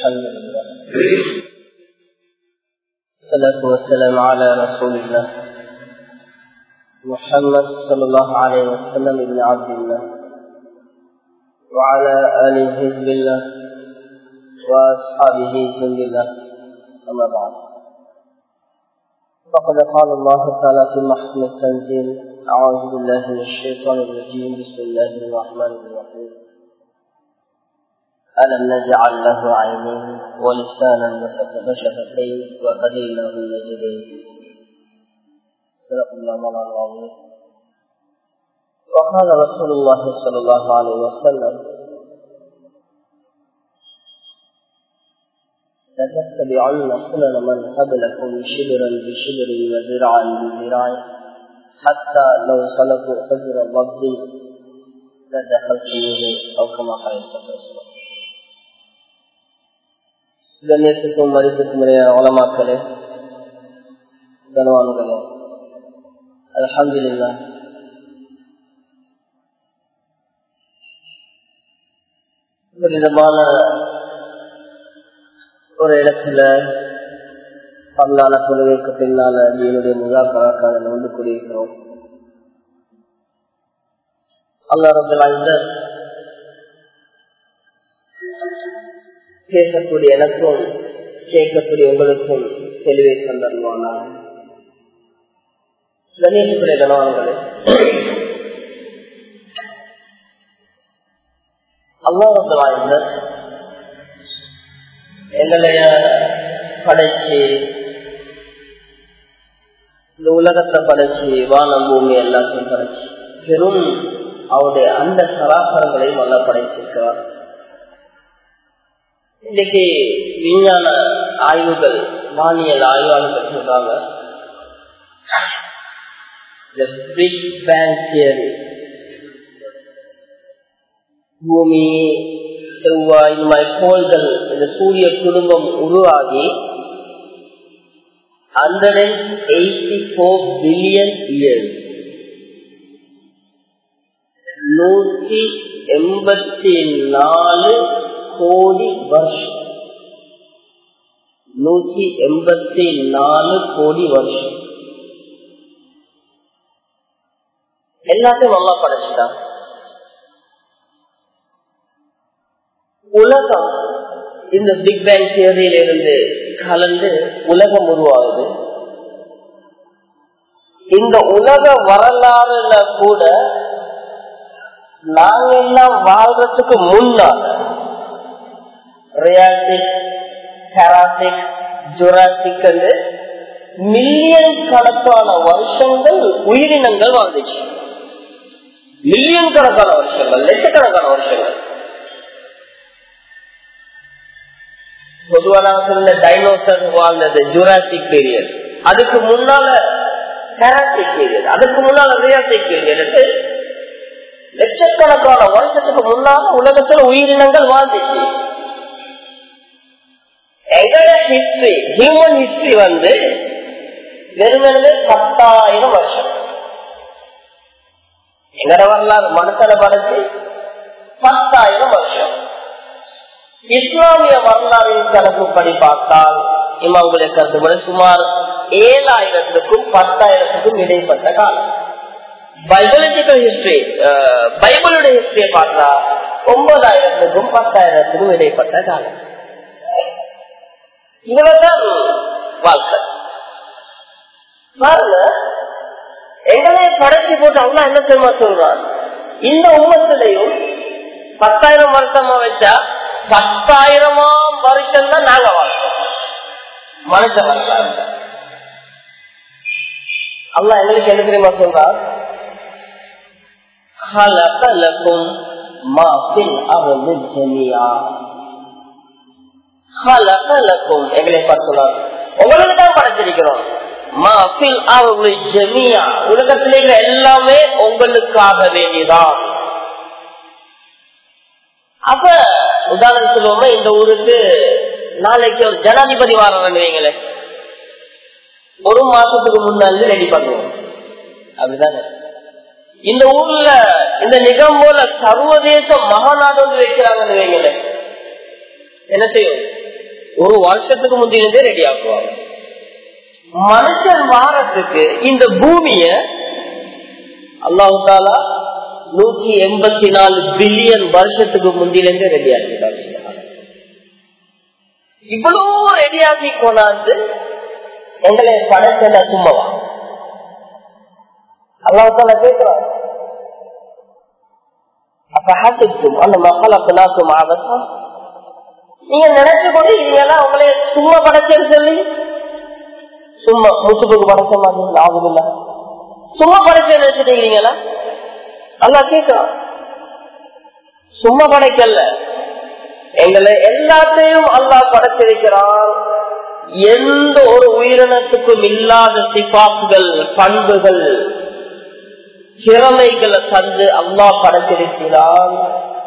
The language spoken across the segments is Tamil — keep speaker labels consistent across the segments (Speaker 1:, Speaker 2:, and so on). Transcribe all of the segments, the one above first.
Speaker 1: الحمد لله الصلاة والسلام على رسول الله محمد صلى الله عليه وسلم ابن عبد الله وعلى آله حزب الله وأصحابه جند الله أما بعد فقد قال الله تعالى في محكم التنزيل أعوذ بالله من الشيطان الرجيم بسم الله الرحمن الرحيم ألم نجعل له عينين ولسانا وشفتين وهديناه النجدين صدق الله مولانا العظيم وقال رسول الله صلى الله عليه وسلم لتتبعن سنن من قبلكم شبرا بشبر وذراعا بذراع حتى لو سلكوا حجر الرب لدخلتموه او كما قال صلى الله عليه وسلم கண்ணியத்துக்கும் மதிப்புக்கும் உடைய வளமாக்களே கனவான்களே அலமதுல்லா விதமான ஒரு இடத்துல பல்லான தொழுகைக்கு பின்னால என்னுடைய முகாக்கராக வந்து கூடியிருக்கிறோம் அல்லா ரபுல்ல பேசக்கூடிய எனக்கும் கேட்கக்கூடிய உங்களுக்கும் தெளிவை தந்தருவானா கணேசத்துடைய கனவான்களே அல்லா ரபுல்ல எங்களைய படைச்சு இந்த உலகத்தை படைச்சு வானம் பூமி எல்லாத்தையும் படைச்சு பெரும் அவருடைய அந்த சராசரங்களையும் நல்லா படைச்சிருக்கிறார் இன்னைக்கு விஞ்ஞான ஆய்வுகள் வானியல் ஆய்வாளர்கள் சொல்றாங்க பிக் பேங் தியரி பூமி செவ்வாய் இந்த மாதிரி கோள்கள் இந்த சூரிய குடும்பம் உருவாகி hundred and eighty four billion years நூற்றி எண்பத்தி நாலு கோடி வருஷம் நூற்றி எண்பத்தி நாலு கோடி வருஷம் எல்லாத்தையும் நல்லா படைச்சிட்டான் உலகம் இந்த பிக் பேங் தியரியில இருந்து கலந்து உலகம் உருவாகுது இந்த உலக வரலாறுல கூட நாங்க எல்லாம் வாழ்றதுக்கு முன்னால் ரியாசிக் ஹெராசிக் ஜுராசிக் மில்லியன் கணக்கான வருஷங்கள் உயிரினங்கள் வாழ்ந்துச்சு மில்லியன் கணக்கான வருஷங்கள் லட்சக்கணக்கான வருஷங்கள் பொதுவான டைனோசர் வாழ்ந்தது ஜுராசிக் பீரியட் அதுக்கு முன்னால ஹெராசிக் பீரியட் அதுக்கு முன்னால ரியாசிக் பீரியட் லட்சக்கணக்கான வருஷத்துக்கு முன்னால உலகத்துல உயிரினங்கள் வாழ்ந்துச்சு எங்கட ஹிஸ்டரி ஹியூமன் ஹிஸ்டரி வந்து வெறுமனவே பத்தாயிரம் வருஷம் எங்கட வரலாறு மனுஷனை படைச்சு பத்தாயிரம் வருஷம் இஸ்லாமிய வரலாறின் கணக்குப்படி பார்த்தால் இமாவுடைய கருத்துப்படி சுமார் ஏழாயிரத்துக்கும் பத்தாயிரத்துக்கும் இடைப்பட்ட காலம் பைபலாஜிக்கல் ஹிஸ்டரி பைபிளுடைய ஹிஸ்டரியை பார்த்தா ஒன்பதாயிரத்துக்கும் பத்தாயிரத்துக்கும் இடைப்பட்ட காலம் இவ்வளவுதான் வாழ்க்கை பாருங்க எங்களே படைச்சு போட்டு அவங்க என்ன தெரியுமா சொல்றான் இந்த உமத்திலையும் பத்தாயிரம் வருஷமா வச்சா பத்தாயிரமாம் வருஷம் தான் நாங்க வாழ்க்கோம் மனுஷ வரலாறு அல்லா எங்களுக்கு என்ன தெரியுமா சொல்றான் ஹலகலக்கும் மாஃபில் அருள் ஜமியா ஹலகலக்கும் எங்களை பார்த்துள்ளார் உங்களுக்கு தான் படைச்சிருக்கிறோம் மாஃபில் அருள் ஜமியா உலகத்தில் இருக்கிற எல்லாமே உங்களுக்காக வேண்டிதான் அப்ப உதாரணம் சொல்லுவோமே இந்த ஊருக்கு நாளைக்கு ஒரு ஜனாதிபதி வாரம் வைங்களே ஒரு மாசத்துக்கு முன்னாடி ரெடி பண்ணுவோம் அப்படிதானே இந்த ஊர்ல இந்த நிகம்போல சர்வதேச மகாநாடு வந்து வைக்கிறாங்கன்னு வைங்களேன் என்ன செய்யும் ஒரு வருஷத்துக்கு முந்தினதே ரெடி ஆக்குவாங்க மனுஷன் வாரத்துக்கு இந்த பூமிய அல்லாஹு தாலா நூற்றி எண்பத்தி நாலு பில்லியன் வருஷத்துக்கு முந்திலிருந்தே ரெடி ஆக்கிட்டார் இவ்வளவு ரெடியாகி கொண்டாந்து எங்களை படைச்சல சும்மாவா அல்லாஹால கேட்கிறார் அப்ப ஹாசித்தும் அந்த மக்கள் அப்பனாக்கும் ஆபத்தம் நீங்க நினைச்சு கொண்டு நீங்க உங்களை சும்மா படைச்சேன்னு சொல்லி சும்மா முத்துப்புக்கு படைச்ச மாதிரி ஆகுதில்ல சும்மா படைச்ச நினைச்சிட்டீங்களா நல்லா கேட்கலாம் சும்மா படைக்கல எங்களை எல்லாத்தையும் அல்லாஹ் படைச்சிருக்கிறான் எந்த ஒரு உயிரினத்துக்கும் இல்லாத சிபாசுகள் பண்புகள் திறமைகளை தந்து அல்லா படைத்திருக்கிறான்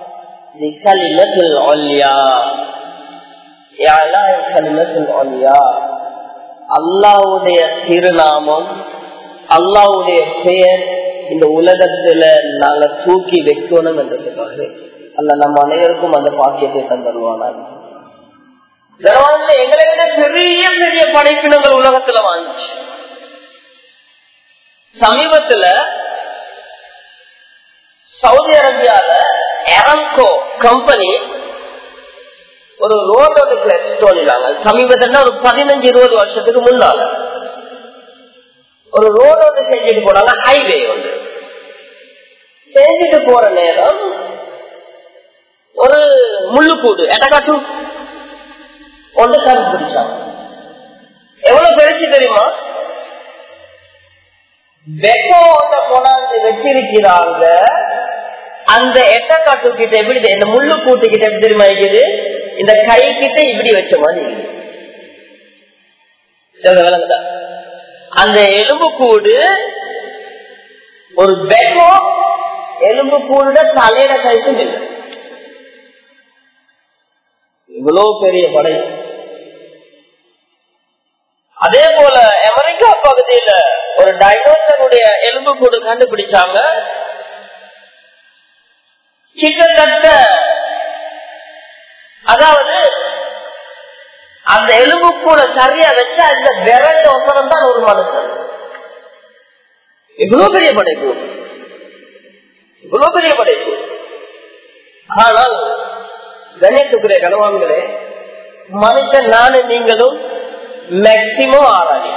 Speaker 1: அல்லாவுடைய திருநாமம் அல்லாவுடைய பெயர் இந்த உலகத்துல நாங்க தூக்கி வைக்கணும் என்றதுக்காக அல்ல நம்ம அனைவருக்கும் அந்த பாக்கியத்தை தந்துருவானாங்க எங்களை விட பெரிய பெரிய படைப்பினங்கள் உலகத்துல வாங்கிச்சு சமீபத்துல சவுதி அரேபியால எரம்கோ கம்பெனி ஒரு ரோடோட தோணினாங்க சமீபத்துல ஒரு பதினஞ்சு இருபது வருஷத்துக்கு முன்னால ஒரு ரோடோட செஞ்சுட்டு போனாங்க ஹைவே ஒன்று செஞ்சுட்டு போற நேரம் ஒரு முள்ளுக்கூடு எட்டக்காட்டு ஒன்று கண்டுபிடிச்சாங்க எவ்வளவு பெருசு தெரியுமா வெப்போ ஒன்றை கொண்டாந்து வச்சிருக்கிறாங்க அந்த எட்டக்காட்டு கிட்ட எப்படி இந்த முள்ளு கூட்டு கிட்ட எப்படி தெரியுமா இருக்குது இந்த கை கிட்ட இப்படி வச்ச மாதிரி விளங்குதா அந்த எலும்பு கூடு ஒரு வெப்போ எலும்பு கூட தலையில கைக்கும் இல்லை இவ்வளவு பெரிய படை அதே போல அமெரிக்கா பகுதியில ஒரு டைனோசருடைய எலும்பு கூடு கண்டுபிடிச்சாங்க கிட்டத்தட்ட அதாவது அந்த எலும்பு கூட சரியா வச்சா இந்த விரண்ட ஒசரம் தான் ஒரு மனுஷன் இவ்வளவு பெரிய படைப்பு இவ்வளவு பெரிய படைப்பு ஆனால் கணேசுக்குரிய கனவான்களே மனுஷன் நானும் நீங்களும் மேக்சிமம் ஆறாடி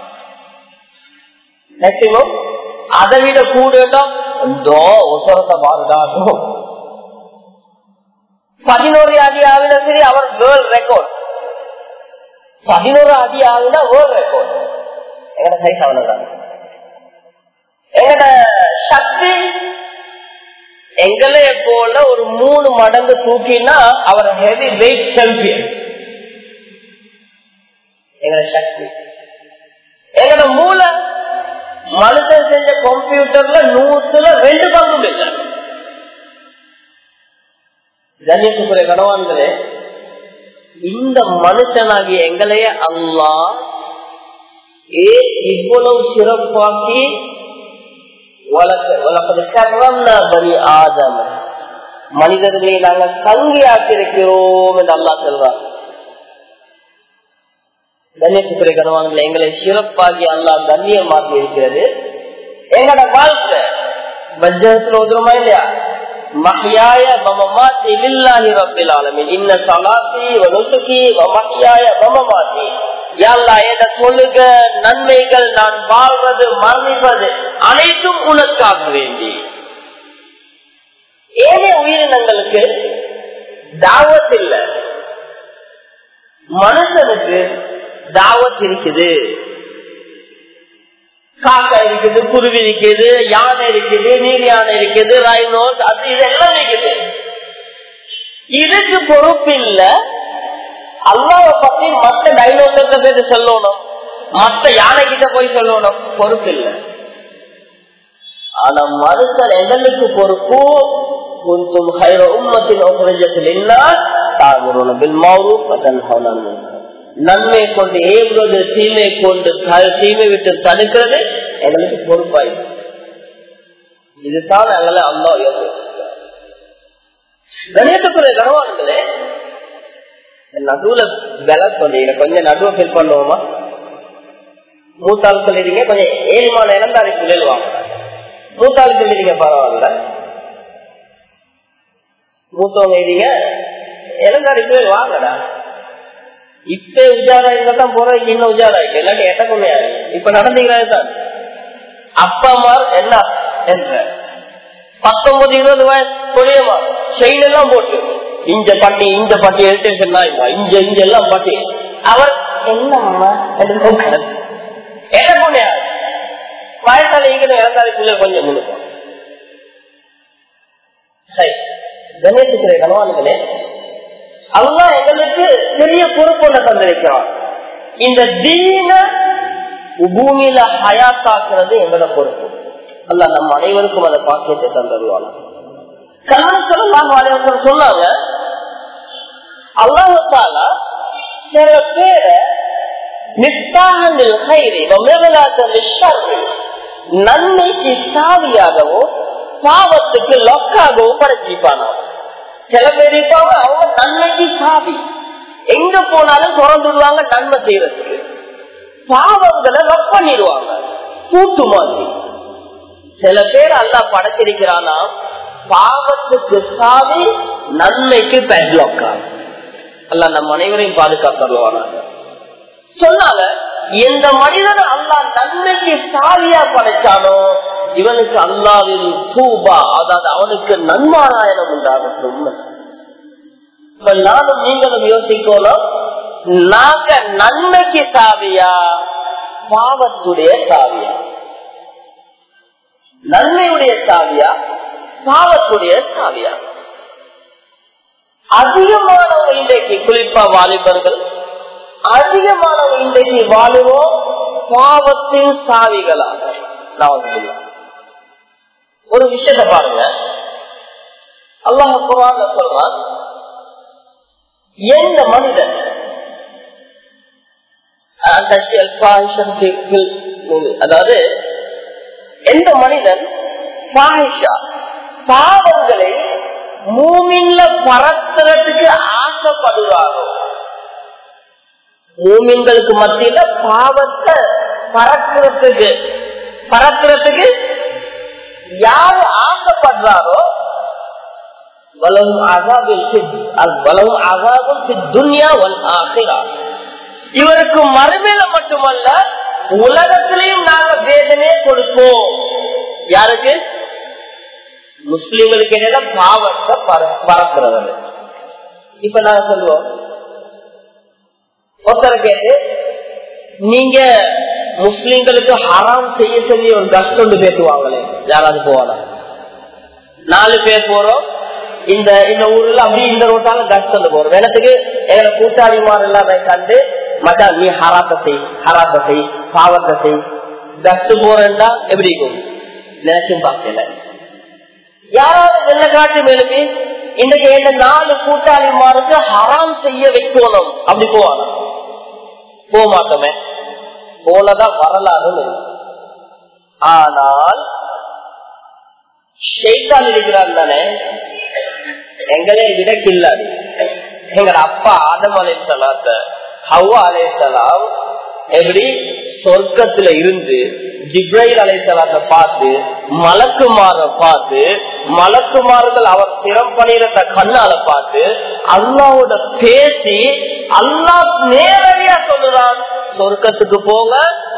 Speaker 1: மேக்சிமம் அதை விட கூட எந்தோ ஒசரத்தை பாருடாட்டும் பதினோரு அடி ஆகினா சரி அவர் வேர்ல்ட் ரெக்கார்ட் பதினோரு அடி ஆகினா வேர்ல்ட் ரெக்கார்ட் எங்கட சைஸ் அவ்வளவுதான் எங்கட சக்தி எங்களைய போல ஒரு மூணு மடங்கு தூக்கினா அவர் ஹெவி வெயிட் சாம்பியன் எங்கட சக்தி எங்கட மூளை மனுஷன் செஞ்ச கம்ப்யூட்டர்ல நூத்துல ரெண்டு பங்கும் இல்லை கண்ணியத்துக்குரிய கணவான்களே இந்த மனுஷனாகிய எங்களைய அல்லா ஏ இவ்வளவு சிறப்பாக்கி பனி ஆதம் மனிதர்களை நாங்கள் தங்கியாக்கியிருக்கிறோம் என்று அல்லா சொல்றார் கண்ணியத்துக்குரிய கணவான்களை எங்களை சிறப்பாகி அல்லா கண்ணியமாக்கி இருக்கிறது எங்களோட வாழ்க்கை வஜ்ஜத்துல உதவுமா இல்லையா மஹியாய மமமாத்தி லில்லாஹி ரப்பில் ஆலமீன் இன்ன ஸலாத்தி வ நுசுகி வ மஹியாய மமமாத்தி யா அல்லாஹ் என்ற சொல்லுக நன்மைகள் நான் வாழ்வது மரணிப்பது அனைத்தும் உனக்காக வேண்டி ஏழை உயிரினங்களுக்கு தாவத் இல்ல மனுஷனுக்கு தாவத் இருக்குது காக்கா இருக்குது குருவி இருக்குது யானை இருக்குது நீர் யானை இருக்குது ரைனோஸ் அது இதெல்லாம் இருக்குது இதுக்கு பொறுப்பு இல்ல அல்லாவை பத்தி மத்த டைனோசர்கிட்ட போய் சொல்லணும் மத்த யானை கிட்ட போய் சொல்லணும் பொறுப்பு இல்ல ஆனா மனுஷன் எங்களுக்கு பொறுப்பு குந்தும் ஹைர உம்மத்தின் உபரஜத்தில் என்ன தாகுறோம் பில் மாரூப் அதன் நன்மை கொண்டு ஏவுறது தீமை கொண்டு தீமை விட்டு தடுக்கிறது எங்களுக்கு பொறுப்பாயிருக்கு இதுதான் எங்களை அல்லா கணேசத்துறை கனவான்களே நடுவுல பேலன்ஸ் பண்ணீங்க கொஞ்சம் நடுவை ஃபில் பண்ணுவோமா மூத்தாள் சொல்லிடுங்க கொஞ்சம் ஏழுமான இளந்தாரி சொல்லிடுவாங்க மூத்தாள் சொல்லிடுங்க பரவாயில்ல மூத்தவங்க இருங்க இளந்தாரி பேர் வாங்கடா இப்ப உஜாரா இருந்தா போறதுக்கு இன்னும் உஜாரா இருக்கு இல்லாட்டி எட்ட கம்மியா இப்ப நடந்தீங்களா தான் அப்பா அம்மா என்ன என்ற பத்தொன்பது இருபது வயசு கொடியமா செயின் எல்லாம் போட்டு இஞ்ச பட்டி இந்த பட்டி எடுத்து இங்க இங்க எல்லாம் பட்டி அவர் என்னம்மா என்ன பொண்ணியா வயசால இங்க இறந்தாரு பிள்ளை கொஞ்சம் முழுக்கும் சரி கணேசுக்கிற கணவான்களே அல்லா எங்களுக்கு பெரிய பொறுப்பு தந்திருக்கிறான் இந்த தீன பூமியில ஹயாத்தாக்குறது எங்களோட பொறுப்பு அல்ல நம்ம அனைவருக்கும் அந்த பாக்கியத்தை தந்தருவாங்க கல்வன் சொல்லலாம் சொன்னாங்க அல்லாஹால சில பேரை நன்மைக்கு சாவியாகவோ பாவத்துக்கு லொக்காகவோ படைச்சிப்பானா சில பேர் இருப்பாங்க அவங்க நன்மைக்கு சாவி எங்க போனாலும் திறந்துடுவாங்க நன்மை செய்யறதுக்கு பாவங்களை லொக் பண்ணிடுவாங்க கூட்டு மாதிரி சில பேர் அல்லா படைச்சிருக்கிறானா பாவத்துக்கு சாவி நன்மைக்கு பெட்லாக்கா அல்ல நம்ம அனைவரையும் பாதுகாத்துவாங்க சொன்னாங்க எந்த மனிதன் அல்லா நன்மைக்கு சாவியா படைச்சானோ இவனுக்கு அல்லாவின் தூபா அதாவது அவனுக்கு நன்மாராயணம் உண்டாகட்டும் நானும் நீங்களும் யோசிக்கணும் நாங்க நன்மைக்கு சாவியா பாவத்துடைய சாவியா நன்மையுடைய சாவியா பாவத்துடைய சாவியா அதிகமானவங்க இன்றைக்கு குறிப்பா வாலிபர்கள் அதிகமானவங்க இன்றைக்கு வாழுவோம் பாவத்தின் சாவிகளாக நான் ஒரு விஷயத்த பாருங்க அல்லாஹ் குரான் சொல்றான் எந்த மனிதன் அதாவது எந்த மனிதன் பாவங்களை மூமின்ல பறக்கிறதுக்கு ஆசைப்படுவாரோ மூமின்களுக்கு மத்தியில பாவத்தை பறக்கிறதுக்கு பறக்கிறதுக்கு யாரு ஆசைப்படுறாரோ இவருக்கு மறுமையில மட்டுமல்ல உலகத்திலையும் நாங்க வேதனையே கொடுப்போம் யாருக்கு முஸ்லிம்களுக்கு என்ன பாவத்தை பறக்கிறவர் இப்ப நாங்க சொல்லுவோம் ஒருத்தரை கேட்டு நீங்க முஸ்லிம்களுக்கு ஹராம் செய்ய சொல்லி ஒரு கஷ்டம் ஒன்று பேசுவாங்களே யாராவது போவாங்க நாலு பேர் போறோம் இந்த இந்த ஊர்ல அப்படி இந்த ரோட்டால கஷ்டம் போறோம் வேணத்துக்கு எங்களை கூட்டாளிமார் எல்லாம் கண்டு மச்சா நீ ஹராத்த செய் ஹராத்த செய் பாவத்தை செய் கஷ்டு போறேன்டா எப்படி இருக்கும் நினைச்சும் பார்க்கல யாராவது வெள்ள காட்டு மேலுமே இன்னைக்கு இந்த நாலு கூட்டாளிமாருக்கு ஹராம் செய்ய வைக்கணும் அப்படி போவாங்க போக மாட்டோமே போலதான் வரலாறு ஆனால் ஷெய்தான் இருக்கிறார் தானே எங்களே விட கில்லாது எங்க அப்பா ஆதம் அலைசலாத்த ஹவ்வா அலைசலாம் எப்படி சொர்க்கத்துல இருந்து ஜிப்ரைல் அலைசலாத்த பார்த்து மலக்குமார பார்த்து மலக்குமார்கள் அவர் சிறம் பண்ணிருந்த கண்ணால பார்த்து அல்லாவோட பேசி அல்லா நேரடியா சொல்லுறான் சொர்க்கத்துக்கு போங்க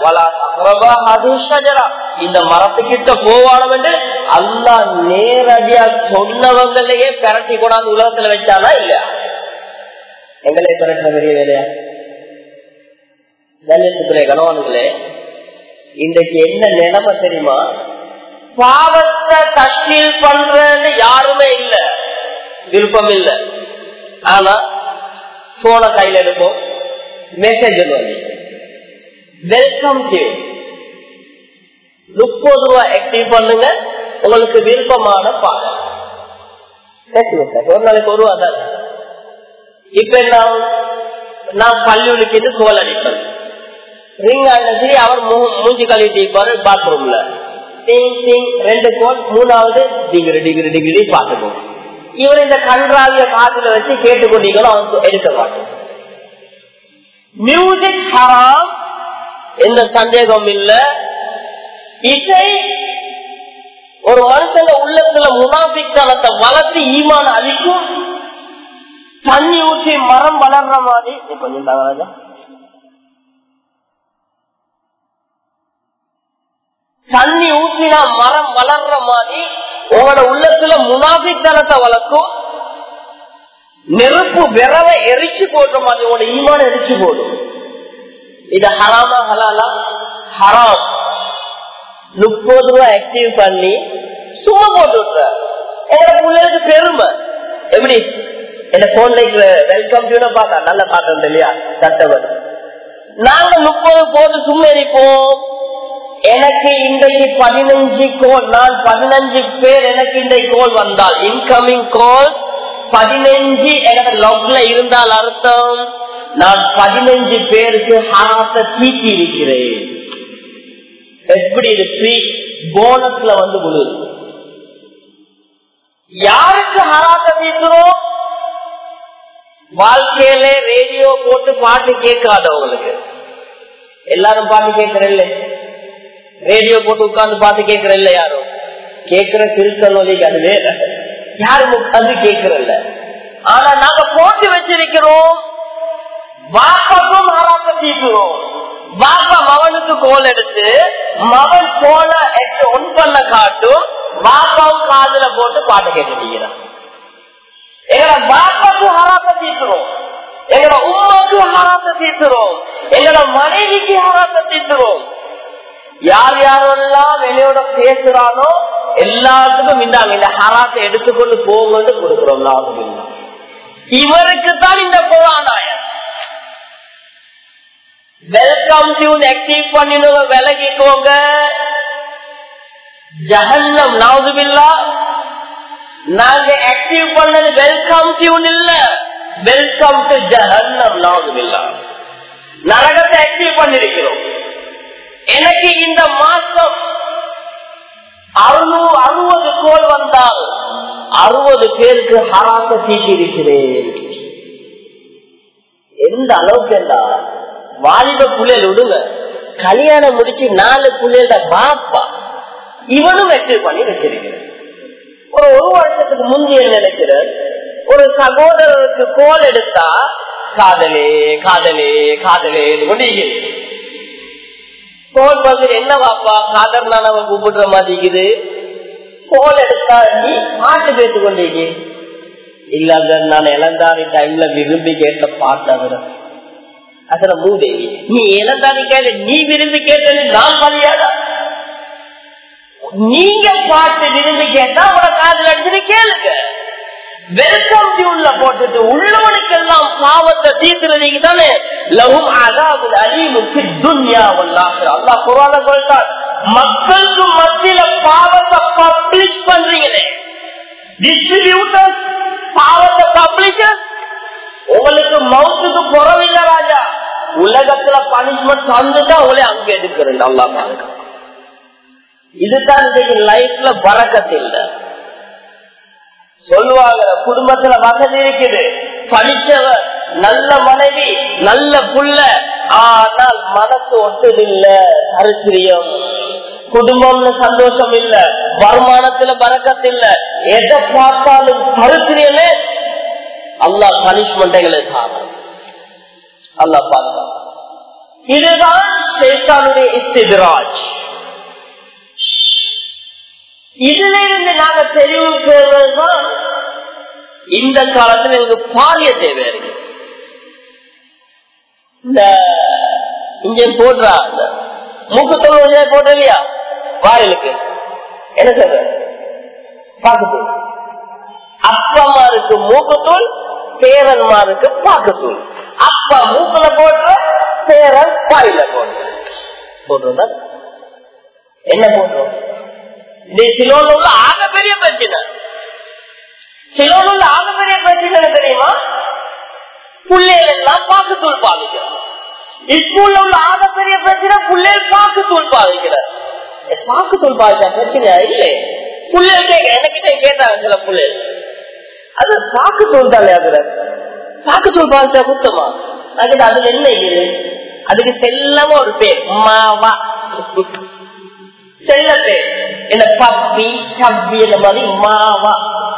Speaker 1: இந்த மரத்துக்கிட்ட போவானம் என்று அல்லா நேரடியா சொன்னவங்களையே பெரட்டி கொண்டாந்து உலகத்துல வச்சானா இல்லையா எங்களே பிறக்கிற பெரிய வேலையா கணேசுக்குரிய கணவன்களே இன்றைக்கு என்ன நிலைமை தெரியுமா பாவத்தை தஷ்கீல் பண்றன்னு யாருமே இல்ல விருப்பம் இல்ல ஆனா போன கையில எடுப்போம் மெசேஜ் வந்து வெல்கம் டு முப்பது ரூபாய் ஆக்டிவ் பண்ணுங்க உங்களுக்கு விருப்பமான பாடம் ஒரு நாளைக்கு ஒரு ரூபா தான் இப்ப நான் நான் பள்ளிகளுக்கு கோல் அடிப்பேன் ரிங் ஆயிடுச்சு அவர் மூஞ்சி கழுவிட்டு இருப்பாரு பாத்ரூம்ல டிங் டிங் ரெண்டு கோல் மூணாவது டிகிரி டிகிரி டிகிரி பார்த்துக்கோ இவர் இந்த கன்றாவிய காத்துல வச்சு கேட்டுக்கொண்டீங்களோ அவன் எடுக்க மாட்டோம் மியூசிக் ஹராம் எந்த சந்தேகம் இல்ல இசை ஒரு மனுஷன உள்ளத்துல முனாபித்தனத்தை வளர்த்து ஈமான அழிக்கும் தண்ணி ஊற்றி மரம் வளர்ற மாதிரி கொஞ்சம் தவறாஜா தண்ணி ஊற்றினா மரம் வளர்ற மாதிரி உங்களோட உள்ளத்துல முனாபித்தனத்தை வளர்க்கும் நெருப்பு விரவை எரிச்சு போடுற மாதிரி உங்களோட ஈமான எரிச்சு போடும் இது ஹராமா ஹலாலா ஹராம் முப்பது ரூபாய் ஆக்டிவ் பண்ணி சும்மா போட்டு விட்டுற எங்க பிள்ளைகளுக்கு பெருமை எப்படி என்ன போன்ல வெல்கம் டியூன பார்த்தா நல்ல பாட்டு இல்லையா சட்டவர் நாங்க முப்பது போட்டு சும்மா இருப்போம் எனக்கு இன்றைக்கு பதினஞ்சு கோல் நான் பதினஞ்சு பேர் எனக்கு இன்றைக்கு கோல் வந்தால் இன்கமிங் கால் பதினஞ்சு எனக்கு லவ்ல இருந்தால் அர்த்தம் நான் பதினஞ்சு பேருக்கு ஹராத்த தீட்டி இருக்கிறேன் எப்படி இது ஃப்ரீ போனஸ்ல வந்து விழுது யாருக்கு ஹராத்த தீர்க்கிறோம் வாழ்க்கையில ரேடியோ போட்டு பாட்டு கேட்காதவங்களுக்கு எல்லாரும் பாட்டு கேட்கறல்ல ரேடியோ போட்டு உட்கார்ந்து பாட்டு கேட்கறல்ல யாரும் கேட்கிற திருத்தல் அது வேற யாரும் உட்கார்ந்து கேட்கறல்ல ஆனா நாங்க போட்டு வச்சிருக்கிறோம் வாப்பாக்கும் ஹராத்த தீர்க்கிறோம் பாப்பா மவனுக்கு கோல் எடுத்து மவன் போன ஒன் பண்ண காட்டும் பாப்பாவும் காதுல போட்டு பாட்டு கேட்டுட்டீங்கிறான் எங்களோட பாப்பாக்கு ஹராத்த தீர்க்கிறோம் எங்களோட உமாக்கு ஹராத்த தீர்க்கிறோம் எங்களோட மனைவிக்கு ஹராத்த தீர்க்கிறோம் யார் யாரெல்லாம் வெளியோட பேசுறானோ எல்லாத்துக்கும் இந்தாங்க இந்த ஹராத்தை எடுத்துக்கொண்டு போங்கன்னு கொடுக்கிறோம் லாபம் இவருக்கு தான் இந்த புறானாயம் வெல்கம் டியூன் ஆக்டிவ் பண்ணினவங்க விலகிக்கோங்க ஜஹன்னம் நாவுதுபில்லா நாங்க ஆக்டிவ் பண்ணது வெல்கம் டியூன் இல்ல வெல்கம் டு ஜஹன்னம் நாவுதுபில்லா நரகத்தை ஆக்டிவ் பண்ணிருக்கிறோம் எனக்கு இந்த மாசம் அறுநூறு அறுபது கோல் வந்தால் அறுபது பேருக்கு ஹராத்த தீட்டி இருக்கிறேன் எந்த அளவுக்கு என்றால் வாலிப புள்ளைகள் விடுங்க கல்யாணம் முடிச்சு நாலு புள்ளைகள பாப்பா இவனும் வெற்றி பண்ணி வச்சிருக்கிறேன் ஒரு ஒரு வருஷத்துக்கு முந்தைய நினைக்கிறேன் ஒரு சகோதரருக்கு கோல் எடுத்தா காதலே காதலே காதலே முடிகிறது கோல் வந்து என்ன பாப்பா காதல் நான் அவன் கூப்பிடுற மாதிரி கோல் எடுத்தா நீ பாட்டு பேசிக் கொண்டீங்க இல்ல நான் இளந்தாரி டைம்ல விரும்பி கேட்ட பாட்டு அவர அதுல மூதேவி நீ இளந்தாரி கேட்ட நீ விரும்பி கேட்டது நான் மரியாதா நீங்க பாட்டு விரும்பி கேட்டா உன காதல் அடிச்சுட்டு கேளுங்க வெல்கம் டியூன்ல போட்டுட்டு உள்ளவனுக்கெல்லாம் பாவத்தை தீர்த்துறதுக்கு தானே லகும் அதாவது அலீமுக்கு துன்யா வல்லாஹ் அல்லாஹ் குரான சொல்றார் மக்களுக்கு மத்தியில பாவத்தை பப்ளிஷ் பண்றீங்களே டிஸ்ட்ரிபியூட்டர்ஸ் பாவத்தை பப்ளிஷர்ஸ் உங்களுக்கு மவுத்துக்கு குறவில்லை ராஜா உலகத்துல பனிஷ்மெண்ட் தந்துதான் உங்களை அங்க எடுக்கிறேன் அல்லா பாருங்க இதுதான் இன்னைக்கு லைஃப்ல பறக்கத்து இல்லை சொல்லுவாங்க குடும்பத்துல வசதி இருக்குது படிச்சவர் நல்ல மனைவி நல்ல புள்ள ஆனால் மனசு ஒட்டுதில்ல அரிசிரியம் குடும்பம்னு சந்தோஷம் இல்ல வருமானத்துல பறக்கத்து இல்ல எதை பார்த்தாலும் கருத்திரியமே அல்லா பனிஷ்மெண்ட்களை காணும் அல்லா பார்த்தா இதுதான் சேத்தானுடைய இஸ்திராஜ் இதுல இருந்து நாங்க தெளிவு பெறுவதுதான் இந்த காலத்துல எங்களுக்கு பாலிய தேவை இருக்கு இந்த இங்க போடுறா இந்த மூக்குத்தொழில் கொஞ்சம் போடுற இல்லையா வாயிலுக்கு என்ன சொல்ற பாக்குத்தூள் அப்பமாருக்கு மூக்குத்தூள் பேரன்மாருக்கு பாக்குத்தூள் அப்பா மூக்குல போடுற பேரன் வாயில போடுற போடுறதா என்ன போடுறோம் இது சிலோன் உள்ள ஆகப்பெரிய பிரச்சனை சிலோன் உள்ள ஆகப்பெரிய பிரச்சனை தெரியுமா பிள்ளைகள் எல்லாம் பாக்குத்தூள் பாதிக்கிறார் ஸ்கூல்ல உள்ள ஆகப்பெரிய பிரச்சனை பிள்ளைகள் பாக்குத்தூள் பாதிக்கிறார் பாக்குத்தூள் பாதிச்சா பிரச்சனை இல்லை பிள்ளைகள் எனக்கிட்ட கேட்டாங்க சில பிள்ளைகள் அது பாக்குத்தூள் தான் ஆகுற பாக்குத்தூள் பாதிச்சா குத்தமா அதுக்கு அதுல என்ன இது அதுக்கு செல்லமா ஒரு பேர் மாவா செல்ல பேர் என்ன பப்பி கப்பி இந்த மாதிரி மாவா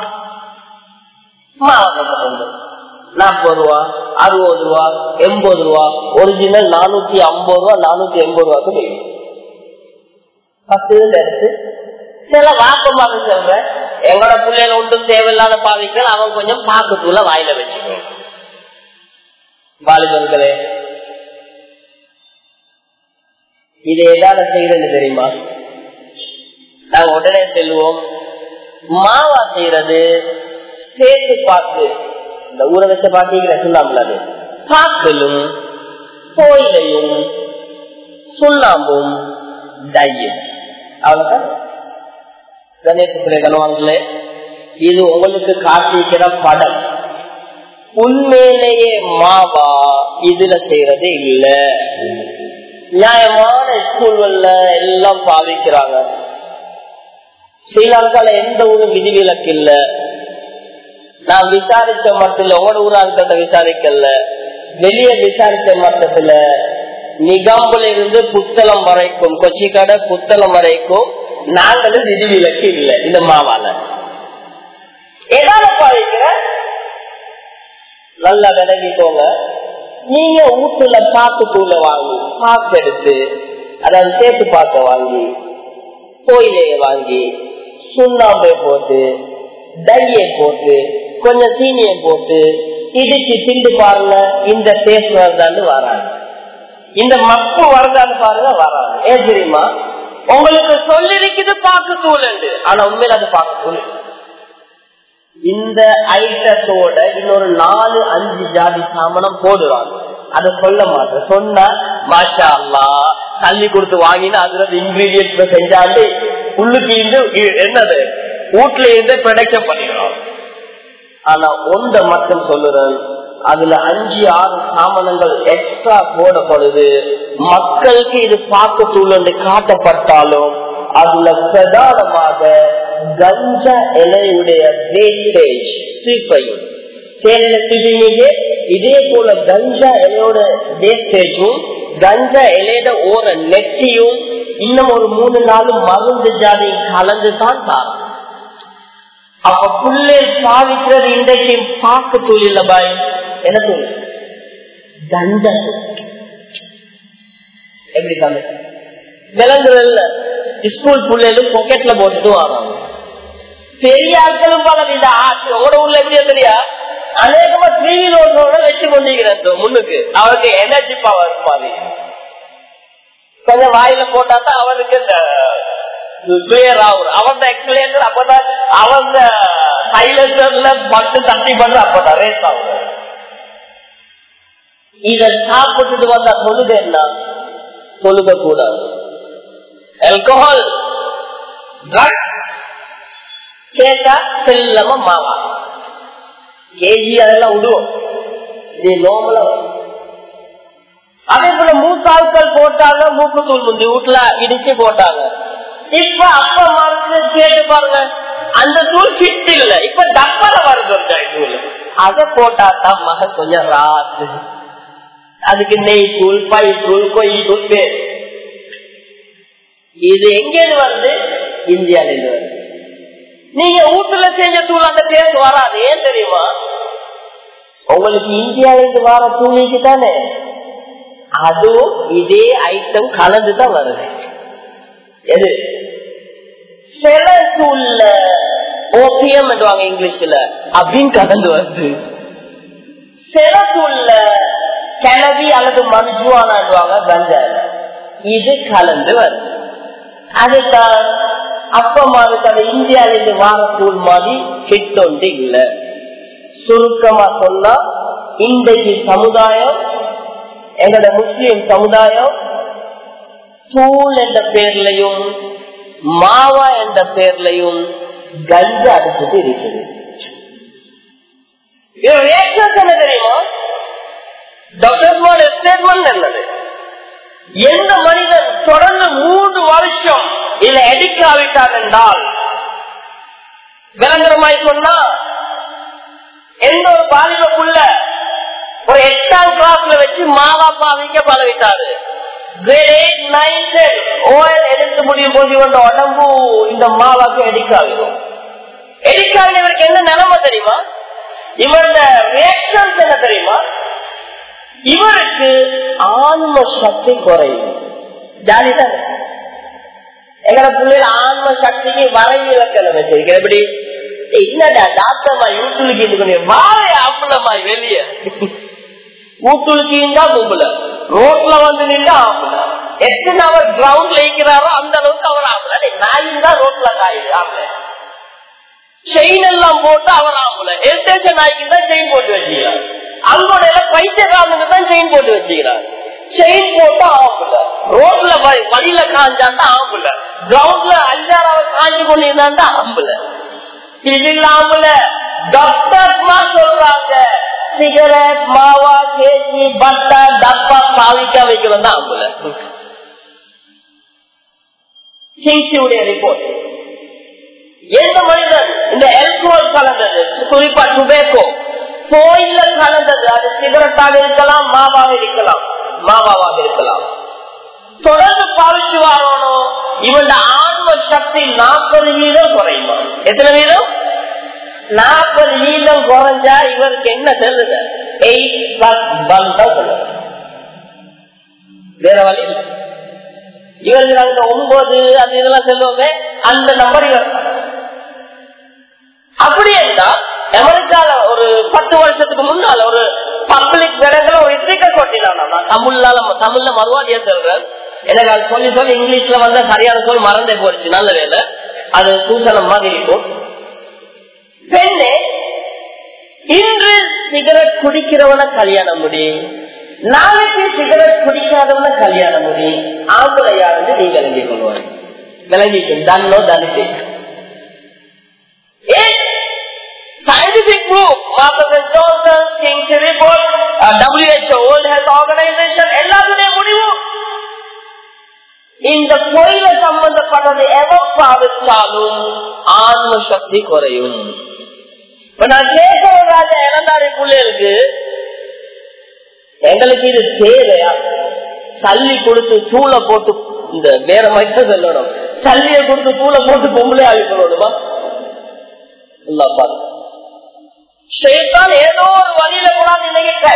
Speaker 1: மாவா கொண்டு நாற்பது ரூபா அறுபது ரூபா எண்பது ரூபா ஒரிஜினல் நானூத்தி ஐம்பது ரூபா நானூத்தி எண்பது ரூபாய்க்கு தெரியும் பத்து எடுத்து சில வாக்கமாக சொல்ற எங்களோட பிள்ளைகள் ஒன்றும் தேவையில்லாத பாவிகள் அவன் கொஞ்சம் பாக்கத்துள்ள வாயில வச்சுக்கணும் வாலிபர்களே இது எதால செய்யறது தெரியுமா நாங்க உடனே செல்வோம் மாவா செய்யறது சேர்த்து பாக்கு இந்த ஊற வச்ச பாத்தீங்க சொல்லாமல அது பாக்கலும் கோயிலையும் சுண்ணாம்பும் டையும் அவ்வளவுதான் கணேசத்திலே கனவாங்களே இது உங்களுக்கு காட்டிக்கிற படம் உண்மையிலேயே மாவா இதுல செய்யறது இல்ல நியாயமான ஸ்கூல்கள்ல எல்லாம் பாவிக்கிறாங்க ஸ்ரீலங்கால எந்த ஒரு விதிவிலக்கு இல்ல நான் விசாரிச்ச மட்டத்துல உங்களோட ஊராட்கத்தை விசாரிக்கல வெளியே விசாரிச்ச மட்டத்துல நிகாம்புல இருந்து புத்தளம் வரைக்கும் கொச்சிக்கடை புத்தளம் வரைக்கும் நாங்களும் விதிவிலக்கு இல்லை இந்த மாவால எதால பாதிக்கிற நல்லா விலகிக்கோங்க நீங்க வீட்டுல பாக்கு தூளை வாங்கி பாக்கு எடுத்து அதாவது சேர்த்து பாக்க வாங்கி கோயிலைய வாங்கி சுண்ணாம்பை போட்டு டையை போட்டு கொஞ்சம் சீனியை போட்டு இடிச்சு திண்டு பாருங்க இந்த டேஸ்ட் வருதான்னு வராங்க இந்த மப்பு வருதான்னு பாருங்க வராது ஏன் தெரியுமா உங்களுக்கு சொல்லிருக்குது பாக்கு தூள் ஆனா உண்மையில அது பாக்கு தூள் இந்த ஐட்டத்தோட இன்னொரு நாலு அஞ்சு ஜாதி சாமனம் போடுவாங்க அத சொல்ல மாட்டேன் சொன்னா மாஷா அல்லா தள்ளி கொடுத்து வாங்கினா அதுல இன்கிரீடியன்ட் செஞ்சாண்டு உள்ளுக்கு இருந்து என்னது வீட்டுல இருந்து ப்ரொடக்ஷன் பண்ணிடுறோம் ஆனா ஒன்றை மட்டும் சொல்லுறேன் அதுல அஞ்சு ஆறு சாமனங்கள் எக்ஸ்ட்ரா போடப்படுது மக்களுக்கு இது பார்க்கத்தூள் என்று காட்டப்பட்டாலும் அதுல பிரதானமாக கஞ்சா இலையுடைய வேஸ்டேஜ் ஸ்ரீப்பையும் தேனில சிறுநீங்க இதே போல கஞ்சா இலையோட வேஸ்டேஜும் கஞ்சா இலையோட ஓர நெட்டியும் இன்னும் ஒரு மூணு நாளும் மருந்து ஜாதியும் கலந்து தான் தாரும் அப்ப புள்ளை சாவிக்கிறது இன்றைக்கு பாக்கு தூள் இல்ல பாய் என்ன தூள் கஞ்சா எப்படி காமி விலங்குகள்ல ஸ்கூல் பிள்ளைகளும் பாக்கெட்ல போட்டுட்டு வராங்க பெரிய ஆட்களும் பல இந்த ஆட்டு உங்களோட உள்ள எப்படியா தெரியா அநேகமா டிவி ரோட்டோட வச்சு கொண்டிருக்கிறேன் முன்னுக்கு அவருக்கு எனர்ஜி பவர் மாதிரி கொஞ்சம் வாயில போட்டா தான் அவனுக்கு இந்த கிளியர் ஆகும் அவன் எக்ஸ்பிளேஷன் அப்பதான் அவன் சைலன்சர்ல மட்டும் தட்டி பண்ற அப்பதான் ரேஸ் ஆகும் இத சாப்பிட்டுட்டு வந்தா சொல்லுது என்ன சொல்லுக கூடாது ஆல்கஹால் கேட்டா செல்லமா மாவா கேஜி அதெல்லாம் விடுவோம் இது நோமல அதே போல மூத்தாட்கள் போட்டாங்க மூக்கு தூள் முந்தி வீட்டுல இடிச்சு போட்டாங்க இப்ப அப்பா அம்மாவுக்கு கேட்டு பாருங்க அந்த தூள் ஃபிட் இல்ல இப்ப டப்பால வருது ஒரு தூள் அத போட்டா தான் மகன் கொஞ்சம் ராத்து அதுக்கு நெய் தூள் பை தூள் கொய் தூள் பேர் இது எங்க வருது இந்தியால இருந்து வருது நீங்க வீட்டுல செஞ்ச தூள் அந்த டேஸ்ட் வராது ஏன் தெரியுமா உங்களுக்கு இந்தியால இருந்து வர தூளிக்கு தானே அதுவும் இதே ஐட்டம் கலந்துதான் வருது எது சில தூள்ல ஓபியம் இங்கிலீஷ்ல அப்படின்னு கலந்து வருது சில தூள்ல கிளவி அல்லது மருஜுவானாடுவாங்க கஞ்சால இது கலந்து வருது அதுதான் அப்பமாவுக்கு அந்த இந்தியாவில இருந்து வார தூள் மாதிரி ஹிட் ஒன்று இல்ல சுருக்கமா சொன்னா இன்றைக்கு சமுதாயம் எங்களோட முஸ்லிம் சமுதாயம் தூள் என்ற பேர்லையும் மாவா என்ற பேர்லையும் கஞ்சா அடிச்சுட்டு இருக்குது என்ன தெரியுமா டாக்டர் ஸ்டேட்மெண்ட் என்னது எந்த மனிதன் தொடர்ந்து மூன்று வருஷம் இத எடுக்காவிட்டான் என்றால் விளங்குறமாய் சொன்னா எந்த ஒரு பாலிபக்குள்ள ஒரு எட்டாம் கிளாஸ்ல வச்சு மாவா பாவிக்க பழகிட்டாரு grade eight nine ten OL எடுத்து முடியும் போது இவன் உடம்பு இந்த மாவாக்கு எடிக்காகும் எடிக்காக இவருக்கு என்ன நிலைமை தெரியுமா இவருடைய ரியாக்ஷன்ஸ் என்ன தெரியுமா இவருக்கு ஆன்ம சக்தி குறையும் ஜாலிதான் எங்கட பிள்ளைல ஆன்ம சக்திக்கு வரைவிலக்கல வச்சிருக்க எப்படி என்னடா டாக்டர்மா யூட்டுலுக்கு இது பண்ணி வாழை ஆம்பளமா வெளிய ஊட்டுலுக்கீங்க பொம்புல ரோட்ல வந்து நின்று ஆம்பளை எத்தனை அவர் கிரவுண்ட்ல இருக்கிறாரோ அந்த அளவுக்கு அவர் ஆம்பளை நாயும் தான் ரோட்ல காயுது ஆம்பளை செயின் எல்லாம் போட்டு அவர் ஆம்பளை ஹெல்டேஷன் நாய்க்கு தான் செயின் போட்டு வச்சுக்கிறார் அவங்களோட எல்லாம் பைத்தியக்காரனுக்கு தான் செயின் போட்டு வச்சுக்கிறார் செயின் போட்டு ஆம்புல ரோட்ல வழியில காஞ்சாண்டா ஆம்புல கிரவுண்ட்ல அஞ்சாறு அவர் காஞ்சி கொண்டிருந்தாண்டா ஆம்புல இது இல்லாமல டாக்டர்மா சொல்றாங்க சிகரெட் மாவா கேசி பட்டா டப்பா பாவிக்க வைக்கிறோம் தான் ஆம்புல சிங்சியுடைய ரிப்போர்ட் எந்த மனிதன் இந்த எல்கோல் கலந்தது குறிப்பா டுபேக்கோ கோயில கலந்தது அது சிகரெட்டாக இருக்கலாம் மாவாக இருக்கலாம் மாவாவாக இருக்கலாம் தொடர்ந்து பாவிச்சு வரணும் இவன் ஆன்ம சக்தி நாற்பது வீதம் குறையுமா எத்தனை வீதம் நாற்பது வீதம் குறைஞ்சா இவருக்கு என்ன சொல்லுது எயிட் பிளஸ் ஒன் தான் சொல்லுது வேற வழி இல்லை இவருக்கு நாங்க ஒன்பது அது இதெல்லாம் சொல்லுவோமே அந்த நம்பர் இவர் அப்படி என்றால் அமெரிக்கால ஒரு பத்து வருஷத்துக்கு முன்னால ஒரு பப்ளிக் இடத்துல ஒரு ஸ்பீக்கர் கொட்டினான் தமிழ்ல தமிழ்ல மறுவாடியா சொல்றேன் எனக்கு அது சொல்லி சொல்லி இங்கிலீஷ்ல வந்து சரியான சொல்லி மறந்தே போச்சு நல்ல வேலை அது சூசனம் மாதிரி இருக்கும் பெண்ணே இன்று சிகரெட் குடிக்கிறவன கல்யாணம் முடி நாளைக்கு சிகரெட் குடிக்காதவன கல்யாணம் முடி ஆம்பளையாருந்து நீ விளங்கி கொள்வார் விளங்கிக்கும் தன்னோ தனிச்சு scientific proof, Martha Johnson, King's report, uh, WHO, World Health Organization, எல்லாத்துடைய முடிவு இந்த பொயில சம்பந்தப்பட்டது எவ பாவிச்சாலும் ஆன்ம சக்தி குறையும் இப்ப நான் கேட்கிற ராஜா இளந்தாரி பிள்ளைகளுக்கு எங்களுக்கு இது தேவையா சல்லி கொடுத்து சூளை போட்டு இந்த வேற மாதிரி சொல்லணும் சல்லிய கொடுத்து சூளை போட்டு பொம்பளை ஆகி சொல்லணுமா இல்ல பாருங்க ஷேத்தான் ஏதோ ஒரு வழியில கூட இன்னைக்கு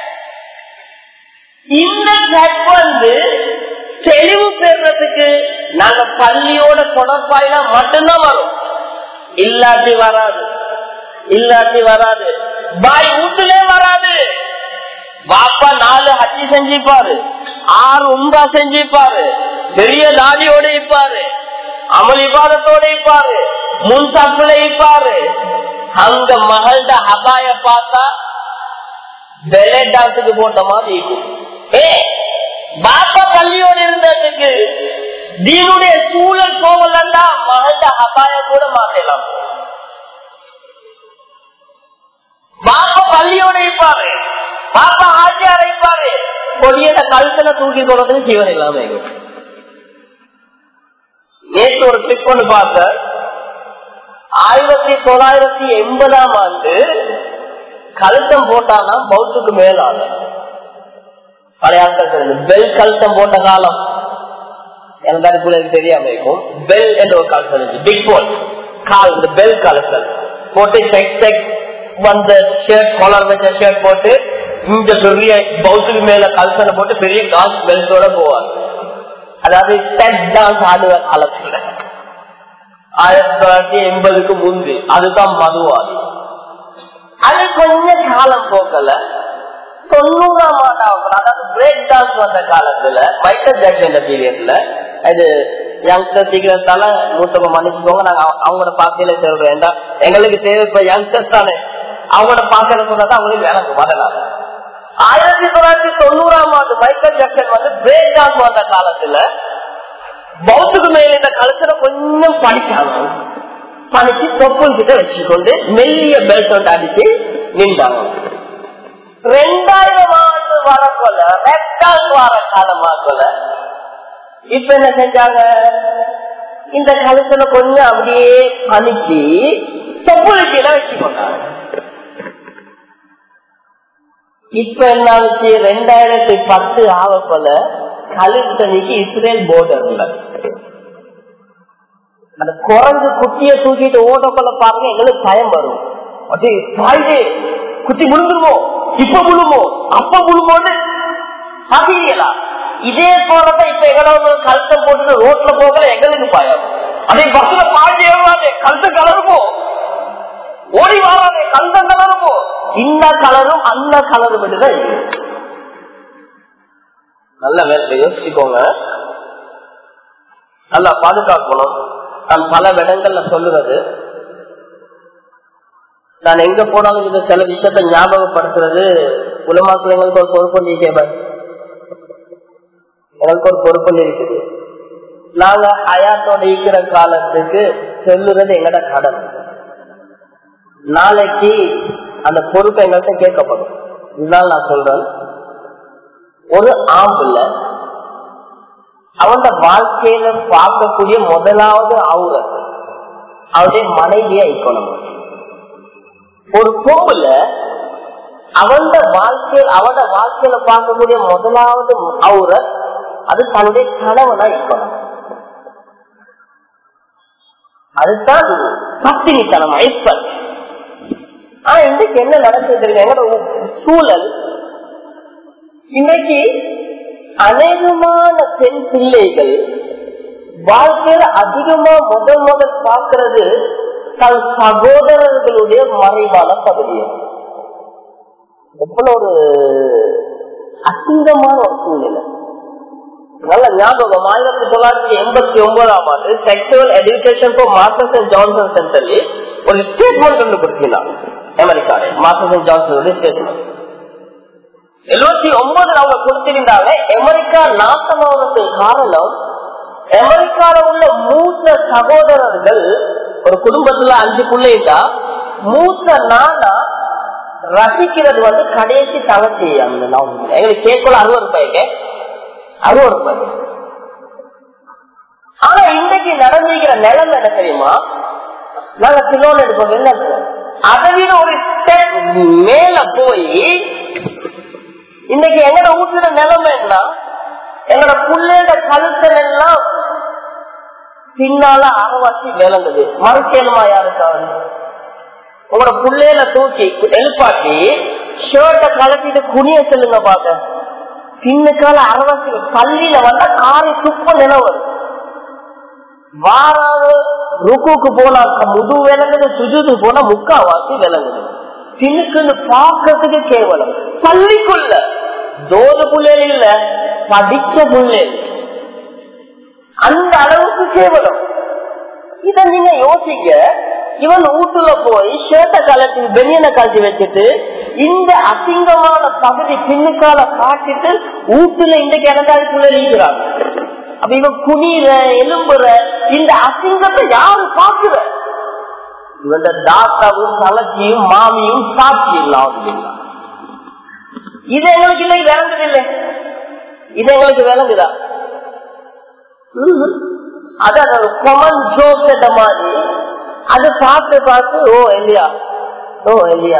Speaker 1: இந்த ட்ரக் வந்து தெளிவு பெறதுக்கு நாங்க பள்ளியோட தொடர்பாயினா மட்டும்தான் வரும் இல்லாட்டி வராது இல்லாட்டி வராது பாய் வீட்டுலே வராது பாப்பா நாலு ஹஜ்ஜி செஞ்சிப்பாரு ஆறு உண்டா செஞ்சிப்பாரு பெரிய தாடியோட இருப்பாரு அமல் இபாதத்தோட இருப்பாரு முன் சாப்பிட இருப்பாரு அங்க மகள்ட ஹபாய பார்த்தா பெலே டான்ஸுக்கு போட்ட மாதிரி இருக்கும் ஏ பாப்பா பள்ளியோடு இருந்ததுக்கு தீனுடைய சூழல் போகலன்னா மகள்ட ஹபாய கூட மாத்தலாம் பாப்பா பள்ளியோட இருப்பாரு பாப்பா ஆட்சியார இருப்பாரு கொடியத கழுத்துல தூக்கி கொடுத்து ஜீவன் இல்லாம இருக்கும் நேற்று ஒரு கிளிப் ஒன்று பார்த்தேன் ஆயிரத்தி தொள்ளாயிரத்தி எண்பதாம் ஆண்டு கழுத்தம் போட்டானா பௌத்துக்கு மேலான பழைய ஆட்கள் தெரிஞ்சு பெல் கழுத்தம் போட்ட காலம் எனக்கு தெரியாம இருக்கும் பெல் என்ற ஒரு காலத்தில் இருந்துச்சு பிக் போல் கால் இந்த பெல் கழுத்தல் போட்டு செக் செக் வந்த ஷர்ட் காலர் வச்ச ஷர்ட் போட்டு இந்த பெரிய பௌத்துக்கு மேல கழுத்தனை போட்டு பெரிய காசு பெல்ட்டோட போவார் அதாவது டெட் டான்ஸ் ஆடுவ காலத்துல ஆயிரத்தி தொள்ளாயிரத்தி எண்பதுக்கு முந்தி அதுதான் மதுவாதி அது கொஞ்சம் காலம் போக்கல தொண்ணூறாம் ஆண்டாவது அதாவது பிரேக் டான்ஸ் வந்த காலத்துல மைக்கேல் ஜாக்சன் பீரியட்ல இது யங்ஸ்டர் சீக்கிரத்தால மூத்தவங்க மன்னிச்சுக்கோங்க நாங்க அவங்களோட பார்க்கையில சொல்றேன் எங்களுக்கு தேவை இப்ப யங்ஸ்டர்ஸ் தானே அவங்களோட பார்க்கல சொன்னதான் அவங்களுக்கு வேலை வரலாம் ஆயிரத்தி தொள்ளாயிரத்தி தொண்ணூறாம் ஆண்டு மைக்கேல் ஜாக்சன் வந்து பிரேக் டான்ஸ் வந்த காலத்துல பௌத்துக்கு மேல இந்த கழுத்துல கொஞ்சம் படிச்சாங்க படிச்சு தொப்புள் கிட்ட வச்சுக்கொண்டு மெல்லிய பெல்ட் ஒன்று அடிச்சு நின்றாங்க ரெண்டாயிரம் ஆண்டு வரக்கொள்ள ரெண்டாவது வார காலமாக்கல இப்ப என்ன செஞ்சாங்க இந்த கழுத்துல கொஞ்சம் அப்படியே பணிச்சு தொப்புள் கீழே வச்சுக்கொண்டாங்க இப்ப என்ன ஆச்சு ரெண்டாயிரத்தி பத்து ஆகப்போல கலிஸ்தனிக்கு இஸ்ரேல் போர்டர்ல அந்த குரங்கு குட்டிய தூக்கிட்டு ஓட்டப்போல பாருங்க எங்களுக்கு பயம் வரும் அதே தாயே குட்டி முழுங்குமோ இப்ப முழுமோ அப்ப முழுமோன்னு பாத்தீங்களா இதே போலதான் இப்ப எங்களோட கழுத்தை போட்டு ரோட்ல போகல எங்களுக்கு பயம் அதே பஸ்ல பாய்ச்சி ஏறாதே கழுத்து கலருமோ ஓடி வாராதே கழுத்த கலருமோ இந்த கலரும் அந்த கலரும் மட்டும்தான் இருக்கு நல்ல வேலை யோசிச்சுக்கோங்க நல்லா பாதுகாக்கணும் நான் பல இடங்கள்ல சொல்லுறது நான் எங்க போனாலும் இந்த சில விஷயத்த ஞாபகப்படுத்துறது உலமாக்கள் எங்களுக்கு ஒரு பொறுப்பு நீக்கே எனக்கு ஒரு பொறுப்பு இருக்குது நாங்க ஹயாத்தோட இருக்கிற காலத்துக்கு சொல்லுறது எங்கட கடன் நாளைக்கு அந்த பொறுப்பு எங்கள்கிட்ட கேட்கப்படும் இதுதான் நான் சொல்றேன் ஒரு ஆம்புல அவன் வாழ்க்கையில பார்க்கக்கூடிய முதலாவது அவுரத் அவருடைய மனைவிய இக்கணும் ஒரு பொம்புல அவன் வாழ்க்கையில் அவட வாழ்க்கையில பார்க்கக்கூடிய முதலாவது அவுரத் அது தன்னுடைய கணவனா இருக்கணும் அதுதான் பத்தினித்தனம் ஐப்பல் ஆனா இன்றைக்கு என்ன நடக்குது எங்களோட சூழல் இன்னைக்கு அநேகமான பெண் பிள்ளைகள் வாழ்க்கையில அதிகமா முதல் முதல் பார்க்கிறது தன் சகோதரர்களுடைய மறைவான பகுதியை எவ்வளவு ஒரு அசிங்கமான ஒரு சூழ்நிலை நல்ல ஞாபகம் ஆயிரத்தி தொள்ளாயிரத்தி எண்பத்தி ஒன்பதாம் ஆண்டு sexual education for masters and Johnson சொல்லி ஒரு ஸ்டேட்மெண்ட் ஒன்று கொடுத்தீங்கன்னா அமெரிக்காவில் மாஸ்டர்ஸ் அண்ட் ஜான்சன் ஸ்டேட்மெண்ட் எழுபத்தி ஒன்பதுல அவங்க கொடுத்திருந்தாங்க அமெரிக்கா நாசமாவதற்கு காரணம் அமெரிக்கால உள்ள மூத்த சகோதரர்கள் ஒரு குடும்பத்துல அஞ்சு பிள்ளைண்டா மூத்த நானா ரசிக்கிறது வந்து கடைசி தளர்ச்சி எங்களுக்கு கேட்கல அறுபது ரூபாய்க்கு அறுபது ரூபாய் ஆனா இன்றைக்கு நடந்திருக்கிற நிலைமை என்ன தெரியுமா நாங்க சிலோன் எடுப்போம் என்ன அதை விட ஒரு ஸ்டெப் மேல போய் இன்னைக்கு எங்கட வீட்டுல நிலைமை என்ன எங்கட புள்ளோட கழுத்தல் எல்லாம் பின்னால அறவாசி விளங்குது மறுக்கணுமா யாருக்காவது உங்களோட புள்ளையில தூக்கி எழுப்பாட்டி ஷர்ட்டை கலட்டிட்டு குனிய சொல்லுங்க பாக்க பின்னுக்கால அறவாசி பள்ளியில வந்தா காரி துப்ப நிலவு வாராது ருக்குக்கு போனா முது விளங்குது சுஜுது போனா முக்காவாசி விளங்குது பின்னுக்குன்னு பாக்கிறதுக்கு கேவலம் பள்ளிக்குள்ள தோத புள்ளல் இல்ல படிச்ச புள்ளல் அந்த அளவுக்கு கேவலம் இத நீங்க யோசிக்க இவன் வீட்டுல போய் ஷர்ட்டை கலட்டி பெனியனை கலட்டி வச்சுட்டு இந்த அசிங்கமான பகுதி பின்னுக்கால காட்டிட்டு வீட்டுல இந்த கிணத்தாருக்குள்ள இருக்கிறான் அப்ப இவன் குனிற எலும்புற இந்த அசிங்கத்தை யாரு பாக்குற இவன் தாத்தாவும் தலச்சியும் மாமியும் சாட்சி இல்லாமல் இது எங்களுக்கு இல்லை விளங்குது இல்லை இது எங்களுக்கு விளங்குதா அதான் கொமன் ஜோக் மாதிரி அது பார்த்து பார்த்து ஓ இல்லையா ஓ இல்லையா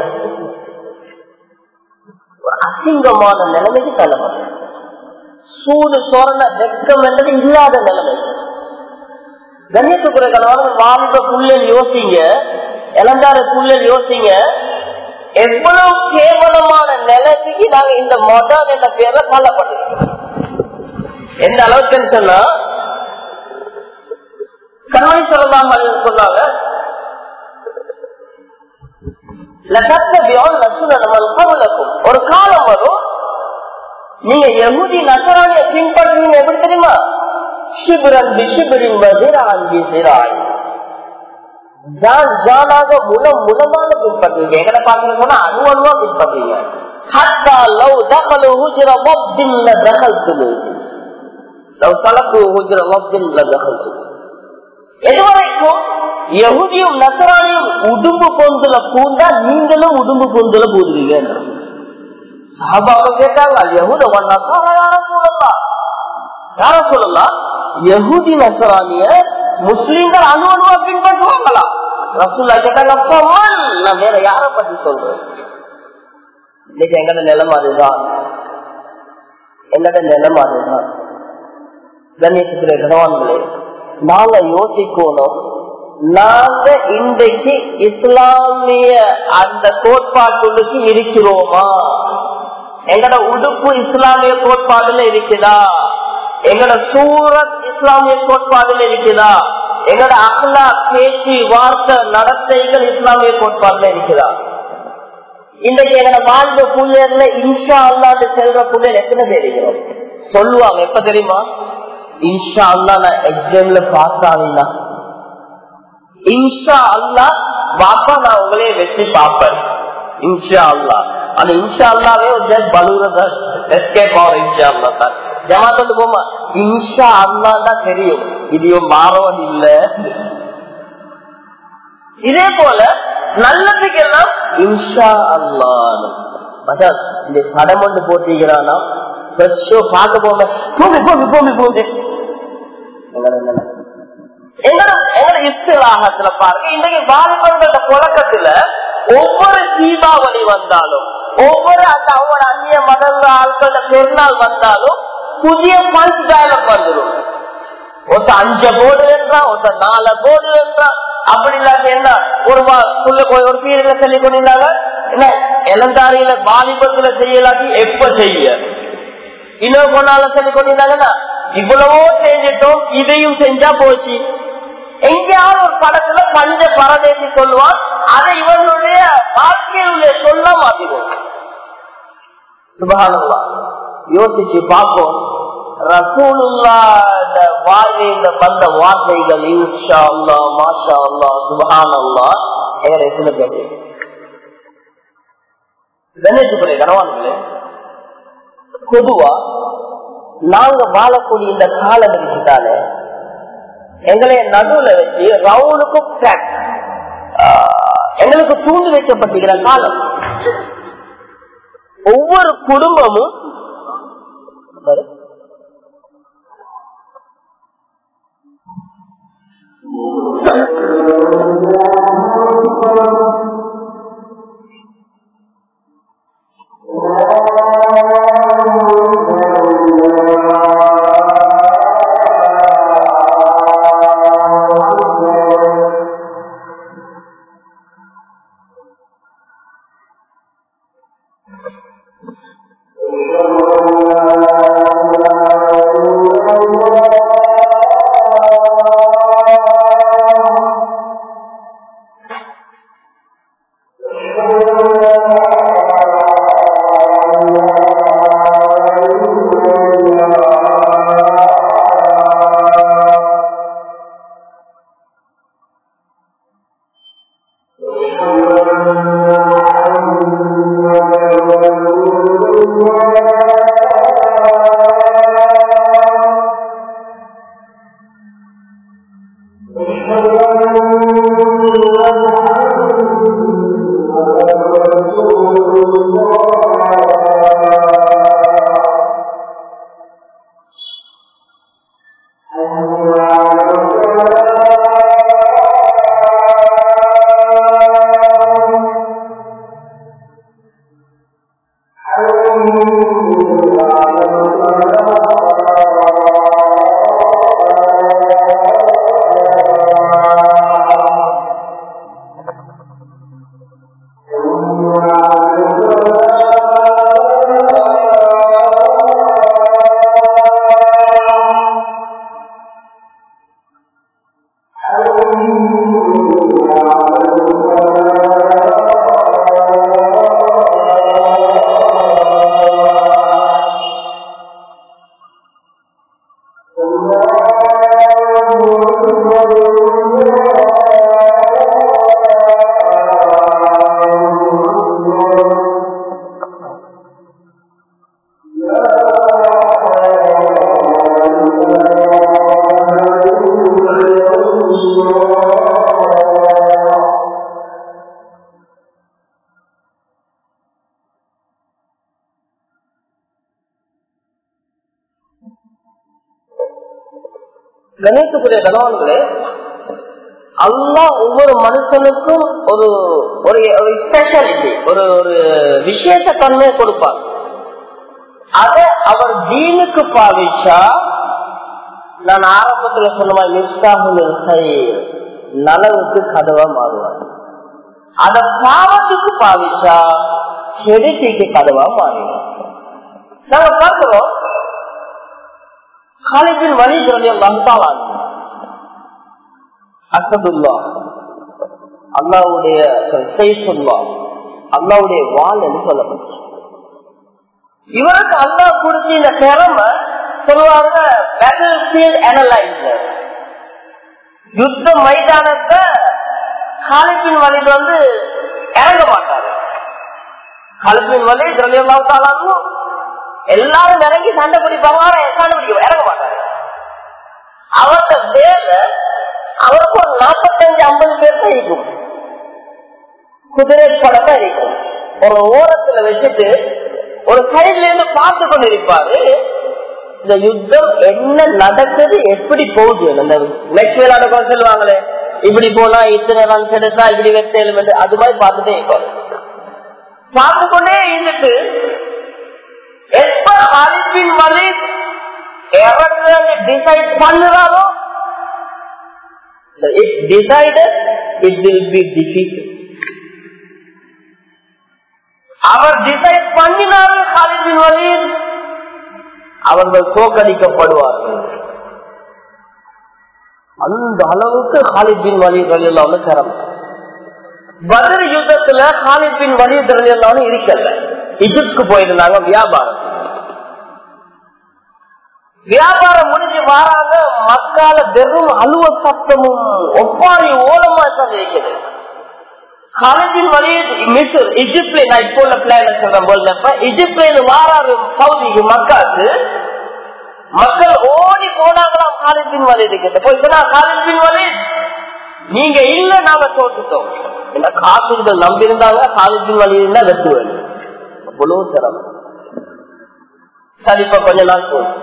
Speaker 1: அசிங்கமான நிலைமைக்கு தலைவர் சூடு சோழன வெக்கம் என்றது இல்லாத நிலைமை கணேசபுர கணவன் வாழ்ந்த புள்ளல் யோசிங்க இளந்தார புள்ளல் யோசிங்க எவ்வளவு கேவலமான நிலைக்கு நாங்க இந்த மதம் என்ற பேர்ல தள்ளப்பட்டிருக்கோம் எந்த அளவுக்குன்னு சொன்னா கண்மணி சொல்லலாம் சொன்னாங்க ஒரு காலம் வரும் நீங்க எகுதி நசராணிய பின்பற்றுவீங்க எப்படி தெரியுமா சிபிரன் பிசிபிரின் வதிரான் பிசிராய் ஜான் ஜானாக முலம் முலமாக பின்பற்றுவீங்க எங்களை பாக்குறது போனா அணு அணுவா பின்பற்றுவீங்க ஹத்தா லவ் தகலு ஹுஜ்ர மப்தின் லதகல்துலு லவ் சலகு ஹுஜ்ர மப்தின் லதகல்துலு எதுவரைக்கும் யகுதியும் நசராணியும் உடும்பு பொந்துல பூந்தா நீங்களும் உடும்பு பொந்துல பூதுவீங்க சாபாவை கேட்டாங்க யகுத நசாரா யார சொல்லலாம் யார சொல்லலாம் யகுதி நசராணிய முஸ்லீம்கள் அணு அணுவா பின்பற்றுவாங்களா ரசூல்லா கேட்டாங்க நான் வேற யார பத்தி சொல்றேன் இன்னைக்கு எங்கட நிலைமை அதுதான் எங்கட நிலைமை அதுதான் கணேசத்திலே கனவான்களே நாங்க யோசிக்கணும் நாங்க இன்றைக்கு இஸ்லாமிய அந்த கோட்பாட்டுக்கு இருக்கிறோமா எங்கட உடுப்பு இஸ்லாமிய கோட்பாடுல இருக்குதா எங்கட சூரத் இஸ்லாமிய கோட்பாடுல இருக்குதா எங்கட அகலா பேச்சு வார்த்தை நடத்தைகள் இஸ்லாமிய கோட்பாடுல இருக்குதா இன்றைக்கு எங்கட வாழ்ந்த புள்ளையர்ல இன்ஷா அல்லாண்டு செல்ற புள்ளையர் எத்தனை தெரியும் சொல்லுவாங்க எப்ப தெரியுமா இன்ஷா அல்லா நான் எக்ஸாம்ல பாஸ் ஆகினா இன்ஷா அல்லா பாப்பா நான் உங்களையே வச்சு பார்ப்பேன் இன்ஷா அல்லா அந்த இன்ஷா அல்லாவே ஜஸ்ட் பலூர எஸ்கேப் ஆகும் இன்ஷா அல்லா தான் ஜமாத்தோடு போமா இன்ஷா அல்லா தான் தெரியும் இதையும் மாறவன் இல்ல இதே போல நல்லதுக்கெல்லாம் இன்ஷா அல்லா இந்த படம் ஒன்று போட்டிக்கிறானா பார்க்க போங்க போங்க போங்க போங்க போங்க இஸ்லாகத்துல பாருங்க இன்றைக்கு வாலிபர்கள புழக்கத்துல ஒவ்வொரு தீபாவளி வந்தாலும் ஒவ்வொரு அந்த அவங்களோட அந்நிய மதங்க ஆட்கள பெருநாள் வந்தாலும் புதிய பஞ்ச் டயலாக் வந்துடும் ஒருத்த அஞ்ச போர்டு என்றான் ஒருத்த நாலு போர்டு என்றான் அப்படி இல்லாத என்ன ஒரு ஒரு பீரியட்ல சொல்லி கொண்டிருந்தாங்க என்ன இளந்தாரியில வாலிபத்துல செய்யலாட்டி எப்ப செய்ய இன்னொரு பொண்ணால சொல்லி கொண்டிருந்தாங்கன்னா இவ்வளவோ செஞ்சிட்டோம் இதையும் செஞ்சா போச்சு எங்கேயாவது ஒரு படத்துல பஞ்ச பரதேசி சொல்லுவான் அதை இவனுடைய வாழ்க்கையிலுடைய சொல்ல மாத்திடுவோம் சுபகானல்லா யோசிச்சு பார்ப்போம் ரசூலுல்லா வாழ்க்கையில வந்த வார்த்தைகள் இன்ஷா அல்லா மாஷா அல்லா சுபஹான் அல்லா வேற எத்தனை பேர் கணேசுக்குரிய கனவான்களே பொதுவா நாங்க வாழக்கூடிய இந்த காலம் இருக்குதானே எங்களை நடுவுல வச்சு ரவுனுக்கும் எங்களுக்கு தூண்டு வைக்கப்பட்டிருக்கிற காலம் ஒவ்வொரு குடும்பமும் கணேசக்குரிய கணவான்களே அல்லா ஒவ்வொரு மனுஷனுக்கும் ஒரு ஒரு ஸ்பெஷாலிட்டி ஒரு ஒரு விசேஷ தன்மையை கொடுப்பார் அத அவர் தீனுக்கு பாவிச்சா நான் ஆரம்பத்துல சொன்ன மாதிரி நிர்சாக நலவுக்கு கதவா மாறுவார் அத பாவத்துக்கு பாவிச்சா செடிக்கு கதவா மாறிடும் நாங்க பார்க்கிறோம் காலேஜின் வழி வந்தாலும் அசதுல்லா அல்லாவுடைய சைஃபுல்லா அல்லாவுடைய வால் என்று சொல்லப்பட்டுச்சு இவருக்கு அல்லா கொடுத்த இந்த திறமை சொல்லுவாங்க பேட்டில் ஃபீல்ட் அனலைசர் யுத்த மைதானத்தை காலிப்பின் வழியில் வந்து இறங்க மாட்டாரு காலிப்பின் வழி ஜலியல்லாத்தாலும் எல்லாரும் இறங்கி சண்டை பிடிப்பாங்க சண்டை பிடிக்க இறங்க மாட்டாரு அவரோட வேலை அவருக்கு ஒரு நாற்பத்தஞ்சு ஐம்பது பேர் தான் இருக்கும் குதிரை படத்தை இருக்கும் ஒரு ஓரத்துல வச்சுட்டு ஒரு சைட்ல இருந்து பார்த்து கொண்டு இருப்பாரு இந்த யுத்தம் என்ன நடக்குது எப்படி போகுது அந்த நெக்ஸ்ட் விளையாட சொல்லுவாங்களே இப்படி போனா இத்தனை ரன்ஸ் எடுத்தா இப்படி வெத்தேலும் அது மாதிரி பார்த்துட்டே இருப்பாரு பார்த்து கொண்டே இருந்துட்டு எப்ப ஹாலிபின் வழி இறங்குறது டிசைட் பண்ணுறாரோ if decided, it will be defeated. அவர் டிசைட் பண்ணினார்கள் காலிதின் வழியில் அவர்கள் தோக்கடிக்கப்படுவார்கள் அந்த அளவுக்கு ஹாலித் பின் வலி வழியில்லாம சிரமம் பதில் யுத்தத்துல ஹாலித் பின் வலி வழியில்லாம இருக்கல இஜிப்துக்கு போயிருந்தாங்க வியாபாரம் வியாபாரம் முடிஞ்சு வாராங்க மக்கால வெறும் அலுவ சத்தமும் ஒப்பாரி ஓலமா தான் இருக்குது காலேஜின் வழி மிஸ்ர் இஜிப்ட்ல நான் இப்போ உள்ள பிளான் சொல்றேன் போல இஜிப்ட்ல வாராரு சவுதிக்கு மக்காக்கு மக்கள் ஓடி போனாங்களாம் காலேஜின் வழி கிட்ட போய் சொன்னா காலேஜின் வழி நீங்க இல்ல நாங்க தோற்றுட்டோம் என்ன காசுகள் நம்பி இருந்தாங்க காலேஜின் வழி இருந்தா வெற்றுவேன் அவ்வளவு சிரமம் சரி இப்ப கொஞ்ச நாள் போகும்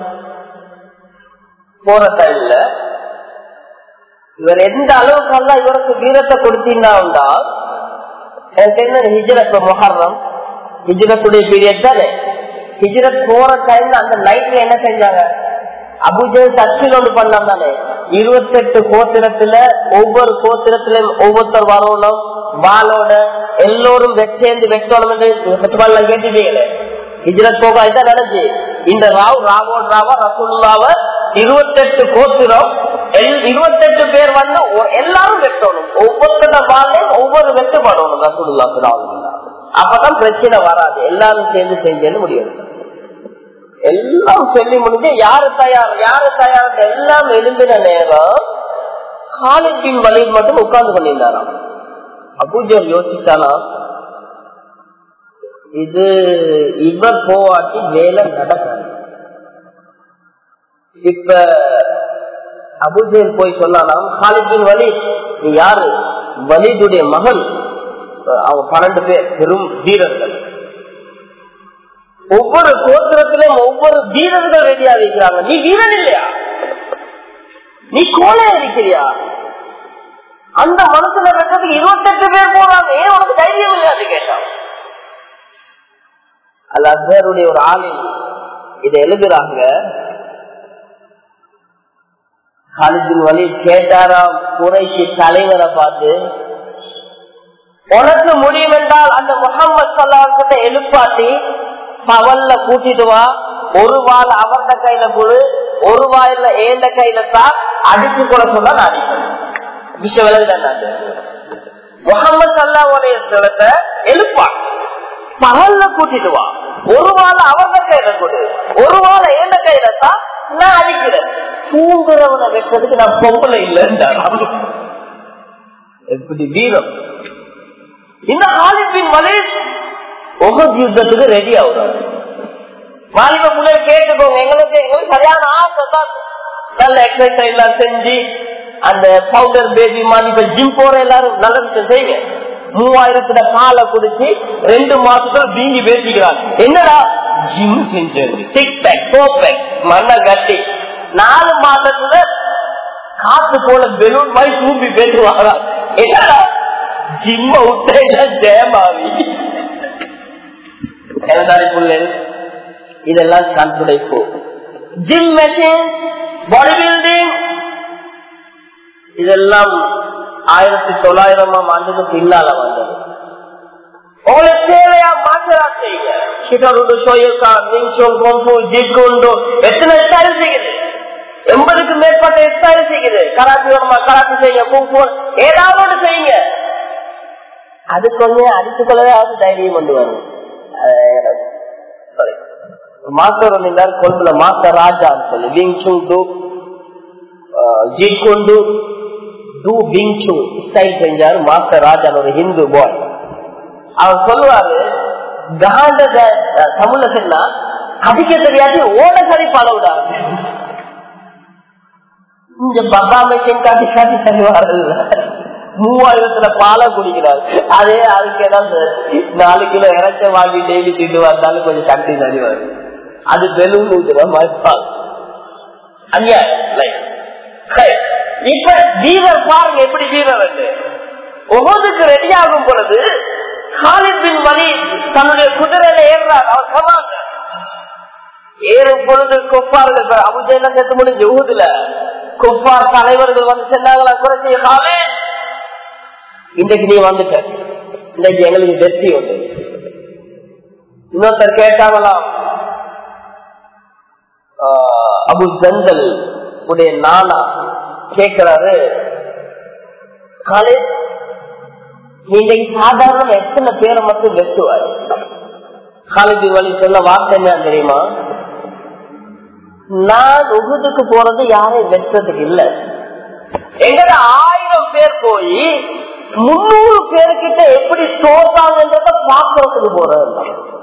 Speaker 1: போற டைம்ல இவர் எந்த அளவுக்கு அல்ல இவருக்கு வீரத்தை கொடுத்தீங்கன்னா எனக்கு என்ன ஹிஜரத் மொஹர்ரம் ஹிஜரத்துடைய பீரியட் தானே ஹிஜரத் போற டைம்ல அந்த நைட்ல என்ன செஞ்சாங்க அபுஜல் தச்சில் ஒன்று பண்ணாங்க தானே இருபத்தெட்டு கோத்திரத்துல ஒவ்வொரு கோத்திரத்திலும் ஒவ்வொருத்தர் வரணும் வாளோட எல்லோரும் வெச்சேர்ந்து வெட்டணும் என்று கேட்டுட்டீங்களே ஹிஜரத் போக இதான் நடந்துச்சு இந்த ராவ் ராவோட ராவா ரசூல்லாவ இருபத்தெட்டு கோத்திரம் இருபத்தெட்டு பேர் வந்து எல்லாரும் வெட்டணும் ஒவ்வொருத்தர வாழையும் ஒவ்வொரு வெட்டுப்படணும் ரசூல்லா அப்பதான் பிரச்சனை வராது எல்லாரும் சேர்ந்து செஞ்சேன்னு முடியும் எல்லாம் சொல்லி முடிஞ்சு யாரு தயார் யாரு தயார் எல்லாம் எழுந்தின நேரம் காலேஜின் வழியில் மட்டும் உட்கார்ந்து கொண்டிருந்தாராம் அபூஜர் யோசிச்சானா இது இவர் போவாட்டி வேலை நடக்காது இப்ப அபுஜேல் போய் சொன்னாலாம் ஹாலிபின் வலி நீ யாரு வலிதுடைய மகன் அவங்க பன்னெண்டு பேர் பெரும் வீரர்கள் ஒவ்வொரு கோத்திரத்திலும் ஒவ்வொரு வீரர்கள் ரெடியா இருக்கிறாங்க நீ வீரன் இல்லையா நீ கோலையா இருக்கிறியா அந்த மனசுல இருக்கிறதுக்கு இருபத்தெட்டு பேர் போறாங்க ஏன் உனக்கு தைரியம் இல்லையா கேட்டான் அல்ல அசருடைய ஒரு ஆளில் இதை எழுதுறாங்க காலிதின் வழி கேட்டாராம் குறைசி தலைவரை பார்த்து உனக்கு முடியும் என்றால் அந்த முகமது சல்லாஹத்தை எழுப்பாட்டி பவல்ல கூட்டிட்டு வா ஒரு வாள் அவர்த கையில கொடு ஒரு வாயில ஏந்த கையில தான் அடிச்சு கூட சொன்னா நான் அடிப்பேன் விஷயம் விலகுதான் முகமது சல்லாவுடைய ஸ்தலத்தை எழுப்பான் பகல்ல கூட்டிட்டு வா ஒரு வாழை அவர்த கையில கொடு ஒரு வாழை ஏந்த கையில தான் நான் அடிக்கிறேன் தூங்குறவனை வைக்கிறதுக்கு நான் பொம்பளை இல்லைன்னு எப்படி வீரம் இந்த காலிப்பின் மலை ஒவ்வொரு யுத்தத்துக்கு ரெடி ஆகுறாரு வாலிப முன்னே கேட்டுக்கோங்க எங்களுக்கு எங்களுக்கு சரியான ஆசை தான் நல்ல எக்ஸசைஸ் எல்லாம் செஞ்சு அந்த பவுடர் பேபி மாதிரி இப்ப ஜிம் போற எல்லாரும் நல்ல விஷயம் செய்யுங்க மூவாயிரத்துல காலை குடிச்சு ரெண்டு மாசத்துல வீங்கி பேசிக்கிறாங்க என்னடா ஜிம் செஞ்சது சிக்ஸ் பேக் ஃபோர் பேக் மண்ண கட்டி நாலு மாசத்துல காத்து போல பெலூன் மாதிரி தூம்பி பேசுவாங்க என்னடா ஜிம்ம விட்டா ஜெயமாவி இதெல்லாம் கண்துடைப்பு ஜிம் மெஷின் பாடி பில்டிங் இதெல்லாம் ஆயிரத்தி தொள்ளாயிரமாம் ஆண்டுக்கு பின்னால வந்தது உங்களுக்கு தேவையா மாற்றா செய்யுங்க கிட்டோடு சோயக்கா மின்சோம் கொம்பு ஜிக்குண்டு எத்தனை ஸ்டைல் செய்யுது எண்பதுக்கு மேற்பட்ட ஸ்டைல் செய்யுது கராத்தி வருமா கராத்தி செய்யுங்க கும்பு ஏதாவது ஒன்று செய்யுங்க அது கொஞ்சம் அடிச்சுக்கொள்ளவே தைரியம் கொண்டு வரும் மாஸ்டர் வந்தார் கொழும்புல மாஸ்டர் ராஜான்னு சொல்லி விங்சுங் to Jeet Kune Do Wing Chun style செஞ்சாரு மாஸ்டர் ராஜான் ஒரு ஹிந்து பாய் அவர் சொல்லுவாரு காந்த தமிழ்ல சொன்னா கடிக்க தெரியாது ஓட சரி பழவிடா இந்த பப்பா மிஷின் காட்டி காட்டி தருவார்கள் மூவாயிரத்துல பாலை குடிக்கிறார் அதே அதுக்கு ஏதாவது நாலு கிலோ இறைச்ச வாங்கி டெய்லி திட்டு வந்தாலும் கொஞ்சம் சக்தி தனி வரும் அது பெலூன் ஊத்துற மாதிரி இப்ப வீரர் பாருங்க எப்படி வீரர் ஒவ்வொன்றுக்கு ரெடி ஆகும் பொழுது காலிபின் வழி தன்னுடைய குதிரையில ஏறுறார் அவர் சமாங்க ஏறும் பொழுது கொப்பார்கள் அபுஜெல்லாம் சேர்த்து முடிஞ்சு ஊதுல கொப்பார் தலைவர்கள் வந்து சொன்னாங்களா குறை செய்ய காலே இன்றைக்கு நீ வந்துட்ட இன்றைக்கு எங்களுக்கு வெற்றி உண்டு இன்னொருத்தர் கேட்டாங்களாம் அபு ஜந்தல் உடைய நானா கேட்கிறாரு காலேஜ் நீங்க சாதாரண எத்தனை பேரை மட்டும் வெட்டுவார் காலேஜ் வழி சொன்ன வார்த்தை என்ன தெரியுமா நான் உகுதுக்கு போறது யாரையும் வெட்டுறதுக்கு இல்ல எங்கட ஆயிரம் பேர் போய் முன்னூறு பேர்கிட்ட எப்படி தோத்தாங்கன்றத பாக்குறதுக்கு போறது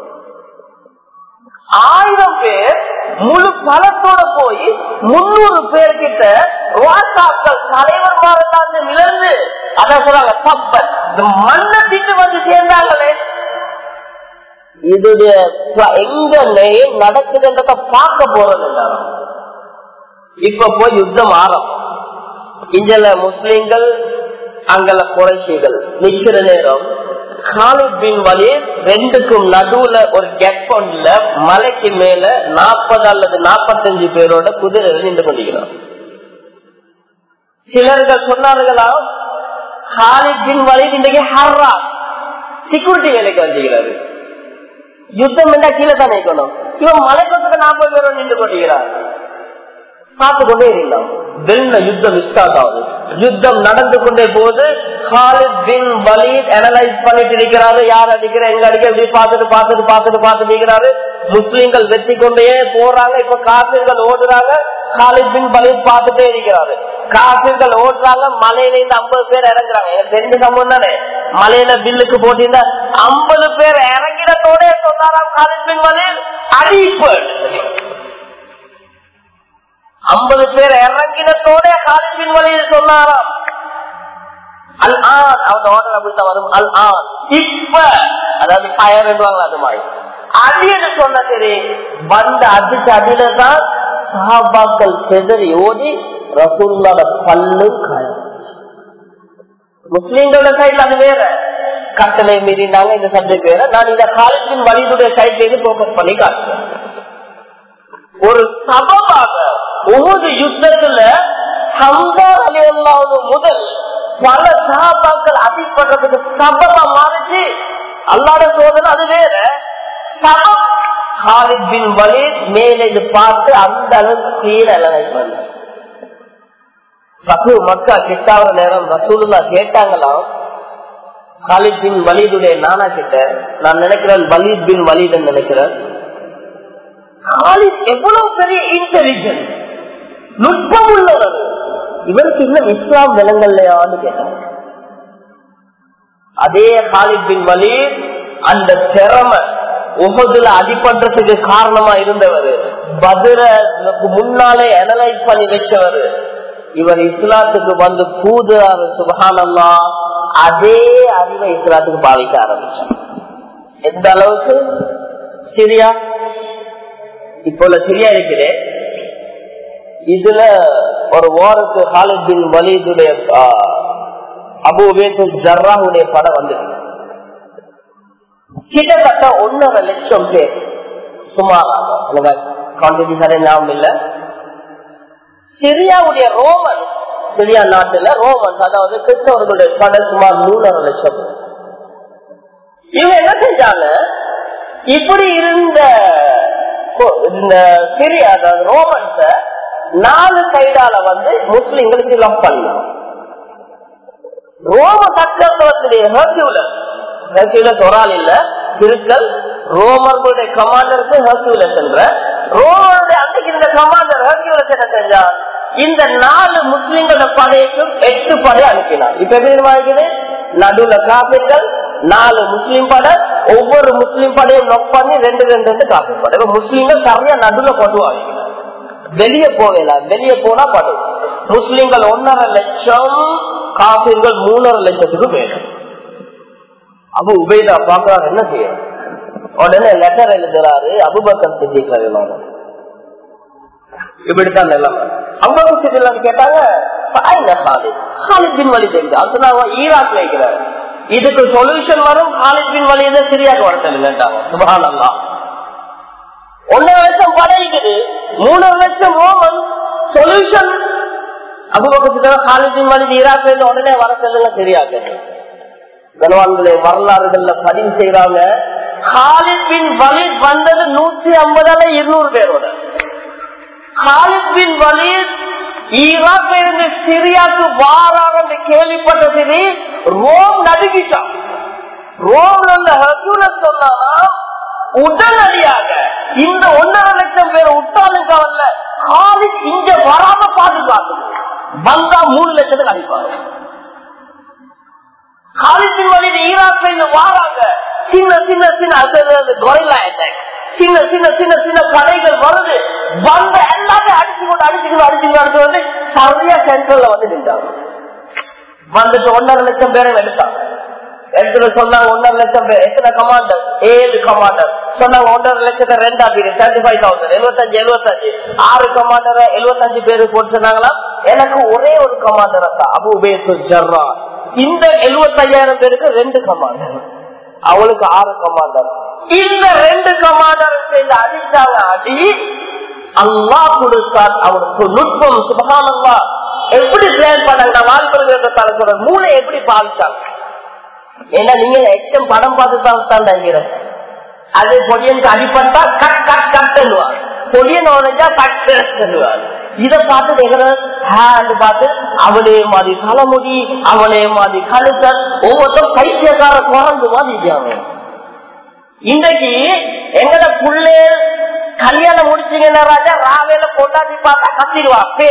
Speaker 1: ஆயிரம் பேர் முழு பலத்தோட போய் முன்னூறு பேர்கிட்ட வாட்டாக்கள் தலைவர்மாரெல்லாம் இழந்து அதான் சொல்றாங்க தப்பன் மண்ணை திட்டு வந்து சேர்ந்தாங்களே இதுடைய எங்க நடக்குதுன்றத பார்க்க போறது இப்ப போய் யுத்தம் ஆரம் இங்கல முஸ்லிம்கள் அங்கல குறைசிகள் நிக்கிற நேரம் காலித் பின் வலி ரெண்டுக்கும் நடுவுல ஒரு கேப் ஒன்றுல மலைக்கு மேல நாற்பது அல்லது நாற்பத்தஞ்சு பேரோட குதிரை நின்று கொண்டிருக்கிறோம் சிலர்கள் சொன்னார்களாம் காலித் பின் வலி இன்றைக்கு ஹர்ரா செக்யூரிட்டி வேலைக்கு வந்துகிறாரு யுத்தம் என்றா கீழே தான் நிற்கணும் இவன் மலைக்கொத்துக்கு நாற்பது பேரோட நின்று கொண்டிருக்கிறார் பார்த்து கொண்டே இருந்தான் வெள்ள யுத்தம் ஸ்டார்ட் ஆகுது யுத்தம் நடந்து கொண்டே போது காலித் பின் வலீத் அனலைஸ் பண்ணிட்டு இருக்கிறாரு யார் அடிக்கிற எங்க அடிக்கிற இப்படி பார்த்துட்டு பார்த்துட்டு பார்த்துட்டு பார்த்துட்டு இருக்கிறாரு முஸ்லிம்கள் வெற்றி கொண்டே போறாங்க இப்ப காசிர்கள் ஓடுறாங்க காலித் பின் வலீத் பார்த்துட்டே இருக்கிறாரு காசிர்கள் ஓடுறாங்க மலையில இருந்து ஐம்பது பேர் இறங்குறாங்க எனக்கு தெரிஞ்ச சம்பவம் தானே மலையில பில்லுக்கு போட்டீங்கன்னா ஐம்பது பேர் இறங்கினத்தோட சொன்னாராம் காலித் பின் வலீத் அடிப்பட் ஐம்பது பேர் இறங்கினத்தோட காலிபின் வழியில் சொன்னாராம் அல் ஆன் அவங்க ஆர்டர் அப்படித்தான் வரும் அல் ஆன் இப்ப அதாவது ஃபயர் அது மாதிரி அடின்னு சொன்ன சரி வந்த அடிச்ச அடியில தான் சஹாபாக்கள் செதறி ஓடி ரசூல்லோட பல்லு காயம் முஸ்லீம்களோட சைட்ல அது வேற கட்டளை மீறினாங்க இந்த சப்ஜெக்ட் வேற நான் இந்த காலேஜின் வழியுடைய சைட்ல இருந்து போக்கஸ் பண்ணி காட்டுறேன் ஒரு சபமாக ஒவ்வொரு யுத்தத்துல ஹம்சா அலி அல்லாவது முதல் பல சகாபாக்கள் அதிகப்படுறதுக்கு சபமா மாறிச்சு அல்லாட சோதனை அது வேற சபம் ஹாலித் பின் வலீத் மேலே இது பார்த்து அந்த அளவுக்கு கீழே பண்ணு ரசூல் மக்கா கிட்டாவது நேரம் ரசூலுல்லா கேட்டாங்களாம் ஹாலித் பின் வலீதுடைய நானா கிட்ட நான் நினைக்கிறேன் வலீத் பின் வலீத் நினைக்கிறேன் ஹாலித் எவ்வளவு பெரிய இன்டெலிஜென்ட் நுட்பம் உள்ளவர் இவருக்கு இன்னும் இஸ்லாம் விலங்கல்லையான்னு கேட்டாங்க அதே ஹாலித் பின் வலீத் அந்த திறமை உகதுல அடிபடுறதுக்கு காரணமா இருந்தவர் பதிலுக்கு முன்னாலே அனலைஸ் பண்ணி வச்சவர் இவர் இஸ்லாத்துக்கு வந்து கூதுறாரு சுபகானம்மா அதே அறிவை இஸ்லாத்துக்கு பாதிக்க ஆரம்பிச்சார் எந்த அளவுக்கு சிரியா இப்போ சிரியா இருக்குது இதுல ஒரு வாருக்கு ஹாலித் பின் வலீதுடைய அபு ஜர்ராவுடைய படம் வந்துச்சு கிட்டத்தட்ட ஒன்னரை லட்சம் பேர் சுமாராக கான்ட்ரிபியூஷன் ஞாபகம் இல்ல சிரியாவுடைய ரோமன் சிரியா நாட்டுல ரோமன் அதாவது கிறிஸ்தவர்களுடைய படை சுமார் மூணரை லட்சம் இவங்க என்ன செஞ்சாங்க இப்படி இருந்த இந்த சிரியா அதாவது ரோமன்ஸ நாலு சைடால வந்து முஸ்லிம்களுக்கு லவ் பண்ணலாம் ரோம சக்கரத்துவத்துடைய ஹர்சியூலஸ் ஹர்சியூலஸ் ஒரு ஆள் இல்ல திருக்கல் ரோமர்களுடைய கமாண்டருக்கு ஹர்சியூலஸ் என்ற ரோமனுடைய அன்றைக்கு இந்த கமாண்டர் ஹர்சியூலஸ் என்ன செஞ்சார் இந்த நாலு முஸ்லிம்களோட படைக்கும் எட்டு படை அனுப்பினார் இப்ப எப்படி இருக்குது நடுவுல காப்பீர்கள் நாலு முஸ்லீம் படை ஒவ்வொரு முஸ்லீம் படையும் நொக் பண்ணி ரெண்டு ரெண்டு ரெண்டு காப்பீர் படை முஸ்லீம்கள் சரியா நடுவுல போட்டுவாங்க வெளியே போகல வெளியே போனா படை முஸ்லிம்கள் ஒன்னரை லட்சம் காப்பீர்கள் மூணரை லட்சத்துக்கு வேணும் அப்ப உபேதா பாக்குறாரு என்ன செய்யணும் உடனே லெட்டர் எழுதுறாரு அபுபக்கர் சித்திக்கிறாரு இப்படித்தான் நிலைமை அபுபக்கர் சித்திலாம் கேட்டாங்க ஈராக் வைக்கிறார் இதுக்கு சொல்யூஷன் வரும் ஹாலித் பின் வலித சிரியாக்கு வர சொல்லுங்கட்டாங்க சுபகானந்தா ஒன்னரை லட்சம் படைக்குது மூணு லட்சம் ஓமன் சொல்யூஷன் அபுபக்கர் ஹாலித் பின் வலித் ஈராக்ல இருந்து உடனே வர சொல்லுங்க சிரியாக்கு கனவான்களை வரலாறுகள்ல பதிவு செய்யறாங்க ஹாலித் பின் வலித் வந்தது நூத்தி ஐம்பதால இருநூறு பேரோட ஹாலித் பின் வலித் ஈராக்ல இருந்து சிரியாக்கு வாரார் என்று கேள்விப்பட்ட சரி ரோம் நடுங்கிட்டான் ரோம்ல உள்ள ஹசூல சொன்னானா உடனடியாக இந்த ஒன்றரை லட்சம் பேர் விட்டாலும் கவல்ல ஹாலித் இங்க வராம பாதுகாக்கணும் வந்தா மூணு லட்சத்துக்கு அனுப்பாங்க ஹாலித்தின் வழியில் ஈராக்ல இருந்து வாராங்க சின்ன சின்ன சின்ன கொரில்லா அட்டாக் சின்ன சின்ன சின்ன சின்ன படைகள் வருது வந்த எல்லாத்தையும் அடிச்சு கொண்டு அடிச்சு கொண்டு அடிச்சு கொண்டு அடிச்சு வந்து சரியா சென்ட்ரல்ல வந்து நின்றாங்க வந்துட்டு ஒன்னரை லட்சம் பேரை எடுத்தாங்க எடுத்துட்டு சொன்னாங்க ஒன்னரை லட்சம் பேர் எத்தனை கமாண்டர் ஏழு கமாண்டர் சொன்னாங்க ஒன்றரை லட்சத்தை ரெண்டா பேரு தேர்ட்டி ஃபைவ் தௌசண்ட் எழுபத்தஞ்சு எழுபத்தஞ்சு ஆறு கமாண்டர் எழுபத்தஞ்சு பேரு போட்டு சொன்னாங்களா எனக்கு ஒரே ஒரு கமாண்டர் தான் அபு உபேசு ஜர்ரா இந்த எழுபத்தையாயிரம் பேருக்கு ரெண்டு கமாண்டர் அவளுக்கு ஆறு கமாண்டர் இந்த ரெண்டு கமாண்டர் சேர்ந்து அடிச்சாங்க அடி அல்லா கொடுத்தார் அவருக்கு நுட்பம் சுபகானல்லா எப்படி பிளான் பண்ணாங்க வாழ்க்கை சொல்ற மூளை எப்படி பாதிச்சாங்க ஏன்னா நீங்க எக்ஸம் படம் பார்த்து தான் தான் நினைக்கிறேன் அது பொடியனுக்கு அடிப்பட்டா கட் கட் கட்டுவார் பொடியன் உழைஞ்சா கட் கட்டுவார் இத பார்த்து எங்களை ஹேண்ட் பார்த்து அவளே மாதிரி தலைமுடி அவளே மாதிரி கழுத்தல் ஒவ்வொருத்தரும் பைத்தியக்கார குழந்தை மாதிரி இன்றைக்கு எங்கட புள்ளே கல்யாணம் முடிச்சீங்கன்னா ராஜா ராவேல கொண்டாடி பார்த்தா கத்திடுவா பே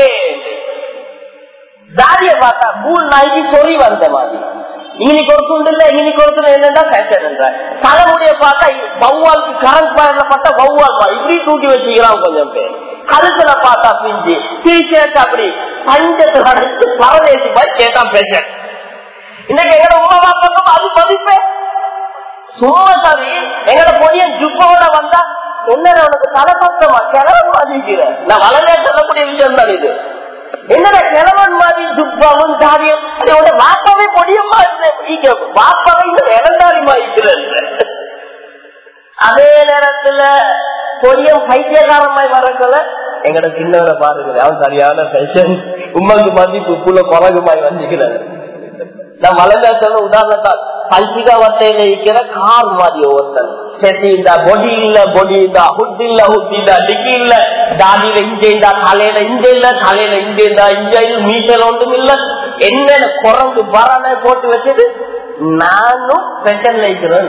Speaker 1: தாரிய பார்த்தா மூணு நாய்க்கு சொல்லி வந்த மாதிரி இன்னைக்கு ஒரு துண்டு இல்ல இன்னைக்கு ஒரு துண்டு என்னன்னா ஃபேஷன் என்ற தலைமுடிய பார்த்தா வௌவாலுக்கு கரண்ட் பயன்ல பார்த்தா வௌவால் இப்படி தூக்கி வச்சுக்கிறான் கொஞ்சம் பேர் கழுத்துல பார்த்தா பிஞ்சு டிஷர்ட் அப்படி பஞ்சத்துல அடைச்சு பரதேசி மாதிரி கேட்டா ஃபேஷன் இன்னைக்கு எங்கட உமா பாப்பா அது மதிப்பே சும்மா சரி எங்கட பொடியன் ஜுப்போட வந்தா என்ன உனக்கு தலை பத்தமா கிளம்ப மாதிரிக்கிற நான் வளர்ந்தே சொல்லக்கூடிய விஷயம் தான் இது என்னடா கிழவன் மாதிரி துப்பாவும் தாரியம் அதோட வாப்பாவே பொடியமா வாப்பாவே இந்த இளந்தாரிமா இருக்கிறது அதே நேரத்துல பொடியம் பைத்தியகாரமாய் வரக்குள்ள எங்கட சின்னவரை பாருங்க அவன் சரியான ஃபேஷன் உமக்கு மதிப்பு புள்ள குறகுமாய் வந்துக்கிறாரு நான் வளர்ந்த சொல்ல உதாரணத்தால் பல்சிகா வட்டையில இருக்கிற கார் மாதிரி ஒருத்தன் செசி இல்ல பொடி இல்ல பொடி இல்ல ஹுட் இல்ல ஹுட் இல்ல டிக்கி இல்ல தாடியில இங்க இருந்தா தலையில இங்க இல்ல தலையில இங்க இருந்தா இங்க மீட்டர் ஒன்றும் இல்ல என்னென்ன குரங்கு பரணை போட்டு வச்சது நானும் பெஷன்ல இருக்கிறேன்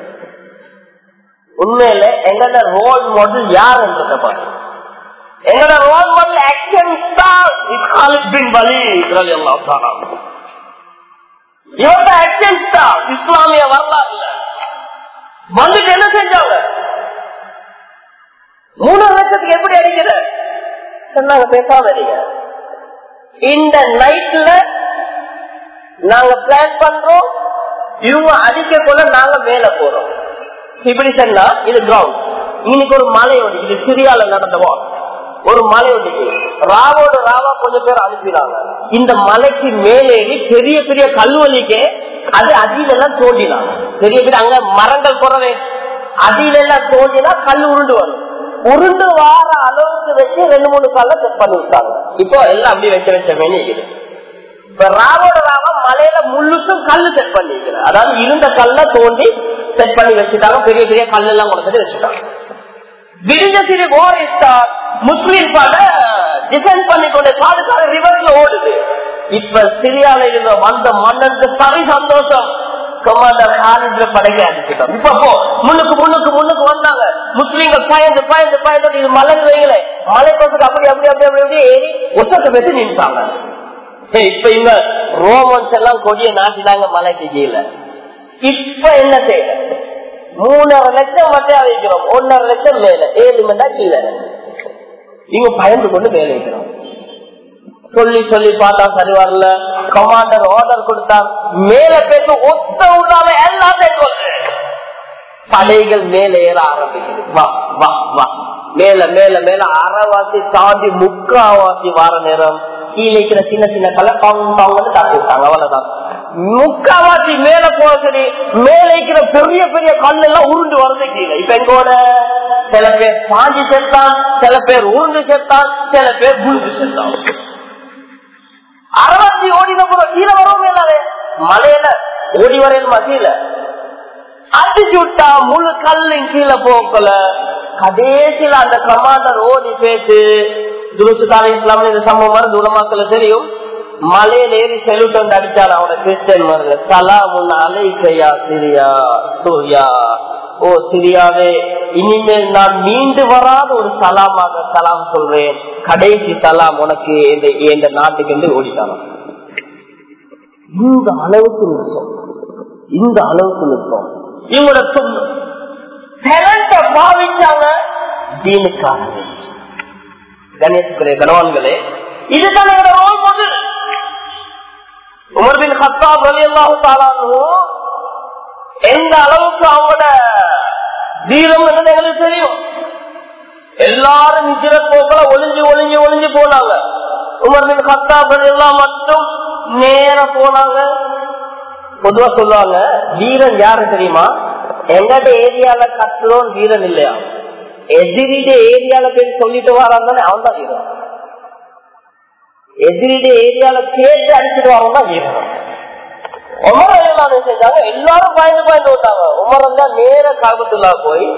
Speaker 1: உண்மையில எங்களோட ரோல் மாடல் யார் என்றத பாரு எங்களோட role model action star Khalid bin பலி எல்லாம் இவங்க ஆக்ஷன் ஸ்டார் இஸ்லாமிய வரலாறுல வந்துட்டு என்ன செஞ்சாங்க மூணு லட்சத்துக்கு எப்படி அடிக்கிற சொன்னாங்க பேசாம இருங்க இந்த நைட்ல நாங்க பிளான் பண்றோம் இவங்க அடிக்க கொள்ள நாங்க மேல போறோம் இப்படி சொன்னா இது கிரவுண்ட் இன்னைக்கு ஒரு மலையோடு இது சிரியால நடந்த வார் ஒரு மலை ஒட்டிக்கு ராவோட ராவா கொஞ்சம் பேர் அனுப்பினாங்க இந்த மலைக்கு மேலேறி பெரிய பெரிய கல்வெளிக்கு அது அடியில எல்லாம் தோண்டினாங்க பெரிய பெரிய அங்க மரங்கள் போறவே அடியில எல்லாம் தோண்டினா கல் உருண்டு வரும் உருண்டு வார அளவுக்கு வச்சு ரெண்டு மூணு கால செட் பண்ணி விட்டாங்க இப்போ எல்லாம் அப்படி வச்ச வச்ச மேலே இருக்குது இப்ப ராவோட ராவா மலையில முள்ளுக்கும் கல்லு செட் பண்ணிருக்கிறது அதாவது இருந்த கல்ல தோண்டி செட் பண்ணி வச்சுட்டாங்க பெரிய பெரிய கல் எல்லாம் கொடுத்துட்டு வச்சுட்டாங்க விடிஞ்ச சிறு ஓரிஸ்டார் முஸ்லீம் பட டிசைன் பண்ணி கொண்டு பாதுகாத ரிவர்ஸ்ல ஓடுது இப்ப சிரியால இருந்த வந்த மன்னனுக்கு சரி சந்தோஷம் கமாண்டர் ஹாலிட்ல படைக்க அடிச்சுட்டோம் இப்ப போ முன்னுக்கு முன்னுக்கு முன்னுக்கு வந்தாங்க முஸ்லீம்கள் பயந்து பயந்து பயந்து இது மலை வைங்களே மலை பக்கத்துக்கு அப்படி அப்படி அப்படி அப்படி அப்படி ஏறி ஒசத்தை வச்சு நின்றாங்க ஏய், இப்ப இங்க ரோமன்ஸ் எல்லாம் கொடிய நாட்டினாங்க மலைக்கு கீழே இப்ப என்ன செய்ய மூணரை லட்சம் மட்டும் வைக்கிறோம் ஒன்னரை லட்சம் மேல ஏழு மணி நேரம் கீழே இவங்க பயந்து கொண்டு மேல வைக்கிறோம் சொல்லி சொல்லி பார்த்தா சரி வரல கமாண்டர் ஆர்டர் கொடுத்தார் மேல பேச ஒத்த விடாம எல்லாத்தையும் கொண்டு படைகள் மேல ஏற ஆரம்பிக்குது வா வா வா மேல மேல மேல அரைவாசி தாண்டி முக்காவாசி வார நேரம் கீழே இருக்கிற சின்ன சின்ன கலை பாவம் பாவம் தாக்கி விட்டாங்க அவ்வளவுதான் முக்காவாசி மேல போக சரி மேல இருக்கிற பெரிய பெரிய கல் எல்லாம் உருண்டு வருது கீழே இப்ப எங்கோட சில பேர் சாஞ்சி செத்தான் சில பேர் உருண்டு செத்தான் சில பேர் புழுந்து செத்தான் அரைவாசி ஓடின போற கீழே வரவும் இல்லாதே மலையில ஓடி வரையில் மத்தியில அடிச்சு விட்டா முழு கல்லு கீழே போக்கல கடைசியில அந்த கமாண்டர் ஓடி பேசு துருசுதான இஸ்லாம்ல இந்த சம்பவம் வர துரமாக்கல தெரியும் மலையில ஏறி செலுட்டு வந்து அடிச்சாரு அவன கிறிஸ்டியன் வருது சலாம் அலைக்கையா சிரியா சூர்யா ஓ சிரியாவே இனிமேல் நான் மீண்டு வராத ஒரு சலாமாக சலாம் சொல்றேன் கடைசி சலாம் உனக்கு இந்த இந்த நாட்டுக்கு என்று ஓடிட்டானா இந்த அளவுக்கு நிற்கும் இந்த அளவுக்கு நிற்கும் இவங்களோட பாவிச்சாங்க தீனுக்காக கணேசுக்குரிய கணவான்களே இதுதான் என்னோட role model Umar bin Khattab Ali அல்லாஹு எந்த அளவுக்கு அவங்களோட தீரம் என்னது எங்களுக்கு தெரியும் எல்லாரும் நிஜர போக்கல ஒளிஞ்சு ஒளிஞ்சு ஒளிஞ்சு போனாங்க உமர்பின் ஹத்தாப் அலி எல்லாம் மட்டும் நேர போனாங்க பொதுவா சொல்லுவாங்க வீரன் யாரு தெரியுமா எங்கட ஏரியால கத்துறோம் வீரன் இல்லையா எதிரிட ஏரியால பேர் சொல்லிட்டு வரான் அவன் தான் வீரன் எதிரிட ஏரியால கேட்டு அடிச்சுட்டு வரவன் தான் வீரன் உமர் எல்லாம் செஞ்சாங்க எல்லாரும் பயந்து பயந்து விட்டாங்க உமர் எல்லாம் நேர காபத்துல்லா போய்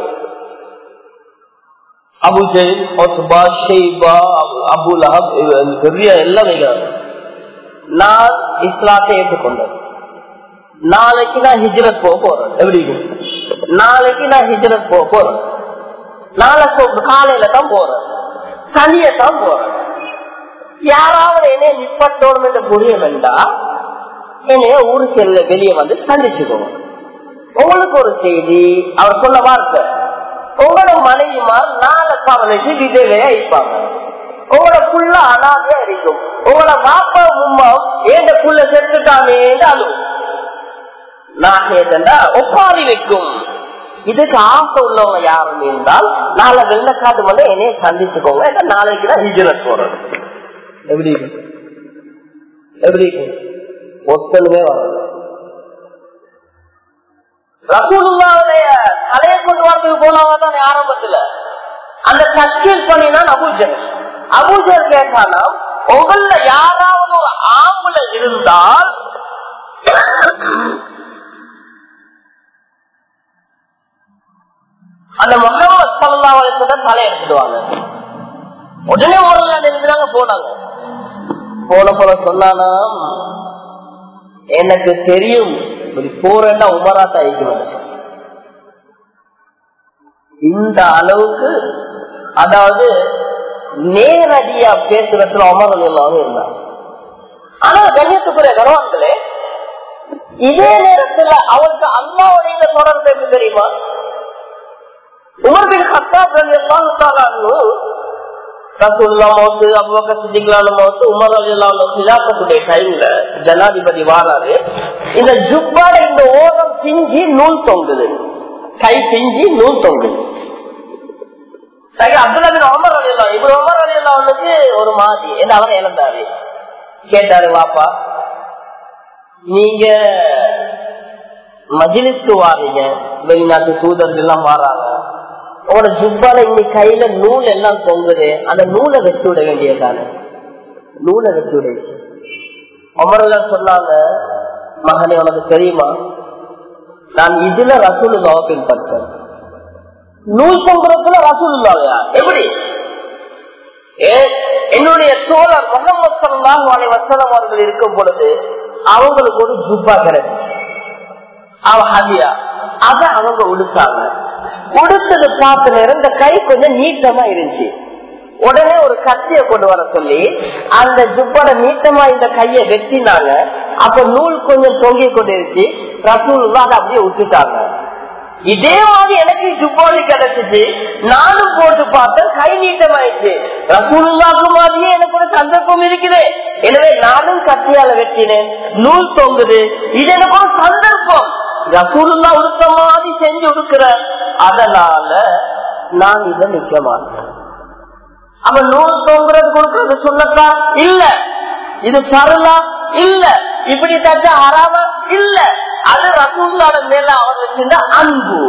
Speaker 1: அபுஜெய் ஒத்துபா ஷெய்பா அபுல் அஹப் பெரிய எல்லாம் நான் இஸ்லாத்தை ஏற்றுக்கொண்டேன் நாளைக்கு நான் ஹிஜ்ரத் போக போறேன் எப்படி நாளைக்கு நான் ஹிஜ்ரத் போக போறேன் நாளை காலையில தான் போறேன் தனிய தான் போறேன் யாராவது என்னைய நிப்பட்டோடும் என்று புரிய வேண்டாம் என்னைய ஊருக்கு செல்ல வெளியே வந்து சந்திச்சுக்கோங்க உங்களுக்கு ஒரு செய்தி அவர் சொன்ன வார்த்தை உங்களோட மனைவிமார் நாளை கவனிச்சு விதவையா இருப்பாங்க உங்களோட புள்ள அனாதையா இருக்கும் உங்களோட பாப்பா உமா ஏண்ட புள்ள செத்துட்டானே அழுவும் நாகேதண்டா ஒப்பாரி வைக்கும் இதுக்கு ஆசை உள்ளவங்க யாரும் இருந்தால் நாளை வெள்ளக்காட்டு மட்டும் என்னைய சந்திச்சுக்கோங்க நாளைக்கு தான் ஹிஜரத் போறது எப்படி எப்படி ஒத்தனுமே வராது ரசூலுல்லாவுடைய தலையை கொண்டு வரதுக்கு போனவங்க தான் ஆரம்பத்துல அந்த தஸ்கீல் பண்ணினான் அபூஜர் அபூஜர் கேட்டானா உங்கள யாராவது ஒரு ஆம்பளை இருந்தால் அந்த முகமது சல்லா வயசுல தலை எடுத்துடுவாங்க உடனே ஒரு இருந்தாங்க போனாங்க போன போல சொன்னானா எனக்கு தெரியும் இப்படி போறேன்னா உமராத்தா இருக்கிறாங்க இந்த அளவுக்கு அதாவது நேரடியா பேசுறதுல அமரல் எல்லாமே இருந்தாங்க ஆனா கண்ணியத்துக்குரிய கர்வான்களே இதே நேரத்துல அவருக்கு அல்லாவுடைய தொடர்பு எப்படி தெரியுமா உமர் பின் ஹத்தாப் ரலியல்லாஹு ரசூல்லா மௌத்து அபுபக்கர் சித்திகளான மௌத்து உமர் அலியல்லாஹு சிலாக்கத்துடைய டைம்ல ஜனாதிபதி வாராரு இந்த ஜுப்பாட இந்த ஓரம் பிஞ்சி நூல் தொங்குது கை பிஞ்சி நூல் தொங்குது அப்துல்லா பின் உமர் அலியல்லா இவர் உமர் அலியல்லா ஒரு மாதிரி என்ன அவரை இழந்தாரு கேட்டாரு வாப்பா நீங்க மஜிலிஸ்க்கு வாரீங்க வெளிநாட்டு தூதர்கள் எல்லாம் மாறாங்க உங்களோட ஜுப்பால இன்னைக்கு கையில நூல் எல்லாம் தொங்குது அந்த நூலை வச்சு விட வேண்டியதானே நூலை வச்சு விடுச்சு அமர்கள் சொன்னாங்க மகனே உனக்கு தெரியுமா நான் இதுல ரசூலுல்லாவை பின்பற்றேன் நூல் தொங்குறதுல ரசூலுல்லாவையா எப்படி ஏன் என்னுடைய தோழர் முகமது சல்லாஹ் அலை வசலம் அவர்கள் இருக்கும் பொழுது அவங்களுக்கு ஒரு ஜுப்பா கிடைச்சு அவ ஹதியா அத அவங்க உடுத்தாங்க உடுத்தது பார்த்த நேரம் இந்த கை கொஞ்சம் நீட்டமா இருந்துச்சு உடனே ஒரு கத்திய கொண்டு வர சொல்லி அந்த ஜுப்போட நீட்டமா இந்த கைய வெட்டினாங்க அப்ப நூல் கொஞ்சம் தொங்கி கொண்டு இருந்துச்சு ரசூல் அதை அப்படியே விட்டுட்டாங்க இதே மாதிரி எனக்கு ஜுப்பாலி கிடைச்சிச்சு நானும் போட்டு பார்த்தேன் கை நீட்டமாயிடுச்சு ரசூலுல்லாக்கு மாதிரியே எனக்கு ஒரு சந்தர்ப்பம் இருக்குது எனவே நானும் கத்தியால வெட்டினேன் நூல் தொங்குது இது எனக்கு ஒரு சந்தர்ப்பம் ரசூலுல்லா உடுத்த மாதிரி செஞ்சு உடுக்கிற அதனால நான் இதை நிக்க மாட்டேன் அப்ப நூல் தொங்குறது கொடுக்கறது சொல்லத்தா இல்ல இது சரலா இல்ல இப்படி தச்சா ஹராமா இல்ல அது ரசூல்லாட மேல அவர்களுக்கு இந்த அன்பு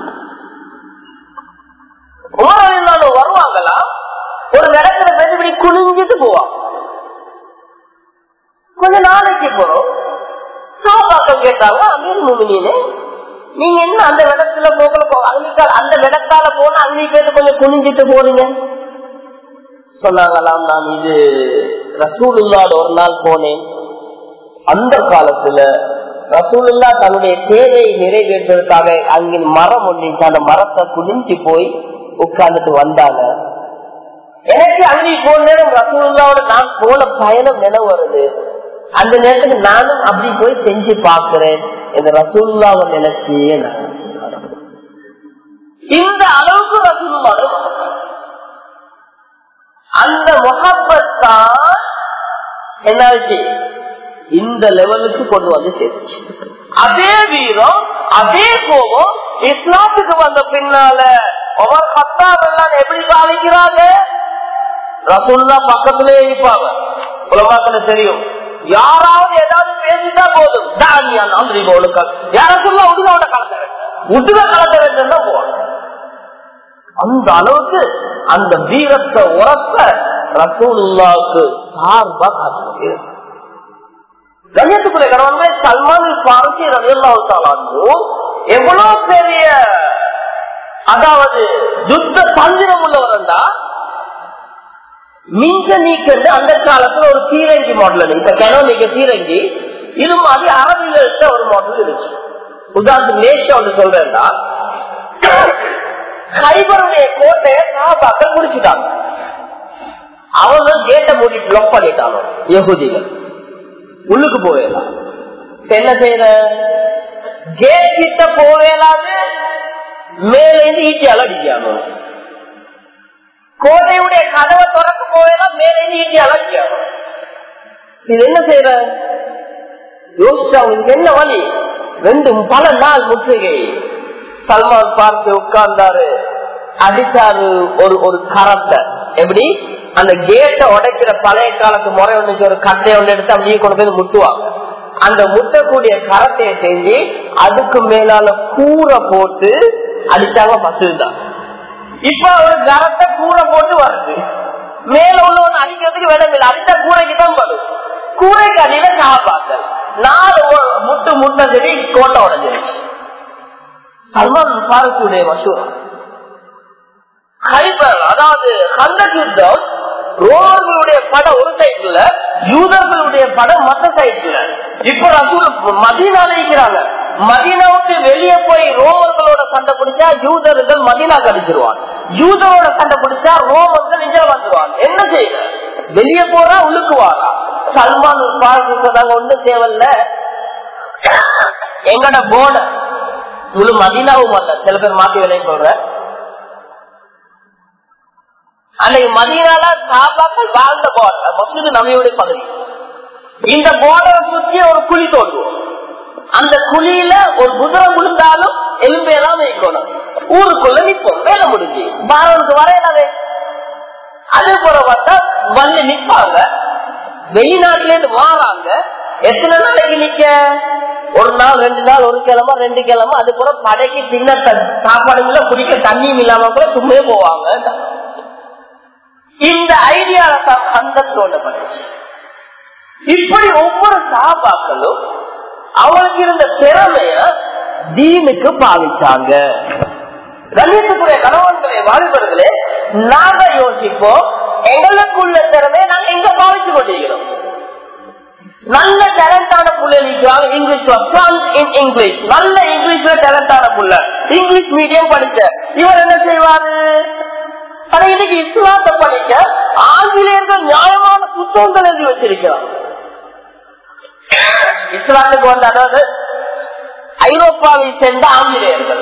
Speaker 1: உமரவில்லாலும் வருவாங்களா ஒரு இடத்துல போய் இப்படி குனிஞ்சிட்டு போவான் கொஞ்ச நாளைக்கு போறோம் சாபாக்கள் கேட்டாங்க அமீர் முமினே நீங்க என்ன அந்த இடத்துல போகல போ அன்னைக்கால அந்த இடத்தால போனா அன்னைக்கு பேர் கொஞ்சம் குனிஞ்சிட்டு போறீங்க சொன்னாங்களாம் நான் இது ரசூலுல்லாட ஒரு நாள் போனேன் அந்த காலத்துல ரசூலுல்லா தன்னுடைய தேவையை நிறைவேற்றுவதற்காக அங்கே மரம் ஒன்றிச்சு அந்த மரத்தை குடிஞ்சு போய் உட்கார்ந்துட்டு வந்தாங்க எனக்கு அங்கே போன நேரம் ரசூலுல்லாவோட நான் போன பயணம் நினைவு வருது அந்த நேரத்துக்கு நானும் அப்படி போய் செஞ்சு பார்க்கிறேன் இந்த ரசூல்லாவை நினைச்சு இந்த அளவுக்கு ரசூலுல்லாவோட அந்த முகப்பத்தான் என்ன இந்த லெவலுக்கு கொண்டு வந்து சேர்த்துச்சு அதே வீரம் அதே கோபம் இஸ்லாத்துக்கு வந்த பின்னால ஒவ்வொரு பத்தாம் எல்லாம் எப்படி பாதிக்கிறாங்க ரசூல்லா பக்கத்திலே இருப்பாங்க உலமாக்கள தெரியும் யாராவது ஏதாவது பேசிட்டா போதும் தானியான் அந்திரி போலுக்க யார சொல்ல உடுகாவோட கலந்த உடுக கலந்த வேண்டும் தான் போவாங்க அந்த அளவுக்கு அந்த வீரத்தை உரத்த ரசூலுல்லாவுக்கு சார்பா காட்டுறது கண்ணியத்துக்குரிய கடவுளே சல்மான் பாரதி ரவியல்லாவுத்தாலும் எவ்வளவு பெரிய அதாவது யுத்த தந்திரம் உள்ளவர்டா மிஞ்ச நீக்கண்டு அந்த காலத்துல ஒரு தீரங்கி மாடல் இப்ப கிணறு நீக்க தீரங்கி இது மாதிரி அரபில இருக்க ஒரு மாடல் இருந்துச்சு உதாரணத்துக்கு நேஷா வந்து சொல்றேன்டா ஹைபருடைய கோட்டையை சாபாக்கள் முடிச்சுட்டாங்க அவங்க கேட்டை மூடிட்டு லொக் பண்ணிட்டாங்க யகுதிகள் உள்ளுக்கு போவேலாம் என்ன செய்யற கேட் கிட்ட போவேலாது மேலேந்து ஈட்டியால அடிக்கணும் கோட்டையுடைய கதவை திறக்க போவேலாம் மேலேந்து ஈட்டியால அடிக்கணும் இது என்ன செய்யற யோசிச்சா உங்களுக்கு என்ன வழி ரெண்டு பல நாள் முற்றுகை சல்மான் பார்த்து உட்கார்ந்தாரு அடிச்சாரு ஒரு ஒரு கரத்தை எப்படி அந்த கேட்டை உடைக்கிற பழைய காலத்து முறை ஒன்று ஒரு கட்டையை ஒன்று எடுத்து அப்படியே கொண்டு போய் முட்டுவாங்க அந்த முட்டக்கூடிய கரத்தையை செஞ்சு அதுக்கு மேலால கூரை போட்டு அடிச்சாங்க பசு தான் இப்ப ஒரு கரத்தை கூரை போட்டு வருது மேல உள்ளவன் அடிக்கிறதுக்கு வேலை இல்லை அடிச்சா கூரைக்கு தான் வரும் கூரைக்கு அடியில காப்பாத்தல் நாலு முட்டு முட்டை சரி கோட்டை உடஞ்சிருச்சு சல்மான் பாரதியுடைய மசூரம் ஹைபர் அதாவது கந்த யுத்தம் ரோமர்களுடைய படம் ஒரு சைட்ல யூதர்களுடைய படம் மற்ற சைட்ல இப்ப ரசூல் மதீனால இருக்கிறாங்க மதீனாவுக்கு வெளியே போய் ரோமர்களோட சண்டை பிடிச்சா யூதர்கள் மதீனா கடிச்சிருவாங்க யூதரோட சண்டை பிடிச்சா ரோமர்கள் இங்க வந்துருவாங்க என்ன செய்ய வெளியே போறா உள்ளுக்கு வாரா சல்மான் பாரதிங்க ஒன்றும் தேவையில்ல எங்கட போன முழு மதீனாவும் அல்ல சில பேர் மாத்தி விலை சொல்ற அன்னைக்கு மதியனால சாப்பாக்கள் வாழ்ந்த போர்டர் மசூது நபியுடைய பகுதி இந்த போர்டரை சுற்றி ஒரு குழி தோண்டுவோம் அந்த குழியில ஒரு குதிரை விழுந்தாலும் எலும்பையெல்லாம் வைக்கணும் ஊருக்குள்ள நிற்போம் வேலை முடிஞ்சு பாரவனுக்கு வரையலாவே அதே போல பார்த்தா வந்து நிப்பாங்க வெளிநாட்டுல இருந்து வாராங்க எத்தனை நாளைக்கு நிக்க ஒரு நாள் ரெண்டு நாள் ஒரு கிழமை ரெண்டு கிழமை அது கூட படைக்கு தின்ன த- சாப்பாடுங்கள குடிக்க தண்ணியும் இல்லாம கூட சும்மே போவாங்க இந்த ஐடியால தான் அந்த தோண்டப்பட்டுச்சு இப்படி ஒவ்வொரு சாபாக்களும் அவளுக்கு இருந்த திறமைய தீனுக்கு பாவிச்சாங்க கண்ணியத்துக்குரிய கணவன்களே வாலிபர்களே நாங்க யோசிப்போம் எங்களுக்குள்ள திறமையை நாங்க எங்க பாவிச்சு கொண்டிருக்கிறோம் நல்ல டேலண்டான புள்ள நிற்கிறாங்க இங்கிலீஷ்ல இன் இங்கிலீஷ் நல்ல இங்கிலீஷ்ல டேலண்டான புள்ள இங்கிலீஷ் மீடியம் படிச்ச இவர் என்ன செய்வாரு ஆனா இன்னைக்கு இஸ்லாத்தை படிக்க ஆங்கிலேயர்கள் நியாயமான புத்தகங்கள் எழுதி வச்சிருக்கிறார் இஸ்லாத்துக்கு வந்த அதாவது ஐரோப்பாவை சேர்ந்த ஆங்கிலேயர்கள்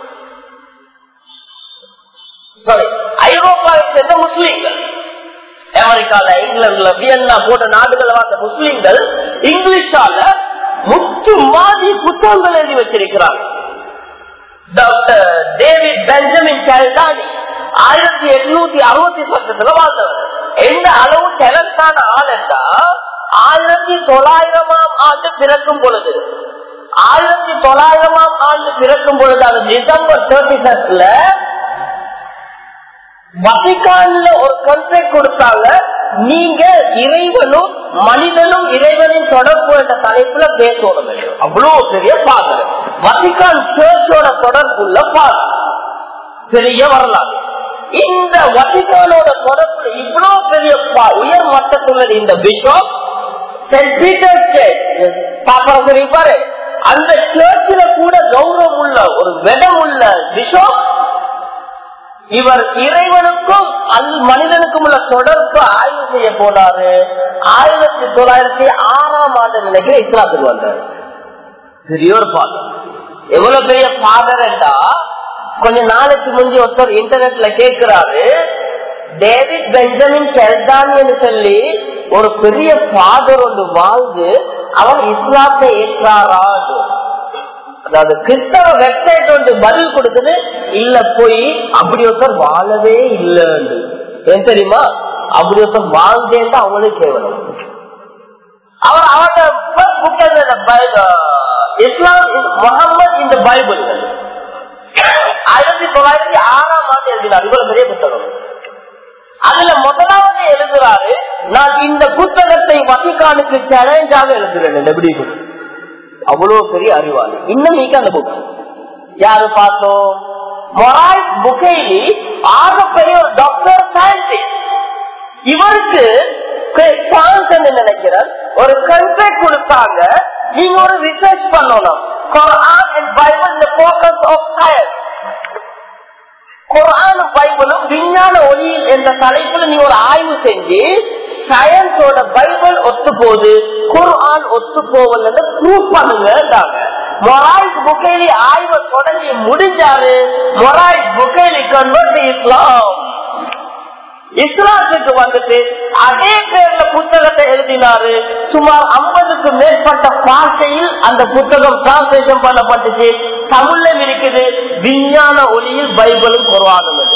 Speaker 1: சாரி ஐரோப்பாவை சேர்ந்த முஸ்லீம்கள் அமெரிக்கால இங்கிலாந்துல வியன்னா போன்ற நாடுகள் வாழ்ந்த முஸ்லீம்கள் இங்கிலீஷால முத்து மாதிரி புத்தகங்கள் எழுதி வச்சிருக்கிறாங்க டாக்டர் டேவிட் பெஞ்சமின் கல்டானி ஆயிரத்தி எட்நூத்தி அறுபத்தி வருஷத்துல வாழ்ந்தவர் எந்த அளவு டெலண்டான ஆள் என்றா ஆயிரத்தி தொள்ளாயிரமாம் ஆண்டு பிறக்கும் பொழுது ஆயிரத்தி தொள்ளாயிரமாம் ஆண்டு பிறக்கும் பொழுது அது டிசம்பர் தேர்ட்டி ஃபர்ஸ்ட்ல வசிகான்ல ஒரு கன்செப்ட் கொடுத்தாங்க நீங்க இறைவனும் மனிதனும் இறைவனின் தொடர்பு என்ற தலைப்புல பேசணும் அவ்வளவு பெரிய பாதர் வசிகான் சேர்ச்சோட தொடர்புள்ள பாதர் பெரிய வரலாறு இந்த வசிகானோட தொடர்புல இவ்வளவு பெரிய பா- உயர் மட்டத்துள்ள இந்த பிஷப் சென்ட் பீட்டர் சர்ச் பாப்பா இருப்பாரு அந்த சேர்ச்சில கூட கௌரவம் உள்ள ஒரு வெடம் உள்ள பிஷப் இவர் இறைவனுக்கும் அல் மனிதனுக்கும் உள்ள தொடர்பு ஆய்வு செய்ய போனாரு ஆயிரத்தி தொள்ளாயிரத்தி ஆறாம் ஆண்டு நினைக்கிற இஸ்லாத்துக்கு வந்தார் பெரிய ஒரு ஃபாதர் எவ்வளவு பெரிய ஃபாதர் என்றா கொஞ்ச நாளைக்கு முந்தி ஒருத்தர் இன்டர்நெட்ல கேட்கிறாரு டேவிட் பெஞ்சமின் கெல்தானின்னு சொல்லி ஒரு பெரிய ஃபாதர் ஒன்று வாழ்ந்து அவர் இஸ்லாத்தை ஏற்றாரான்னு அதாவது கிறிஸ்தவ வெப்சைட் ஒன்று பதில் கொடுக்குது இல்ல போய் அப்படி ஒருத்தர் வாழவே இல்லைன்னு ஏன் தெரியுமா அப்படி ஒருத்தர் வாழ்ந்தேன் அவங்களுக்கு கேவலம் அவர் அவரோட first book is the Bible. இஸ்லாம் முகமது இந்த பைபிள் ஆயிரத்தி தொள்ளாயிரத்தி ஆறாம் ஆண்டு எழுதினார் இவ்வளவு பெரிய புத்தகம் அதுல முதலாவது எழுதுறாரு நான் இந்த புத்தகத்தை வசிகானுக்கு சேலஞ்சாக எழுதுறேன் எப்படி இருக்கு? அவ்வளவு பெரிய அறிவாளி இன்னும் நீக்க அந்த புக் யாரு பார்த்தோம் மொராய் புகைலி ஆக பெரிய ஒரு டாக்டர் சயின்டிஸ்ட் இவருக்கு சான்ஸ் நினைக்கிறேன் ஒரு கண்ட்ராக்ட் கொடுத்தாங்க நீங்க ஒரு ரிசர்ச் பண்ணணும் குரான் அண்ட் பைபிள் இந்த போக்கஸ் ஆஃப் சயின்ஸ் குரான் பைபிளும் விஞ்ஞான ஒளியில் என்ற தலைப்புல நீ ஒரு ஆய்வு செஞ்சு சயின்ஸோட பைபிள் ஒத்து போகுது குர்ஆன் ஒத்து போவல் ப்ரூவ் பண்ணுங்க மொராய்ஸ் புகைலி ஆய்வை தொடங்கி முடிஞ்சாரு மொராய்ஸ் புகைலி கன்வெர்ட் இஸ்லாம் இஸ்லாத்துக்கு வந்துட்டு அதே பேர்ல புத்தகத்தை எழுதினாரு சுமார் ஐம்பதுக்கு மேற்பட்ட பாஷையில் அந்த புத்தகம் டிரான்ஸ்லேஷன் பண்ணப்பட்டுச்சு தமிழ்ல இருக்குது விஞ்ஞான ஒளியில் பைபிளும் குருவாகுது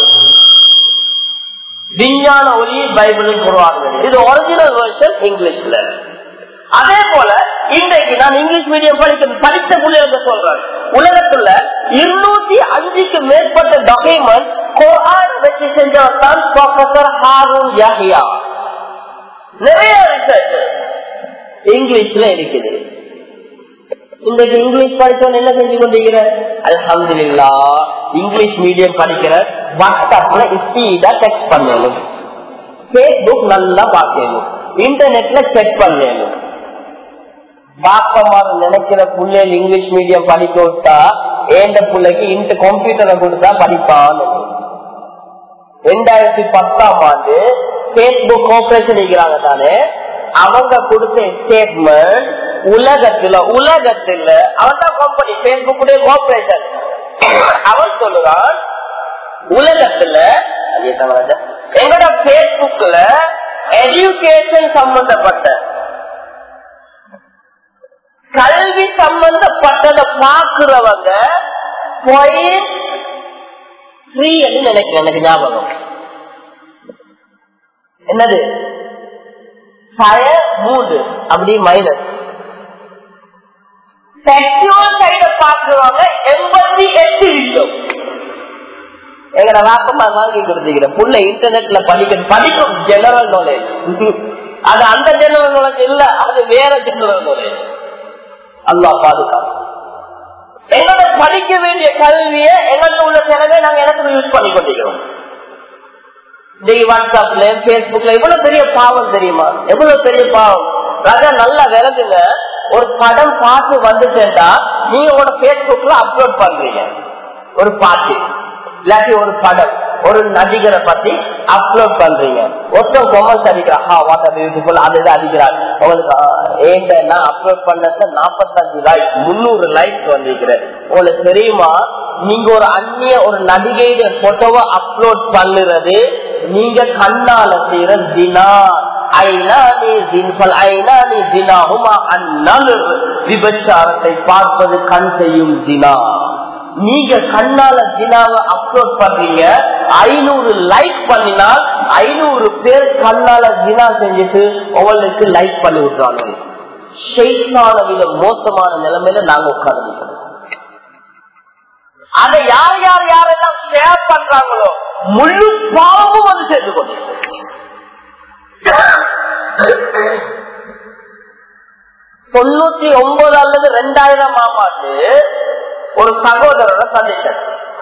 Speaker 1: விஞ்ஞான ஒளியில் பைபிளும் குருவாகுது இது ஒரிஜினல் வெர்ஷன் இங்கிலீஷ்ல அதே போல இன்றைக்கு நான் இங்கிலீஷ் மீடியம் படிக்க படித்த பிள்ளைங்க சொல்றேன் உலகத்துல இருநூத்தி அஞ்சுக்கு மேற்பட்ட டாக்குமெண்ட் குரான் வச்சு செஞ்சவர் தான் ப்ரொஃபசர் ஹாரூன் யாஹியா நிறைய ரிசர்ச் இங்கிலீஷ்ல இருக்குது இன்றைக்கு இங்கிலீஷ் படிச்சவன் என்ன செஞ்சு கொண்டிருக்கிற அல்ஹம்துலில்லா இங்கிலீஷ் மீடியம் படிக்கிற வாட்ஸ்அப்ல ஸ்பீடா டெக்ஸ்ட் பண்ணணும் பேஸ்புக் நல்லா பார்க்கணும் இன்டர்நெட்ல செக் பண்ணணும் பாப்பமாக நினைக்கிற பிள்ளைகள் இங்கிலீஷ் மீடியம் படிக்க விட்டா ஏண்ட பிள்ளைக்கு இந்த கம்ப்யூட்டரை கொடுத்தா படிப்பான்னு ரெண்டாயிரத்தி பத்தாம் ஆண்டு பேஸ்புக் கோஆபரேஷன் இருக்கிறாங்க தானே அவங்க கொடுத்த ஸ்டேட்மெண்ட் உலகத்துல உலகத்துல அவன் தான் கம்பெனி பேஸ்புக் கோஆபரேஷன் அவன் சொல்லுறான் உலகத்துல அதே தவிர எங்களோட பேஸ்புக்ல எஜுகேஷன் சம்பந்தப்பட்ட கல்வி சம்பந்தப்பட்டதை பாக்குறவங்க பாயிண்ட் த்ரீ நினைக்கிறேன் எனக்கு ஞாபகம் என்னது சய மூன்று அப்படி மைனஸ் செக்ஷுவல் சைட பாக்குறவங்க எண்பத்தி எட்டு வீதம் எங்கட வாக்கமா வாங்கி கொடுத்துக்கிறேன் புள்ள இன்டர்நெட்ல படிக்க படிக்கும் ஜெனரல் நாலேஜ் அது அந்த ஜெனரல் நாலேஜ் இல்ல அது வேற ஜெனரல் நாலேஜ் அல்லா பாதுகாப்பு எங்களோட படிக்க வேண்டிய கல்விய எங்கள்கிட்ட உள்ள செலவை நாங்க எனக்கு யூஸ் பண்ணி கொண்டிருக்கிறோம் இன்னைக்கு வாட்ஸ்அப்ல பேஸ்புக்ல எவ்வளவு பெரிய பாவம் தெரியுமா எவ்வளவு பெரிய பாவம் ராஜா நல்லா விளங்குங்க ஒரு படம் பார்த்து வந்துட்டேன்டா நீங்க உங்களோட பேஸ்புக்ல அப்லோட் பண்றீங்க ஒரு பாட்டு இல்லாட்டி ஒரு படம் ஒரு நடிகரை பத்தி அப்லோட் பண்றீங்க ஒருத்தன் கொமர்ஸ் அடிக்கிறான் ஹா வாட் பியூட்டிஃபுல் அது இது அடிக்கிறார் உங்களுக்கு ஏன்டா நான் அப்லோட் பண்ணத நாற்பத்தஞ்சு லைக் முன்னூறு லைக் வந்திருக்கிறேன் உங்களுக்கு தெரியுமா நீங்க ஒரு அந்நிய ஒரு நடிகையுடைய போட்டோவை அப்லோட் பண்ணுறது நீங்க கண்ணால செய்யற தினா விபச்சாரத்தை பார்ப்பது கண் செய்யும் தினா நீங்க கண்ணால தினாவை அப்லோட் பண்றீங்க ஐநூறு லைக் பண்ணினால் ஐநூறு பேர் கண்ணால தினா செஞ்சுட்டு உங்களுக்கு லைக் பண்ணி விட்டுறாங்க ஷெய்தான விட மோசமான நிலைமையில நாங்க உட்கார்ந்து அதை யார் யார் யாரெல்லாம் ஷேர் பண்றாங்களோ முழு பாவமும் வந்து சேர்ந்து கொண்டு தொண்ணூத்தி ஒன்பது அல்லது ரெண்டாயிரம் ஆமாண்டு ஒரு சகோதரரை சந்திச்சார்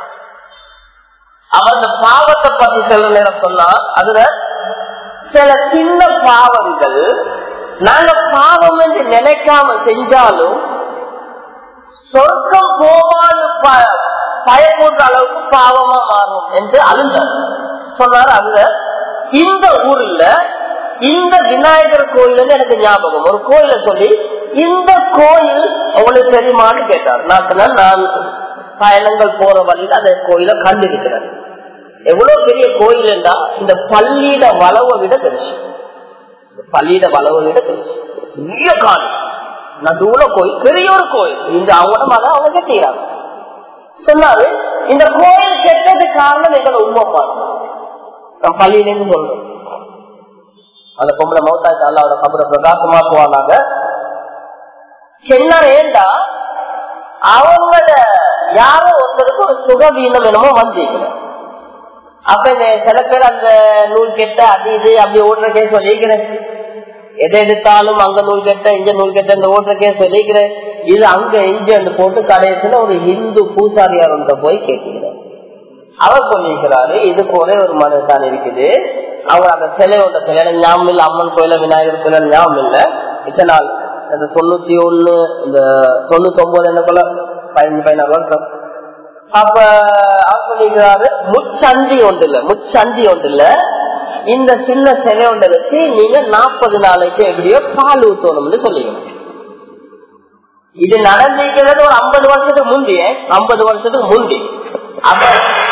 Speaker 1: அவர் அந்த பாவத்தை பத்தி சில நேரம் சொன்னா அதுல சில சின்ன பாவங்கள் நாங்க பாவம் என்று நினைக்காம செஞ்சாலும் சொர்க்கம் போவான்னு பயப்படுற அளவுக்கு பாவமா மாறும் என்று அழுந்தார் சொன்னார் அதுல இந்த ஊர்ல இந்த விநாயகர் கோயில் எனக்கு ஞாபகம் ஒரு கோயில சொல்லி இந்த கோயில் உங்களுக்கு தெரியுமான்னு கேட்டார் நான் சொன்னேன் நான் பயணங்கள் போற வழியில அந்த கோயில கண்டிருக்கிறேன் எவ்வளவு பெரிய கோயில் என்றா இந்த பள்ளியிட வளவை விட பெருசு பள்ளியிட வளவை விட பெருசு பெரிய காணி நடுவுல கோயில் பெரிய ஒரு கோயில் இந்த அவங்க மகன் அவங்க கட்டிக்கிறாங்க சொன்னாரு இந்த கோயில் கெட்டது காரணம் எங்களை உண்மை பாருங்க நான் பள்ளியிலேருந்து சொல்றேன் அந்த பொம்பளை மௌத்தாச்சு அல்லாவோட கபரை பிரகாசமா போவாங்க என்ன ஏண்டா அவங்கள யாரோ ஒருத்தருக்கு ஒரு சுகவீனம் என்னமோ வந்தீங்க அப்ப இந்த சில பேர் அந்த நூல் கெட்ட அது இது அப்படி ஓடுற கேஸ் சொல்லிக்கிறேன் எதை எடுத்தாலும் அங்க நூல் கெட்ட இங்க நூல் கெட்ட இந்த ஓடுற கேஸ் சொல்லிக்கிறேன் இது அங்க இங்க அந்த போட்டு கடைசியில ஒரு இந்து பூசாரியார் போய் கேட்கிறேன் அவர் சொல்லியிருக்கிறாரு இது போல ஒரு மனசான் இருக்குது அவர் அந்த சிலை ஒன்ற சிலை ஞாபகம் இல்லை அம்மன் கோயில விநாயகர் கோயில ஞாபகம் இல்லை இத்தனை நாள் இந்த தொண்ணூத்தி ஒண்ணு இந்த தொண்ணூத்தி ஒன்பது என்ன போல பதினஞ்சு பதினாறு வருஷம் அப்ப அவர் சொல்லிக்கிறாரு முச்சந்தி ஒன்று இல்ல முச்சந்தி ஒன்று இல்ல இந்த சின்ன சிலை ஒன்றை வச்சு நீங்க நாற்பது நாளைக்கு எப்படியோ பால் ஊத்தணும்னு சொல்லிக்கணும் இது நடந்திருக்கிறது ஒரு ஐம்பது வருஷத்துக்கு முந்தி ஐம்பது வருஷத்துக்கு முந்தி அப்ப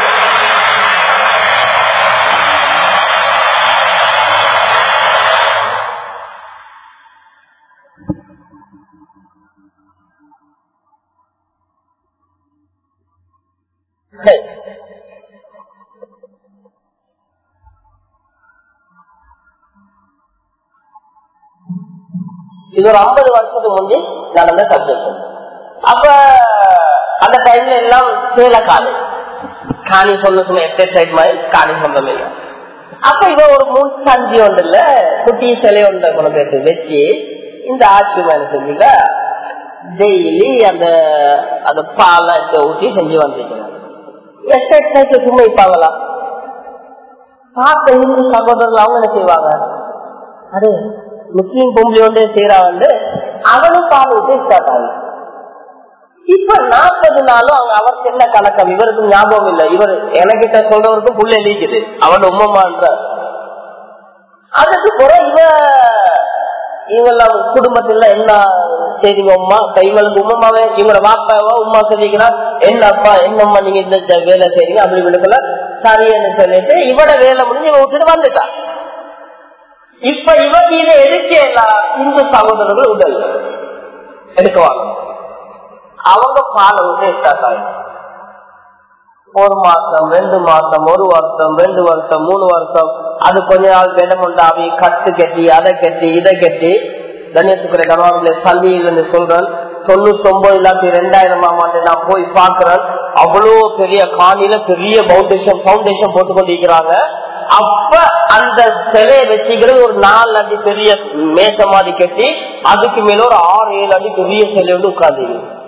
Speaker 1: இது ஒரு ஐம்பது வருஷத்துக்கு முந்தி நடந்த சப்ஜெக்ட் அப்ப அந்த டைம்ல எல்லாம் சேல காணி காணி சொன்ன சும்மா எக்ஸசைட் மாதிரி காணி சொந்தம் இல்லை அப்ப இவ ஒரு மூணு சஞ்சி ஒன்று இல்ல குட்டி சிலை ஒன்றை கொண்டு போயிட்டு வச்சு இந்த ஆட்சி மேல செஞ்சுங்க டெய்லி அந்த அந்த பாலை ஊற்றி செஞ்சு வந்திருக்கிறாங்க எக்ஸசைஸ் சும்மா வைப்பாங்களா பார்த்த இந்து சகோதரர்கள் அவங்க என்ன செய்வாங்க அது முஸ்லீம் பொம்பளை ஒன்றே செய்யறா வந்து அவனும் பால் ஊற்றி ஸ்டார்ட் ஆகுது இப்ப நாற்பது நாளும் அவங்க அவருக்கு என்ன கணக்கம் இவருக்கு ஞாபகம் இல்லை இவர் எனக்கிட்ட சொல்றவருக்கும் புள்ள எழுதிக்குது அவன் உம்மமான்ற அதுக்கு பிறகு இவ இவெல்லாம் குடும்பத்துல என்ன செய்திங்க உமா இவங்களுக்கு உமாவே இவங்களோட வாப்பாவோ உமா சொல்லிக்கிறான் என்ன அப்பா என்னம்மா நீங்க இந்த வேலை செய்றீங்க அப்படி விழுக்கல சரின்னு சொல்லிட்டு இவட வேலை முடிஞ்சு இவன் விட்டுட்டு வந்துட்டான் இப்ப இவன் இதை எடுக்க இந்து சகோதரர்கள் உடல் எடுக்குவாங்க அவங்க பாலை விட்டு ஸ்டார்ட் ஆகும் ஒரு மாசம் ரெண்டு மாசம் ஒரு வருஷம் ரெண்டு வருஷம் மூணு வருஷம் அது கொஞ்ச நாள் இடம் உண்டாவி கட்டு கட்டி அதை கட்டி இதை கட்டி கணேசுக்குற கனவாவில பள்ளி என்று சொல்றேன் தொண்ணூத்தி ஒன்பது இல்லாட்டி ரெண்டாயிரமாம் ஆண்டு நான் போய் பாக்குறேன் அவ்வளவு பெரிய காணியில பெரிய பவுண்டேஷன் பவுண்டேஷன் போட்டு கொண்டிருக்கிறாங்க அப்ப அந்த சிலையை வச்சுக்கிறது ஒரு நாலு அடி பெரிய மேச மாதிரி கட்டி அதுக்கு மேல ஒரு ஆறு ஏழு அடி பெரிய சிலை வந்து உட்கார்ந்து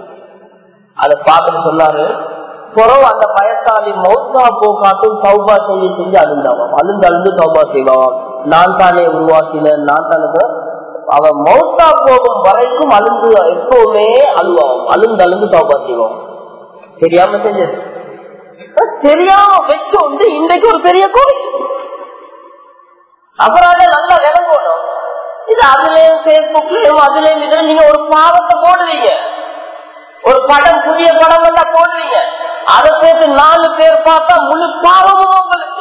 Speaker 1: அதை பார்த்துட்டு சொன்னாரு புறவு அந்த பயத்தாளி மௌத்தா போக்காட்டும் சௌபா செய்ய செஞ்சு அழுந்தாவாம் அழுந்து அழுந்து சௌபா செய்வான் நான் தானே உருவாக்கினேன் நான் தானே அவன் மௌத்தா போகும் வரைக்கும் அழுந்து எப்பவுமே அழுவான் அழுந்து அழுந்து சௌபா செய்வான் தெரியாம செஞ்சது தெரியாம வச்சு வந்து இன்றைக்கு ஒரு பெரிய கோயில் அப்புறம் அதை நல்லா விளங்கணும் இது அதுலயும் பேஸ்புக்லயும் அதுலயும் இதுல நீங்க ஒரு பாவத்தை போடுவீங்க ஒரு படம் புதிய படம் வந்தா போடுவீங்க அதை சேர்த்து நாலு பேர் பார்த்தா முழு பாவமும் உங்களுக்கு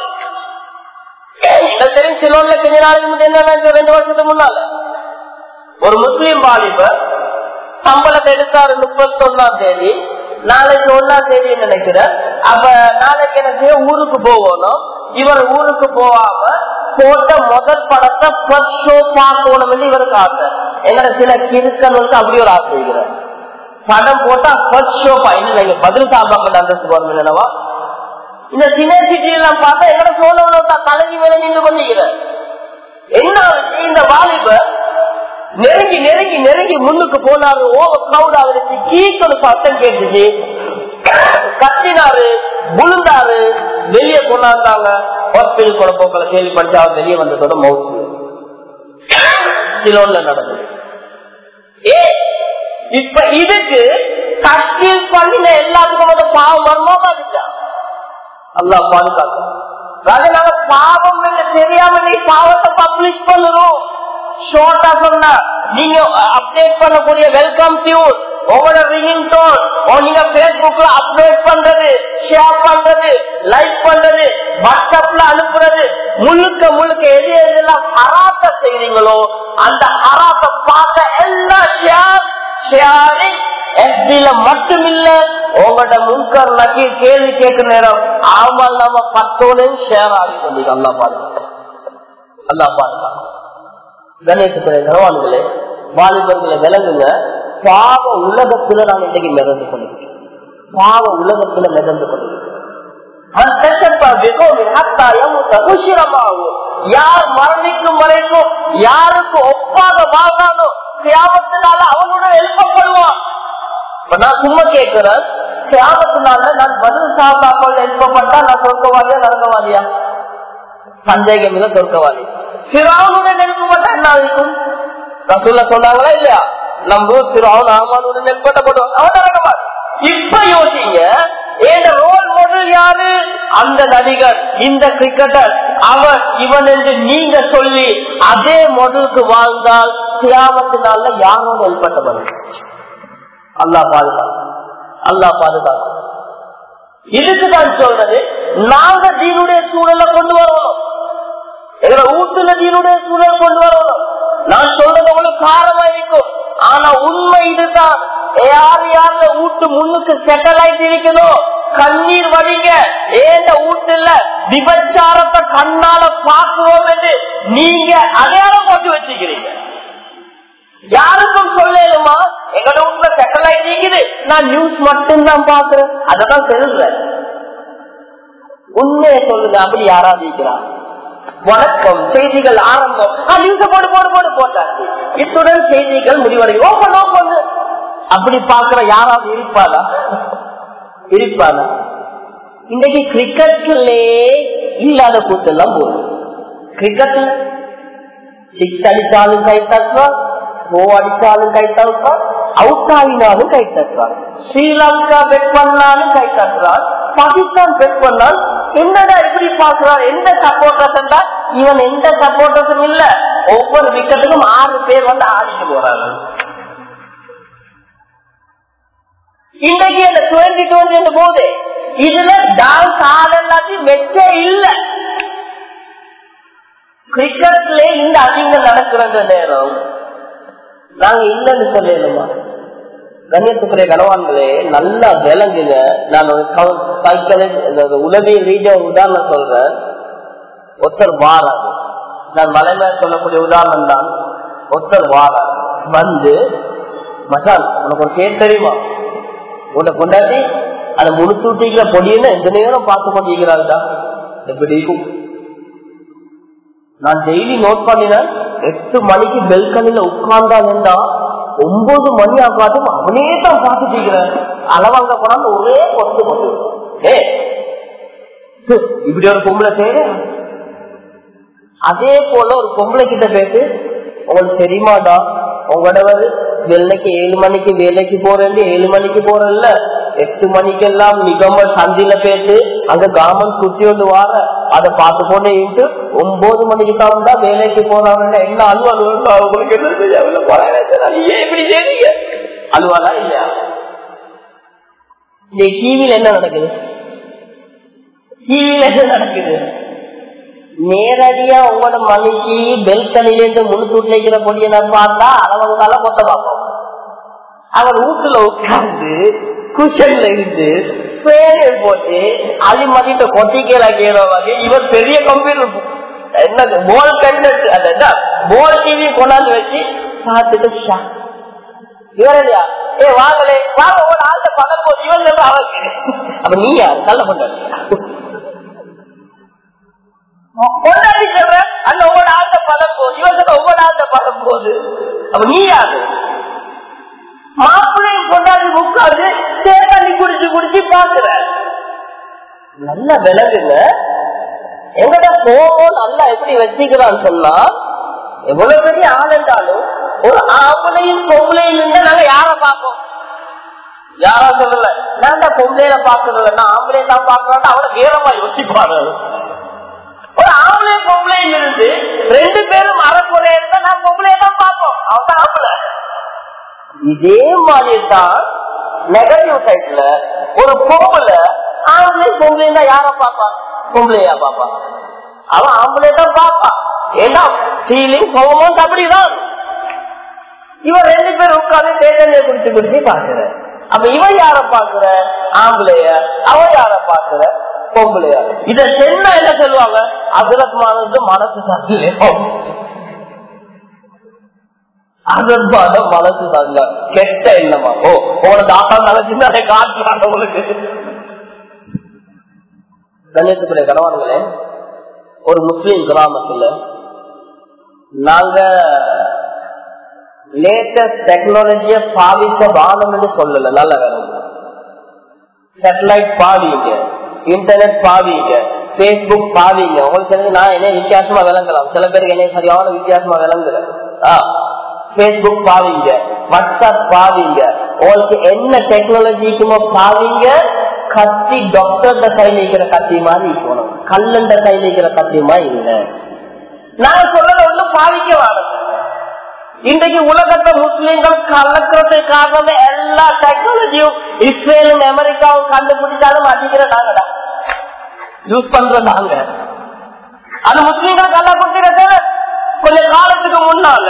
Speaker 1: தெரியும் சிலோன்ல கொஞ்ச நாளைக்கு முன்னாடி என்ன நடந்தது? ரெண்டு வருஷத்துக்கு முன்னால ஒரு முஸ்லீம் வாலிபர் சம்பளத்தை எடுத்தாரு முப்பத்தி ஒன்னாம் தேதி நாளைக்கு ஒன்னாம் தேதி நினைக்கிறேன் அப்ப நாளைக்கு எனக்கு ஊருக்கு போகணும் இவர் ஊருக்கு போகாம போட்ட முதல் படத்தை ஃபர்ஸ்ட் ஷோ பார்க்கணும் இவருக்கு ஆசை எங்கட சில கிருக்கன் வந்து அப்படி ஒரு ஆசை இருக்கிறார் படம் போட்டா ஃபர்ஸ்ட் ஷோ இல்ல நீங்க பதில் சாப்பாடு அந்தஸ்து போறோம் என்னவா இந்த சின்ன சிட்டி எல்லாம் பார்த்தா எங்கட சோழ தலைவி மேல நின்று கொண்டிருக்கிறார் என்ன ஆச்சு? இந்த வாலிபர் நெருங்கி நெருங்கி நெருங்கி முன்னுக்கு போனாரு ஓவர் கிரௌட் ஆகுது கீக்கொரு சத்தம் கேட்டுச்சு கத்தினாரு விழுந்தாரு வெளியே கொண்டாந்தாங்க ஹாஸ்பிட்டல் கூட போக்கல கேள்விப்பட்டு அவர் வெளியே வந்ததோட மவுத்து சிலோன்ல நடந்தது ஏ இப்ப இதுக்கு தஸ்கீல் பண்ணின எல்லாத்துக்கும் வந்து பாவம் வருமா பாதிச்சா அல்லா பாதுகாக்கும் அதனால பாவம் என்று தெரியாம நீ பாவத்தை பப்ளிஷ் பண்ணணும் ஷார்ட்டா சொன்னா நீங்க அப்டேட் பண்ணக்கூடிய வெல்கம் டியூன் உங்களோட ரிங்கிங் டோன் நீங்க பேஸ்புக்ல அப்டேட் பண்றது ஷேர் பண்றது லைக் பண்றது வாட்ஸ்அப்ல அனுப்புறது முழுக்க முழுக்க எது எதெல்லாம் ஹராத்த செய்றீங்களோ அந்த ஹராத்த பார்க்க எல்லாம் ஷேர் ஷேரிங் எஃபில மட்டும் இல்ல உங்களோட முன்கர் நகி கேள்வி கேட்கிற நேரம் ஆமால் நாம பத்தோடையும் ஷேர் ஆகி கொண்டீங்க அல்லா பாருங்க அல்லா பாருங்க கணேசத்துறை கனவான்களே வாலிபர்களை விளங்குங்க பாவ உலகத்துல நாங்க இன்னைக்கு மிதந்து கொண்டிருக்கோம் பாவ உலகத்துல மிதந்து கொண்டிருக்கோம் யார் மரணிக்கும் வரைக்கும் யாருக்கு ஒப்பாக வாழ்ந்தானோ தியாகத்தினால அவனுடன் எழுப்பப்படுவான் இப்ப நான் சும்மா கேட்கிறேன் தியாகத்தினால நான் பதில் சாப்பிடாமல் எழுப்பப்பட்டா நான் சொர்க்கவாதியா நரகவாதியா சந்தேகம் இல்லை சொர்க்கவாதி சிறாவுடன் எழுப்பப்பட்டா என்ன இருக்கும் ரசூல்ல சொன்னாங்களா இல்லையா நம்ம சிறாவன் ஆமானுடன் எழுப்பட்டப்படுவான் அவன் நரகவாதி இப்ப யோசிங்க ஏன் ரோல் மாடல் யாரு அந்த நடிகர் இந்த கிரிக்கெட்டர் அவன் இவன் என்று நீங்க சொல்லி அதே மாடலுக்கு வாழ்ந்தால் தியாகத்தினால யாரோட ஏற்பட்டவர்கள் அல்லா பாதுகாப்பு அல்லா பாதுகாப்பு இதுக்கு தான் சொல்றது நாங்க தீனுடைய சூழலை கொண்டு வரணும் எங்களை வீட்டுல தீனுடைய சூழல் கொண்டு வரணும் நான் சொல்றது உங்களுக்கு காரமா இருக்கும் ஆனா உண்மை இதுதான் யார் யாருல வீட்டு முன்னுக்கு செட்டல் ஆயிட்டு இருக்குதோ கண்ணீர் வடிங்க ஏந்த வீட்டுல விபச்சாரத்தை கண்ணால பாக்குறோம் என்று நீங்க அடையாளம் போட்டு வச்சுக்கிறீங்க யாருக்கும் சொல்லலுமா எங்களோட வீட்டுல செட்டல் ஆயிட்டு இருக்குது நான் நியூஸ் மட்டும்தான் பாக்குறேன் அததான் சொல்றேன் உண்மையை சொல்லுங்க அப்படி யாராவது இருக்கிறார் வணக்கம் செய்திகள் ஆரம்பம் நியூஸ போடு போடு போடு போட்டாச்சு இத்துடன் செய்திகள் முடிவடையும் ஓப்பன் ஓப்பன் அப்படி பாக்குற யாராவது இருப்பாளா இருப்பாளா இன்னைக்கு கிரிக்கெட்லே இல்லாத கூத்தெல்லாம் போகுது கிரிக்கெட்ல சிக்ஸ் அடிச்சாலும் கை தட்டுவான் ஓ அடிச்சாலும் கை தட்டுவான் அவுட் ஆகினாலும் கை தட்டுறான் ஸ்ரீலங்கா பெட் பண்ணாலும் கை தட்டுறான் பாகிஸ்தான் பெட் பண்ணால் என்னடா எப்படி பாக்குறான் எந்த சப்போர்டர்ஸ் என்றால் இவன் எந்த சப்போர்டர்ஸும் இல்ல ஒவ்வொரு விக்கெட்டுக்கும் ஆறு பேர் வந்து ஆடிட்டு போறாங்க இன்னைக்கு அந்த டுவெண்டி டுவெண்டி போது இதுல டான்ஸ் ஆட எல்லாத்தையும் மெச்சே இல்ல கிரிக்கெட்ல இந்த அதிகம் நடக்கிற நேரம் நாங்க இல்லைன்னு சொல்லணுமா கண்ணியத்துக்குரிய கனவான்களே நல்லா விளங்குங்க நான் ஒரு சைக்கிள் உளவியல் ரீதியா உதாரணம் சொல்றேன் ஒருத்தர் வாராது நான் மலைமை சொல்லக்கூடிய உதாரணம் தான் ஒருத்தர் வாராது வந்து மசால் உனக்கு ஒரு பேர் தெரியுமா உன்னை கொண்டாடி அதை முடிச்சு விட்டிக்கிற பொடின்னு எந்த நேரம் பார்த்து கொண்டிருக்கிறாருடா எப்படி இருக்கும் நான் டெய்லி நோட் பண்ணினேன் எட்டு மணிக்கு பெல்கனில உட்கார்ந்தாங்கன்னா ஒன்பது மணி ஆகாதும் அவனே தான் பார்த்துட்டு இருக்கிறேன் அளவாங்க போனாங்க ஒரே கொண்டு கொண்டு ஏ இப்படி ஒரு பொம்பளை தேவை அதே போல ஒரு பொம்பளை கிட்ட பேசு உங்களுக்கு தெரியுமாடா உங்களோட வெள்ளைக்கு ஏழு மணிக்கு வேலைக்கு போறேன் ஏழு மணிக்கு போறேன்ல எட்டு மணிக்கெல்லாம் நிகம சந்தில பேசு அங்க காமன் குத்தி வந்து வார அதை பார்த்து கொண்டே இருந்து ஒன்பது மணிக்கு தான் தான் வேலைக்கு போறாங்க என்ன அழுவா அழுவா உங்களுக்கு என்ன செய்ய போறாங்க ஏன் இப்படி செய்றீங்க அழுவாலா இல்லையா இந்த டிவியில என்ன நடக்குது டிவியில என்ன நடக்குது நேரடியா உங்களோட மனுஷி பெல்கனிலிருந்து முழு தூட்டில் வைக்கிற பொடியை நான் பார்த்தா அளவங்கால கொத்த பார்ப்போம் அவர் வீட்டுல உட்கார்ந்து குஷன்ல இருந்து பேரை போட்டு அலி மதிட்ட கொட்டிக்கல கேற வகை இவர் பெரிய கம்ப்யூட்டர் என்ன போல் கண்டட் அந்த போல் டிவி கொண்டாந்து வச்சு பார்த்துட்டு இவர் இல்லையா ஏ வாங்கலே வாங்க ஒரு ஆள்கிட்ட பகல் போது இவன் அவருக்கு அப்ப நீ யார் நல்ல கொண்டாடு கொண்டாடி சொல்ற அந்த ஒவ்வொரு ஆழ்ந்த படம் போது இவன் ஒவ்வொரு ஆழ்ந்த படம் போது அப்ப நீ யாரு மாப்பிள்ளையும் கொண்டாடி உட்காந்து தேர்தலி குடிச்சு குடிச்சு பாக்குற நல்ல விலங்குங்க எங்கட கோபம் நல்லா எப்படி வச்சுக்கிறான்னு சொன்னா எவ்வளவு பெரிய ஆள் என்றாலும் ஒரு ஆம்பளையும் பொம்பளையும் இருந்தா நாங்க யார பார்ப்போம் யாரா சொல்லல நான் தான் பொம்பளையில பாக்குறதுல நான் ஆம்பளையை தான் பாக்குறேன் அவனை வேறமா யோசிப்பாரு ஒரு ஆம்பளை பொம்பளையும் இருந்து ரெண்டு பேரும் அறக்குறையா இருந்தா நான் பொம்பளையை தான் பார்ப்போம் அவங்க ஆம்பளை இதே மாதிரி தான் நெகட்டிவ் சைட்ல ஒரு பொம்பளை ஆம்பளை பொம்பளையும் தான் யார பாப்பான் பொம்பளையா பாப்பான் அவன் ஆம்பளை தான் பாப்பான் ஏன்னா ஃபீலிங் ஹோமோன்ஸ் அப்படிதான் இவன் ரெண்டு பேரும் உட்காந்து தேட்டல்ல குடிச்சு குடிச்சு பாக்குற அப்ப இவன் யார பாக்குற ஆம்பளைய அவன் யார பாக்குற பொம்பளையா இத சென்னா என்ன சொல்லுவாங்க அகலத்மானது மனசு சந்தேகம் அதற்கான மனசு சங்க கெட்ட எண்ணமா ஓ உங்களோட தாத்தா நினைச்சுன்னு அதை காட்டுறாங்க உங்களுக்கு கண்ணியத்துக்குரிய கணவான்களே ஒரு முஸ்லீம் கிராமத்துல நாங்க லேட்டஸ்ட் டெக்னாலஜிய பாவிக்க வானம் என்று சொல்லல நல்ல வேலை சேட்டலைட் பாவிங்க இன்டர்நெட் பாவிங்க பேஸ்புக் பாவிங்க உங்களுக்கு தெரிஞ்சு நான் என்ன வித்தியாசமா விளங்கலாம் சில பேருக்கு என்ன சரியான வித்தியாசமா விளங்குற பேஸ்புக் பாவிங்க வாட்ஸ்அப் பாவிங்க உங்களுக்கு என்ன டெக்னாலஜிக்குமோ பாவிங்க கத்தி டாக்டர் கையில இருக்கிற கத்தி மாதிரி இருக்கணும் கல்லண்ட கையில இருக்கிற கத்தி மாதிரி இல்லை நான் சொல்றது ஒன்றும் பாவிக்க வாங்க இன்றைக்கு உலகத்தை முஸ்லீம்கள் கலக்கிறதுக்கு காரணம் எல்லா டெக்னாலஜியும் இஸ்ரேலும் அமெரிக்காவும் கண்டுபிடிச்சாலும் அடிக்கிற நாங்கடா யூஸ் பண்ற நாங்க அது முஸ்லீம்கள் கண்டுபிடிக்கிறது கொஞ்ச காலத்துக்கு முன்னால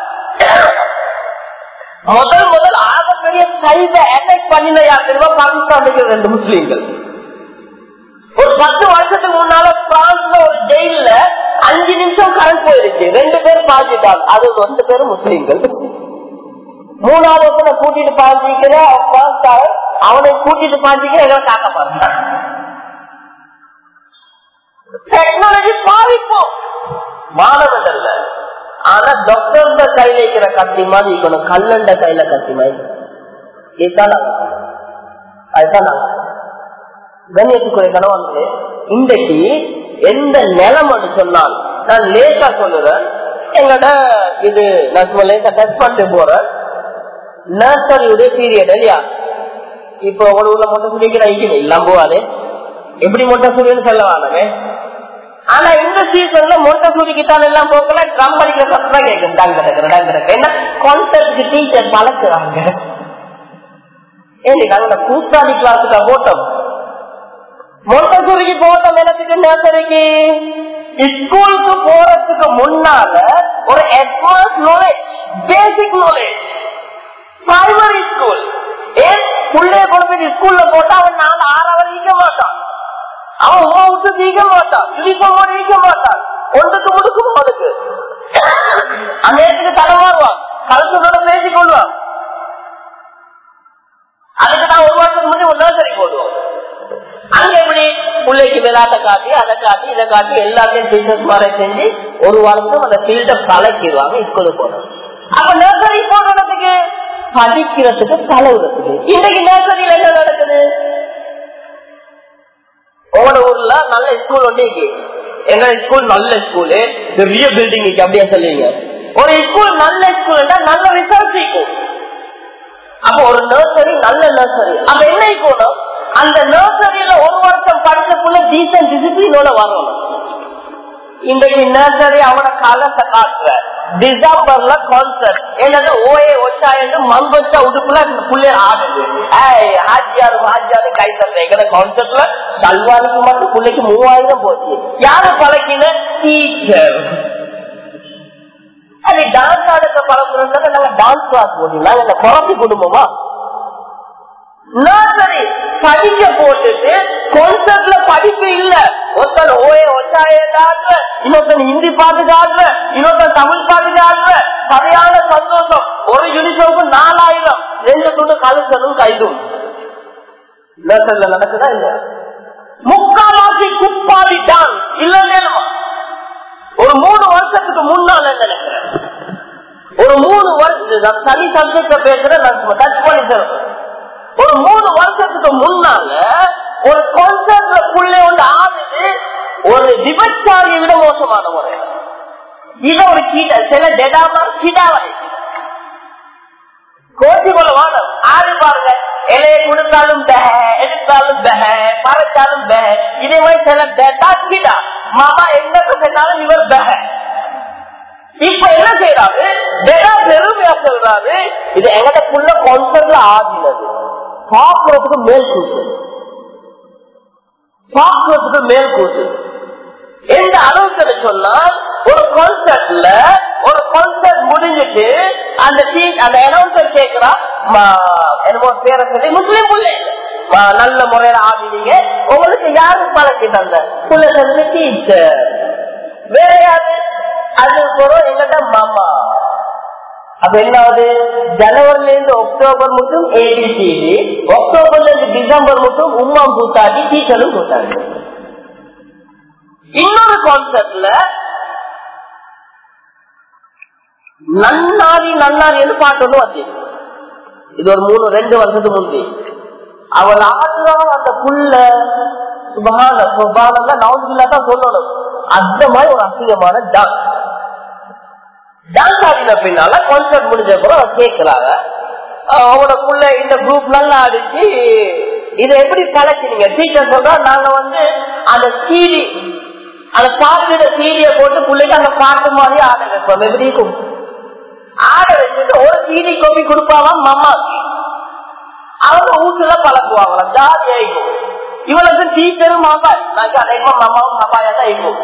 Speaker 1: முதல் முதல் ஆகப்பெரிய சைஸ அட்டாக் பண்ணின யார் தெரியுமா பாகிஸ்தான் ரெண்டு முஸ்லீம்கள் ஒரு பத்து வருஷத்துக்கு முன்னால பிரான்ஸ்ல ஒரு ஜெயில அஞ்சு நிமிஷம் கரண்ட் போயிருச்சு ரெண்டு பேரும் பாதிட்டாங்க அது ரெண்டு பேரும் முஸ்லீம்கள் மூணாவது ஒருத்தனை கூட்டிட்டு பாதிக்கிற அவனை கூட்டிட்டு பாதிக்கிற எல்லாம் காக்க பாருங்க டெக்னாலஜி பாதிப்போம் மாணவர்கள் ஆனா டாக்டர் கையில இருக்கிற கத்தி மாதிரி இருக்கணும் கல்லண்ட கையில கத்தி மாதிரி இதுதான் அதுதான் கண்ணியத்துக்குரிய கணவன்களே இன்றைக்கு எந்த நிலமன்னு சொன்னால் நான் லேசா சொல்லுறேன் எங்கட இது நான் சும்மா லேசா டெஸ்ட் பண்ணிட்டு போறேன் நர்சரியுடைய பீரியட் இல்லையா இப்போ உங்க ஊர்ல மொட்டை சுடிக்கிற இருக்குது இல்லாம போவாது எப்படி மொட்டை சுடின்னு சொல்ல வாங்க ஆனா இந்த சீசன்ல மொட்டை சுடிக்கிட்டால் எல்லாம் போக்கல ட்ரம் அடிக்கிற சத்தம் தான் கேட்கும் டாங்க டாங்க என்ன கான்செப்ட் டீச்சர் பழக்குறாங்க ஏன் நாங்க கூத்தாடி கிளாஸுக்கா போட்டோம் மொட்டசூரிக்கு போட்டோம் எனக்கு நர்சரிக்கு ஸ்கூலுக்கு போறதுக்கு முன்னால ஒரு advance knowledge basic knowledge primary school ஏன் புள்ளைய கொண்டு போய் ஸ்கூல்ல போட்டா அவன் நாலு ஆறு அவர் ஈக்க மாட்டான் அவன் உமா விட்டு தீக்க மாட்டான் யூனிஃபார்ம் ஈக்க மாட்டான் ஒன்றுக்கு முடுக்கும் அவனுக்கு அந்த நேரத்துக்கு தடமாறுவான் கலசனோட பேசிக் கொள்வான் அதுக்கு நான் ஒரு வருஷத்துக்கு முன்னாடி ஒரு நர்சரி போடுவோம் அங்க எப்படி பிள்ளைக்கு விளையாட்ட காட்டி அதை காட்டி இதை காட்டி எல்லாத்தையும் டீச்சர்ஸ் மாதிரி செஞ்சு ஒரு வாரத்தும் அந்த ஃபீல்ட பழக்கிடுவாங்க ஸ்கூலுக்கு போனோம் அப்ப நர்சரி போடுறதுக்கு படிக்கிறதுக்கு பழகுறதுக்கு இன்னைக்கு நர்சரியில என்ன நடக்குது உங்களோட ஊர்ல நல்ல ஸ்கூல் ஒன்று இருக்கு எங்க ஸ்கூல் நல்ல ஸ்கூலு பெரிய பில்டிங் இருக்கு அப்படியே சொல்லுவீங்க ஒரு ஸ்கூல் நல்ல ஸ்கூல் நல்ல ரிசல்ட் இருக்கும் அப்ப ஒரு நர்சரி நல்ல நர்சரி அப்ப என்ன இருக்கணும் அந்த நர்சரியில ஒரு வருஷம் படிச்சக்குள்ள டீசன்ட் டிசிப்ளினோட வரணும் இன்றைக்கு நர்சரி அவன காலத்தை காட்டுற டிசம்பர்ல கான்சர்ட் என்னது ஓஏ ஒச்சா என்று மங்கொச்சா உடுப்புல புள்ளே ஆடுது ஏய், ஹாஜியாரு ஹாஜியாரு கை தந்த எங்கட கான்சர்ட்ல சல்வானுக்கு மட்டும் பிள்ளைக்கு மூவாயிரம் போச்சு யாரு பழக்கின டீச்சர் அது டான்ஸ் ஆடுற பழக்கம் நாங்க டான்ஸ் கிளாஸ் போட்டோம் நாங்க இந்த குழந்தை குடும்பமா நர்சரி படிக்க போட்டுட்டு கான்செப்ட்ல படிப்பு இல்ல ஒருத்தன் ஓய ஒச்சாயிரம் இன்னொருத்தன் ஹிந்தி பாட்டு காட்டுற இன்னொருத்தன் தமிழ் பாட்டு காட்டுற சரியான சந்தோஷம் ஒரு யூனிஃபார்முக்கு நாலாயிரம் ரெண்டு துண்டு கழுத்தலும் கைதும் நர்சரில நடக்குதா இல்ல முக்காவாசி குப்பாடி டான்ஸ் இல்ல ஒரு மூணு வருஷத்துக்கு முன்னால நினைக்கிறேன் ஒரு மூணு வருஷம் நான் தனி சப்ஜெக்ட பேசுறேன் நான் டச் பண்ணி தரேன் ஒரு மூணு வருஷத்துக்கு முன்னால ஒரு கான்சர்ட்ல புள்ளை ஒன்று ஆடுது ஒரு விபச்சாரியை விட மோசமான முறை இத ஒரு கீழ சில டெடாமா கிடாவை கோச்சி போல வாடம் ஆடு பாருங்க இலையை கொடுத்தாலும் பெஹ எடுத்தாலும் பெஹ பறைச்சாலும் பெஹ இதே மாதிரி சில டெடா கிடா மாமா எங்க சென்றாலும் இவர் பெஹ இப்ப என்ன செய்யறாரு டெடா பெருமையா சொல்றாரு இது எங்கட புள்ள கான்சர்ட்ல ஆடினது பாக்குறதுக்கு மேல் கூசு பாக்குறதுக்கு மேல் கூசு எந்த அளவுக்கு சொன்னால் ஒரு கான்சர்ட்ல ஒரு கான்சர்ட் முடிஞ்சிட்டு அந்த டீ- அந்த அனௌன்சர் கேட்கிறா என்னமோ பேரை சொல்லி முஸ்லீம் புள்ள இல்ல மா, நல்ல முறையில ஆடினீங்க உங்களுக்கு யாரு பழக்கி தந்த புள்ள சொல்லி டீச்சர் வேற யாரு அது போறோம் எங்கிட்ட மாமா அப்ப என்னாவது ஜனவரில இருந்து அக்டோபர் மட்டும் ஏபிசிடி அக்டோபர்ல இருந்து டிசம்பர் மட்டும் உம்மாம் கூத்தாடி டீச்சரும் கூத்தாடி இன்னொரு கான்செப்ட்ல நன்னாரி நன்னாரின்னு பாட்டு ஒண்ணு வந்து இது ஒரு மூணு ரெண்டு வருஷத்துக்கு முந்தி அவள் ஆடுறா அந்த புல்ல சுபகான சுபானந்த நவுன்பில்லா தான் சொல்லணும் அந்த மாதிரி ஒரு அசிங்கமான டான்ஸ் டான்ஸ் ஆடின பின்னால கான்சர்ட் முடிஞ்ச அப்புறம் அவ கேட்கிறாங்க அஹ் அவனோட புள்ள இந்த குரூப் நல்லா ஆடிச்சு இதை எப்படி பழக்கினீங்க டீச்சர் சொல்றா நாங்க வந்து அந்த சீடி அந்த பாட்டு சீடியை போட்டு பிள்ளைக்கு அந்த பாட்டு மாதிரி ஆட வைப்போம் எப்படி இருக்கும் ஆட வச்சுட்டு ஒரு சீடி கோப்பி கொடுப்பாவாம் மம்மாக்கு அவங்க வீட்டுல பழக்குவாங்களாம் ஜாலியா இருக்கும் இவளுக்கு டீச்சரும் மகாய் நாங்க அநேகமா மம்மாவும் மகாயா தான் இருக்கும்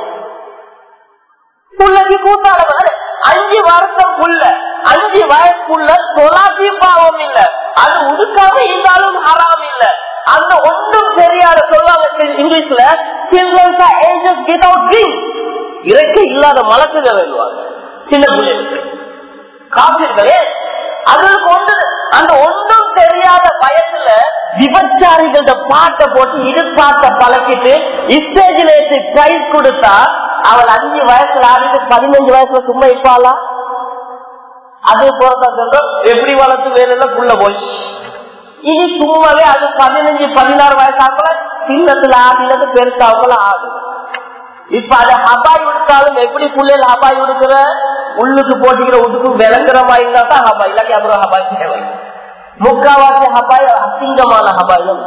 Speaker 1: புள்ளைக்கு கூட்டாள அஞ்சு வருஷம் புள்ள அஞ்சு வயசுக்குள்ள தொலாத்தி பாவம் இல்ல அது உடுக்காம இருந்தாலும் ஹராம் இல்ல அந்த ஒன்றும் தெரியாத சொல்லுவாங்க இங்கிலீஷ்ல சில்ட்ரன்ஸ் ஏஜஸ் வித்வுட் ட்ரீம்ஸ் இறக்கை இல்லாத மலக்குகள் எழுவாங்க சின்ன பிள்ளைகளுக்கு காப்பீர்களே அதற்கு ஒன்று அந்த ஒன்றும் தெரியாத வயசுல விபச்சாரிகள பாட்டை போட்டு இது பாட்டை பழக்கிட்டு ஸ்டேஜில் ஏற்றி பிரைஸ் கொடுத்தா அவள் அஞ்சு வயசுல ஆடிட்டு பதினஞ்சு வயசுல சும்மா இருப்பாளா அது போறதா சொல்றோம் எப்படி வளர்த்து வேலை புள்ள போச்சு இனி சும்மாவே அது பதினஞ்சு பதினாறு வயசு ஆகல சின்னத்துல ஆடினது பெருசாகல ஆடு இப்ப அத ஹபாய் உடுத்தாலும் எப்படி புள்ளையில ஹபாய் உடுக்கிற உள்ளுக்கு போட்டுக்கிற உடுப்பு விளங்குற மாதிரி இருந்தா தான் ஹபாய் இல்லாட்டி அப்புறம் ஹபாய் தேவை முக்காவாசி ஹபாய் அசிங்கமான ஹபாய் தான்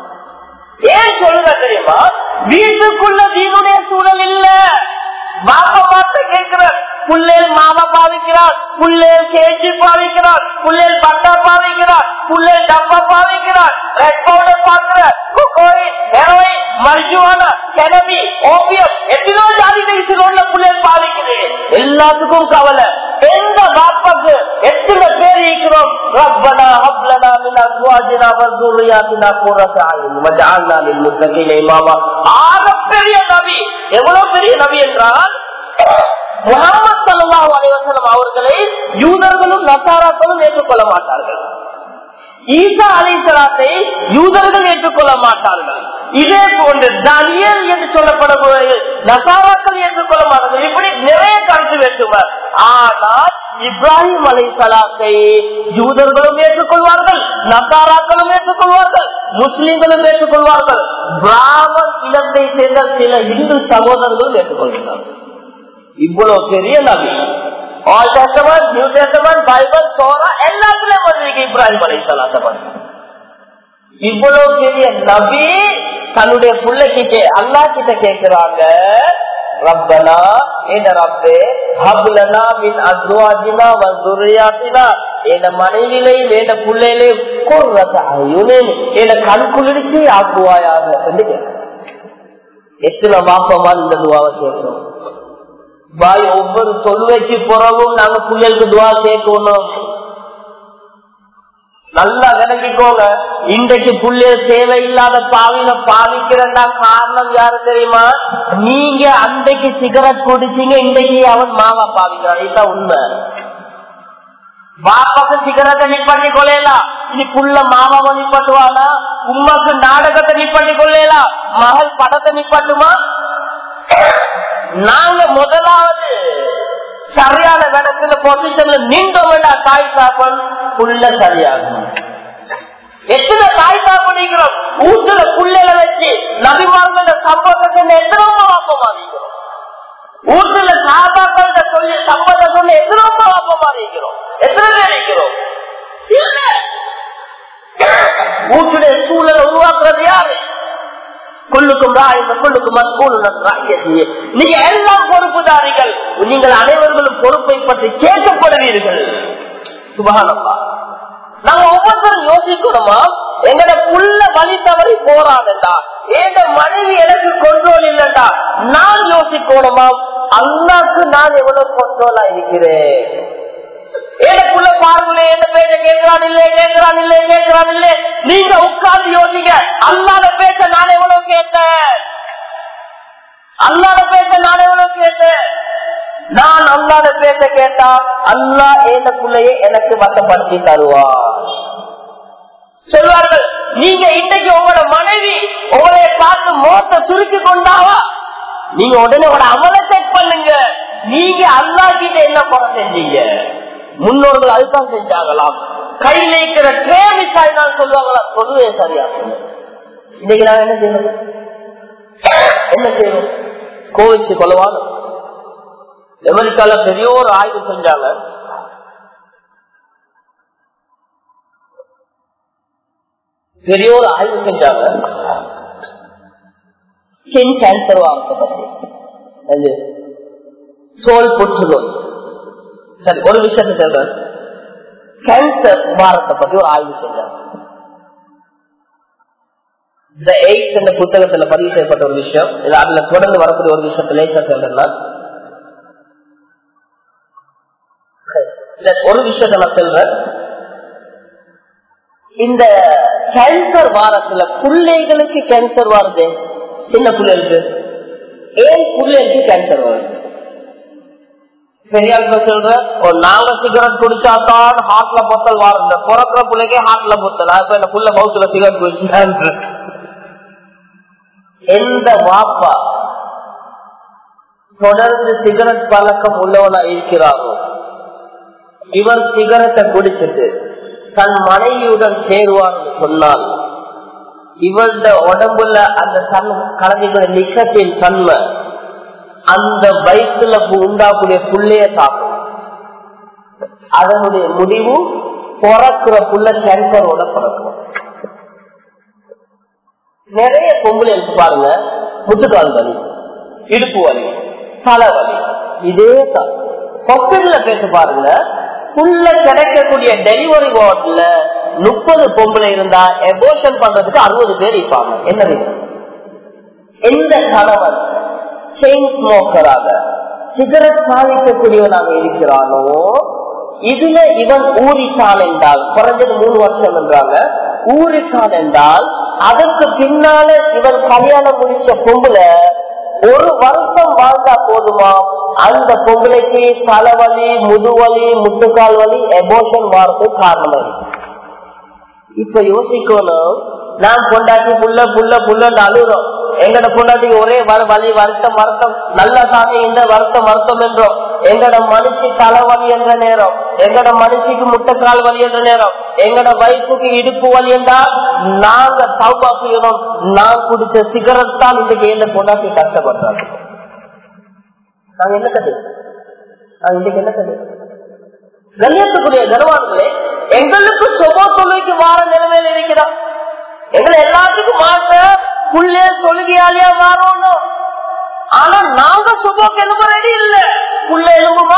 Speaker 1: ஏன் சொல்லுங்க தெரியுமா வீட்டுக்குள்ள வீணுடைய சூழல் இல்ல பாப்பா மாத்த கேட்கிற புள்ளேல் மாமா பாவிக்கிறார் புள்ளேல் கேஜி பாவிக்கிறார் புள்ளேல் பட்டா பாவிக்கிறார் புள்ளேல் டப்பா பாவிக்கிறார் ரெட் பவுடர் பாக்குற cocaine heroin marijuana cannabis opium எத்தனோ ஜாதி தெரிசுல புள்ளேல் பாவிக்குது எல்லாத்துக்கும் கவலை எந்த பாப்பாக்கு எத்தனை பேர் இருக்கிறோம் ரப்பனா ஹப்லனா மின் அஸ்வாஜினா வஸ்துரியாத்தினா குர்ரத அய்யுன் வஜஅல்னா லில் முத்தகீன இமாமா ஆகப்பெரிய நபி எவ்வளவு பெரிய நபி என்றால் முகமது சல்லாஹூ அலைவசலம் அவர்களை யூதர்களும் நசாராக்களும் ஏற்றுக்கொள்ள மாட்டார்கள் ஈசா அலிசலாத்தை யூதர்கள் ஏற்றுக்கொள்ள மாட்டார்கள் இதே போன்று தனியல் என்று சொல்லப்படக்கூடிய நசாராக்கள் ஏற்றுக்கொள்ள மாட்டார்கள் இப்படி நிறைய கருத்து வேற்றுவர் ஆனால் இப்ராஹிம் அலை சலாத்தை யூதர்களும் ஏற்றுக்கொள்வார்கள் நசாராக்களும் ஏற்றுக்கொள்வார்கள் முஸ்லிம்களும் ஏற்றுக்கொள்வார்கள் பிராமன் இனத்தை சேர்ந்த சில இந்து சகோதரர்களும் ஏற்றுக்கொள்கிறார்கள் இவ்வளவு பெரிய நபி old testament new testament Bible சோரா எல்லாத்துலயும் வந்திருக்கு இப்ராஹிம் அலை சலாத்தவன் இவ்வளவு பெரிய நபி தன்னுடைய பிள்ளைகிட்ட அல்லா கிட்ட கேட்கிறாங்க ரப்பனா என் ரப்பே ஹப்லனா மின் அஸ்வாஜினா வசுரியாத்தினா என் மனைவிலையும் என் பிள்ளையிலையும் குர்ரத அயுனின் என் கண் குளிர்ச்சி ஆக்குவாயாக என்று கேட்கிறேன் எத்தனை மாசமா இந்த துவாவை கேட்கிறோம் பாய் ஒவ்வொரு தொழுவைக்கு புறவும் நாங்க புயலுக்கு துவா கேட்கணும் நல்லா விளங்கிக்கோங்க இன்றைக்கு புள்ளைய தேவையில்லாத பாவில பாவிக்கிறா காரணம் யாரு தெரியுமா நீங்க அன்றைக்கு சிகரெட் குடிச்சீங்க இன்றைக்கு அவன் மாவா பாவிக்கிறான் இதுதான் உண்மை பாப்பாக்கு சிகரெட்டை நிப்பாட்டி கொள்ளலாம் இனி புள்ள மாமாவை நிப்பாட்டுவானா உமாக்கு நாடகத்தை நிப்பாட்டி கொள்ளலாம் மகள் படத்தை நிப்பாட்டுமா நாங்க முதலாவது சரியான இடத்துல பொசிஷன்ல நீங்க வேண்டாம் தாய் சாப்பன் புள்ள சரியாகும் எத்தனை தாய் சாப்பிடுகிறோம் ஊத்துல புள்ளைல வச்சு நபிமார்கள சம்பவத்தை எத்தனை வாப்பமா இருக்கிறோம் ஊத்துல சாபாக்கள் சொல்லி சம்பவத்தை சொல்லி எத்தனை வாப்பமா இருக்கிறோம் எத்தனை பேர் இருக்கிறோம் இல்ல வீட்டுடைய சூழலை உருவாக்குறது யாரு குள்ளுக்கும் குள்ளுக்கும் நீங்க எல்லாம் பொறுப்புதாரிகள் நீங்கள் அனைவர்களும் பொறுப்பை பற்றி கேட்கப்படுவீர்கள் சுபகானப்பா நாங்க ஒவ்வொருத்தரும் யோசிக்கணுமா எங்கட புள்ள வழி தவறி போறாதுண்டா எந்த மனைவி எனக்கு கொண்டோல் இல்லண்டா நான் யோசிக்கணுமா அல்லாக்கு நான் எவ்வளவு கொண்டோலா இருக்கிறேன் எனக்குள்ள பாருங்களே என்ன பேச கேட்கிறான் இல்ல கேட்கிறான் இல்ல கேட்கிறான் இல்ல நீங்க உட்கார்ந்து யோசிங்க அல்லாத பேச நான் எவ்வளவு கேட்டேன் அல்லாத பேச நான் எவ்வளவு கேட்டேன் நான் அல்லாத பேச கேட்டா அல்லா ஏந்த பிள்ளையை எனக்கு வசப்படுத்தி தருவார் சொல்வார்கள் நீங்க இன்னைக்கு உங்களோட மனைவி உங்களைய பார்த்து மோத்த சுருக்கி கொண்டாவா நீங்க உடனே உங்களோட அமலை செக் பண்ணுங்க நீங்க அல்லா கிட்ட என்ன குறை செஞ்சீங்க முன்னோர்கள் அதுதான் செஞ்சாங்களாம் கையில இருக்கிற ட்ரேமிக்காய் சொல்லுவாங்களா சொல்லுவேன் சரியா இன்னைக்கு நான் என்ன செய்யணும் என்ன செய்யணும் கோவிச்சு கொலவான அமெரிக்கால பெரிய ஒரு ஆய்வு செஞ்சாங்க பெரிய ஒரு ஆய்வு செஞ்சாங்க ஸ்கின் கேன்சர் வாரத்தை பத்தி அது சோல் புற்றுநோய் சரி ஒரு விஷயத்தை சொல்றேன் கேன்சர் வாரத்தை பத்தி ஒரு ஆய்வு செஞ்சாங்க இந்த எய்ட்ஸ் என்ற புத்தகத்துல பதிவு செய்யப்பட்ட ஒரு விஷயம் இது அதுல தொடர்ந்து வரக்கூடிய ஒரு விஷயத்தை லேசா சொல்றேன்னா ஒரு விஷயத்த நான் சொல்றேன் இந்த கேன்சர் வாரத்துல பிள்ளைகளுக்கு கேன்சர் வருது சின்ன பிள்ளைகளுக்கு ஏன் பிள்ளைகளுக்கு கேன்சர் வருது பெரியாள் சொல்ற நாங்க சிகரெட் குடிச்சாதான் ஹார்ட்ல பொத்தல் வாருங்க பிறக்கிற பிள்ளைக்கே ஹார்ட்ல பொத்தல் இப்ப இந்த புள்ள பௌத்துல சிகரெட் குடிச்சு எந்த வாப்பா தொடர்ந்து சிகரெட் பழக்கம் உள்ளவனா இருக்கிறாரோ இவர் சிகரெட்டை குடிச்சிட்டு தன் மனைவியுடன் சேருவார் சொன்னால் இவருடைய உடம்புல அந்த தன் கலந்துகிற நிக்கத்தின் தன்மை அந்த வயிற்றுல உண்டாக்கூடிய புள்ளைய தாக்கும் அதனுடைய முடிவு பிறக்கிற புள்ள கேன்சரோட பிறக்கும் நிறைய பொம்பளை எடுத்து பாருங்க முட்டுக்கால் வலி இடுப்பு வலி தலை வலி இதே தான் ஹாஸ்பிட்டல்ல பேச பாருங்க புள்ள கிடைக்கக்கூடிய டெலிவரி வார்டுல முப்பது பொம்பளை இருந்தா எபோஷன் பண்றதுக்கு அறுபது பேர் இருப்பாங்க என்ன எந்த கணவன் செயின் ஸ்மோக்கராக சிகரெட் சாதிக்கக்கூடியவனாக இருக்கிறானோ இதுல இவன் ஊறிட்டான் என்றால் குறைஞ்சது மூணு வருஷம் என்றாங்க ஊறிட்டான் என்றால் அதற்கு பின்னால இவன் கல்யாணம் முடிச்ச பொம்புல ஒரு வருஷம் வாழ்ந்தா போதுமா அந்த பொம்பளைக்கு தலைவலி முதுவலி முட்டுக்கால் வலி எபோஷன் வாரத்துக்கு காரணம் இருக்கு இப்ப யோசிக்கணும் நான் பொண்டாட்டி புள்ள புள்ள புள்ளன்னு அழுகிறோம் எங்கட பொண்டாட்டிக்கு ஒரே வர வலி வருத்தம் வருத்தம் நல்ல சாமி இந்த வருத்தம் வருத்தம் என்றோம் எங்கட மனுஷி தலைவலி என்ற நேரம் எங்கட மனுஷிக்கு முட்டைக்கால் வலி என்ற நேரம் எங்கட வயிற்றுக்கு இடுப்பு வலி என்றா நாங்க சௌபா செய்யணும் நான் குடிச்ச சிகரெட் தான் இன்றைக்கு எந்த பொண்டாட்டி கஷ்டப்படுறாங்க நாங்க என்ன கதை நாங்க இன்றைக்கு என்ன கதை கண்ணியத்துக்குரிய கனவான்களே எங்களுக்கு சுப தொழுகைக்கு மாற நிலைமையில இருக்கிறோம் எங்களை எல்லாத்துக்கும் மாற்ற புள்ளே தொழுகையாளியா மாறணும் ஆனா நாங்க சுபோக்கு எலும்பு ரெடி இல்ல புள்ள எலும்புமா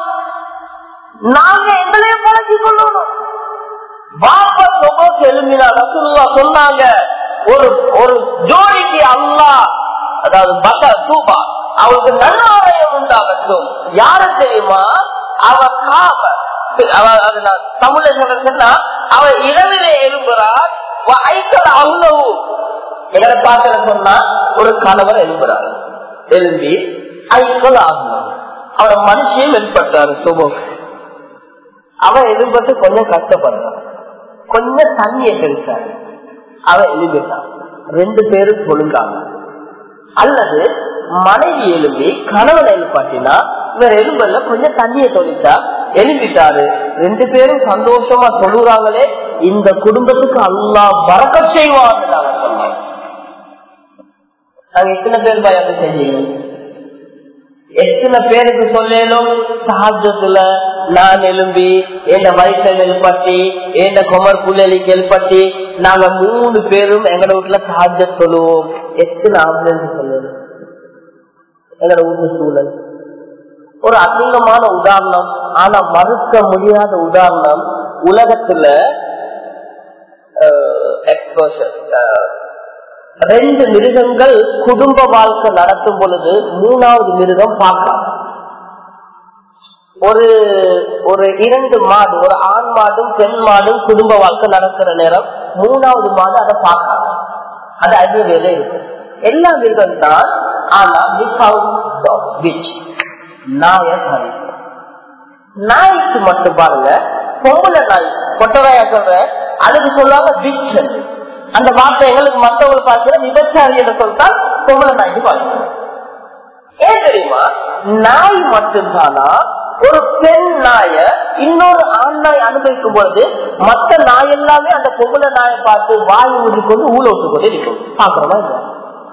Speaker 1: நாங்க எங்களையே பழக்கி கொள்ளணும் பாப்பா சுபோக்கு எலும்பினா ரசூல்லா சொன்னாங்க ஒரு ஒரு ஜோடிக்கு அல்லா அதாவது பக்க தூபா அவளுக்கு நல்ல ஆலயம் உண்டாகட்டும் யாரு தெரியுமா அவ காவ அவ அது நான் தமிழ்ல சொல்ற சொன்னா அவ இரவிலே எழும்புறார் அவ்வளவு எங்களை பார்க்கல சொன்னா ஒரு கணவர் எழும்புறார் எழும்பி ஐக்கல் ஆகணும் அவட மனுஷியும் வெளிப்பட்டாரு சுபம் அவன் எழும்பட்டு கொஞ்சம் கஷ்டப்படுறான் கொஞ்சம் தண்ணியை கழிச்சாரு அவன் எழுப்பிட்டான் ரெண்டு பேரும் சொல்லுங்காங்க அல்லது மனைவி எழுப்பி கணவன் எழுப்பாட்டினா இவர் எலும்பல்ல கொஞ்சம் தண்ணியை தொழிச்சா எழுப்பிட்டாரு ரெண்டு பேரும் சந்தோஷமா சொல்லுறாங்களே இந்த குடும்பத்துக்கு அல்லா வரக்க செய்வான்னு நாங்க சொன்னோம் நாங்க எத்தனை பேர் பயந்து செஞ்சீங்க எத்தனை பேருக்கு சொல்லலும் சஹாஜத்துல நான் எலும்பி என் வயசை எழுப்பட்டி என் குமர் புள்ளலிக்கு எழுப்பட்டி நாங்க மூணு பேரும் எங்கட வீட்டுல சஹாஜத் சொல்லுவோம் எத்தனை ஆம்புலன்ஸ் சொல்லணும் எங்களோட வீட்டு சூழல் ஒரு அசிங்கமான உதாரணம் ஆனா மறுக்க முடியாத உதாரணம் உலகத்துல ரெண்டு மிருகங்கள் குடும்ப வாழ்க்கை நடத்தும் பொழுது மூணாவது மிருகம் பார்க்காது ஒரு ஒரு இரண்டு மாடு ஒரு ஆண் மாடும் பெண் மாடும் குடும்ப வாழ்க்கை நடக்கிற நேரம் மூணாவது மாடு அதை பார்க்காது அது அறிவியலே இருக்கு எல்லா மிருகம் தான் ஆனா விச் நாய நாய்க்கு மட்டும் பாருங்க பொம்பளை நாய் கொட்டவாயா சொல்ற அதுக்கு சொல்லுவாங்க பிச் அந்த வார்த்தை எங்களுக்கு மற்றவங்க பார்க்கிற விபச்சாரி என்று சொல்லிட்டால் பொம்பளை நாய்க்கு பாருங்க ஏன் தெரியுமா நாய் மட்டும்தானா ஒரு பெண் நாய இன்னொரு ஆண் நாய் அனுபவிக்கும் பொழுது மற்ற நாய் எல்லாமே அந்த பொம்பளை நாயை பார்த்து வாய் ஊதிக்கொண்டு ஊழ விட்டு கொண்டு இருக்கும் பாக்குறோமா இல்லையா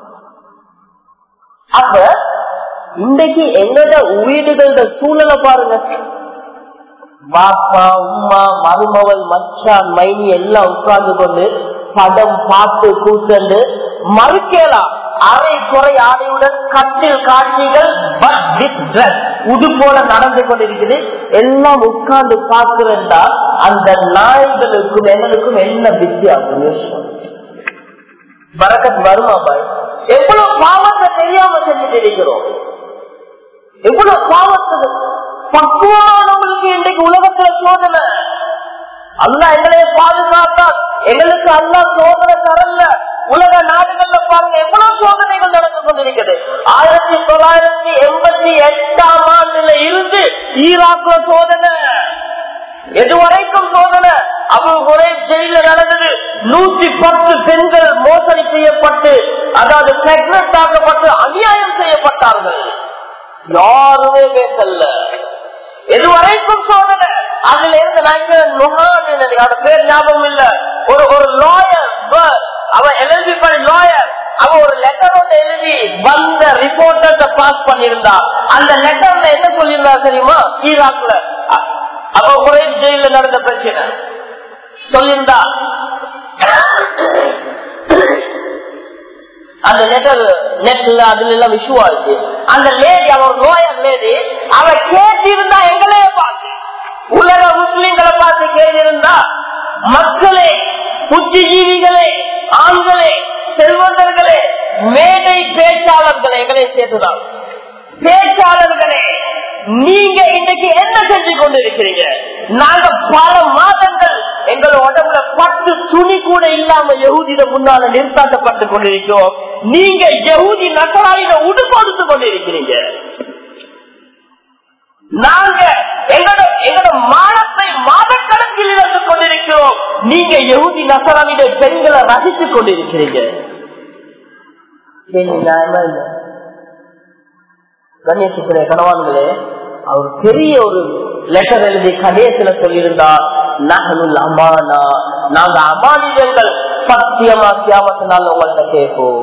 Speaker 1: அப்ப இன்றைக்கு எங்கட வீடுகளோட சூழலை பாருங்க பாப்பா உமா மருமவள் மச்சான் மைனி எல்லாம் உட்கார்ந்து கொண்டு படம் பாட்டு கூத்தண்டு மறுக்கலாம் அரை குறை ஆடையுடன் கட்டில் காட்சிகள் பட் வித் ட்ரெஸ் உடுப்போல நடந்து கொண்டிருக்குது எல்லாம் உட்கார்ந்து பார்க்கிறா அந்த நாய்களுக்கும் எங்களுக்கும் என்ன வித்தியாசம் யோசிக்கும் பரக்கத் வருமா பாய் எவ்வளவு பாவத்தை தெரியாம செஞ்சுட்டு இருக்கிறோம் எவ்வளவு பாவத்துக்கு பக்குவமானவங்களுக்கு இன்றைக்கு உலகத்துல சோதனை அல்ல எங்களைய பாதுகாத்தால் எங்களுக்கு அல்ல சோதனை தரல உலக நாடுகள்ல பாருங்க எவ்வளவு சோதனைகள் நடந்து கொண்டிருக்கிறது ஆயிரத்தி தொள்ளாயிரத்தி எண்பத்தி எட்டாம் ஆண்டுல இருந்து ஈராக்ல சோதனை எதுவரைக்கும் சோதனை அவங்க ஒரே ஜெயில நடந்தது நூற்றி பத்து பெண்கள் மோசடி செய்யப்பட்டு அதாவது பிரெக்னட் ஆக்கப்பட்டு அநியாயம் செய்யப்பட்டார்கள் யாருமே பேசல எதுவரைக்கும் சோதனை அதுல இருந்து நாங்க பேர் ஞாபகம் இல்ல ஒரு ஒரு லாயர் அவன் எல்எல்பி பண்ணி லாயர் அவன் ஒரு லெட்டர் ஒன்று எழுதி வந்த ரிப்போர்ட்டர்ஸ பாஸ் பண்ணியிருந்தா அந்த லெட்டர்ல என்ன சொல்லியிருந்தா தெரியுமா ஈராக்ல அவ ஒரே ஜெயில நடந்த பிரச்சனை சொல்லியிருந்தா அந்த லெட்டர் நெட்ல அதுல எல்லாம் விஷுவா இருக்கு அந்த லேடி அவ லோயர் லேடி அவ கேட்டிருந்தா எங்களையே பார்த்து உலக முஸ்லிம்களை பார்த்து கேட்டிருந்தா மக்களே புத்திஜீவிகளே ஆண்களே செல்வந்தர்களே மேடை பேச்சாளர்களை எங்களை சேர்த்துதான் பேச்சாளர்களே நீங்க இன்னைக்கு என்ன செஞ்சு கொண்டு இருக்கிறீங்க நாங்க பல மாதங்கள் எங்கள் உடம்புல பத்து துணி கூட இல்லாம யகுதியில முன்னால நிறுத்தாட்டப்பட்டு கொண்டிருக்கிறோம் நீங்க யகுதி நகராயில உடுப்படுத்து கொண்டிருக்கிறீங்க நாங்க எங்களோட எங்களோட மானத்தை மாதக்கணக்கில் இழந்து கொண்டிருக்கிறோம் நீங்க யகுதி நசராவிட பெண்களை ரசித்துக் கொண்டிருக்கிறீங்க நியாயமா இல்லை கணேசுக்குரிய கணவான்களே அவர் பெரிய ஒரு லெட்டர் எழுதி கடைசியில சொல்லியிருந்தா நகனுல் அமானா நாங்க அமானிதங்கள் சத்தியமா கியாமத்தினால உங்கள்கிட்ட கேட்போம்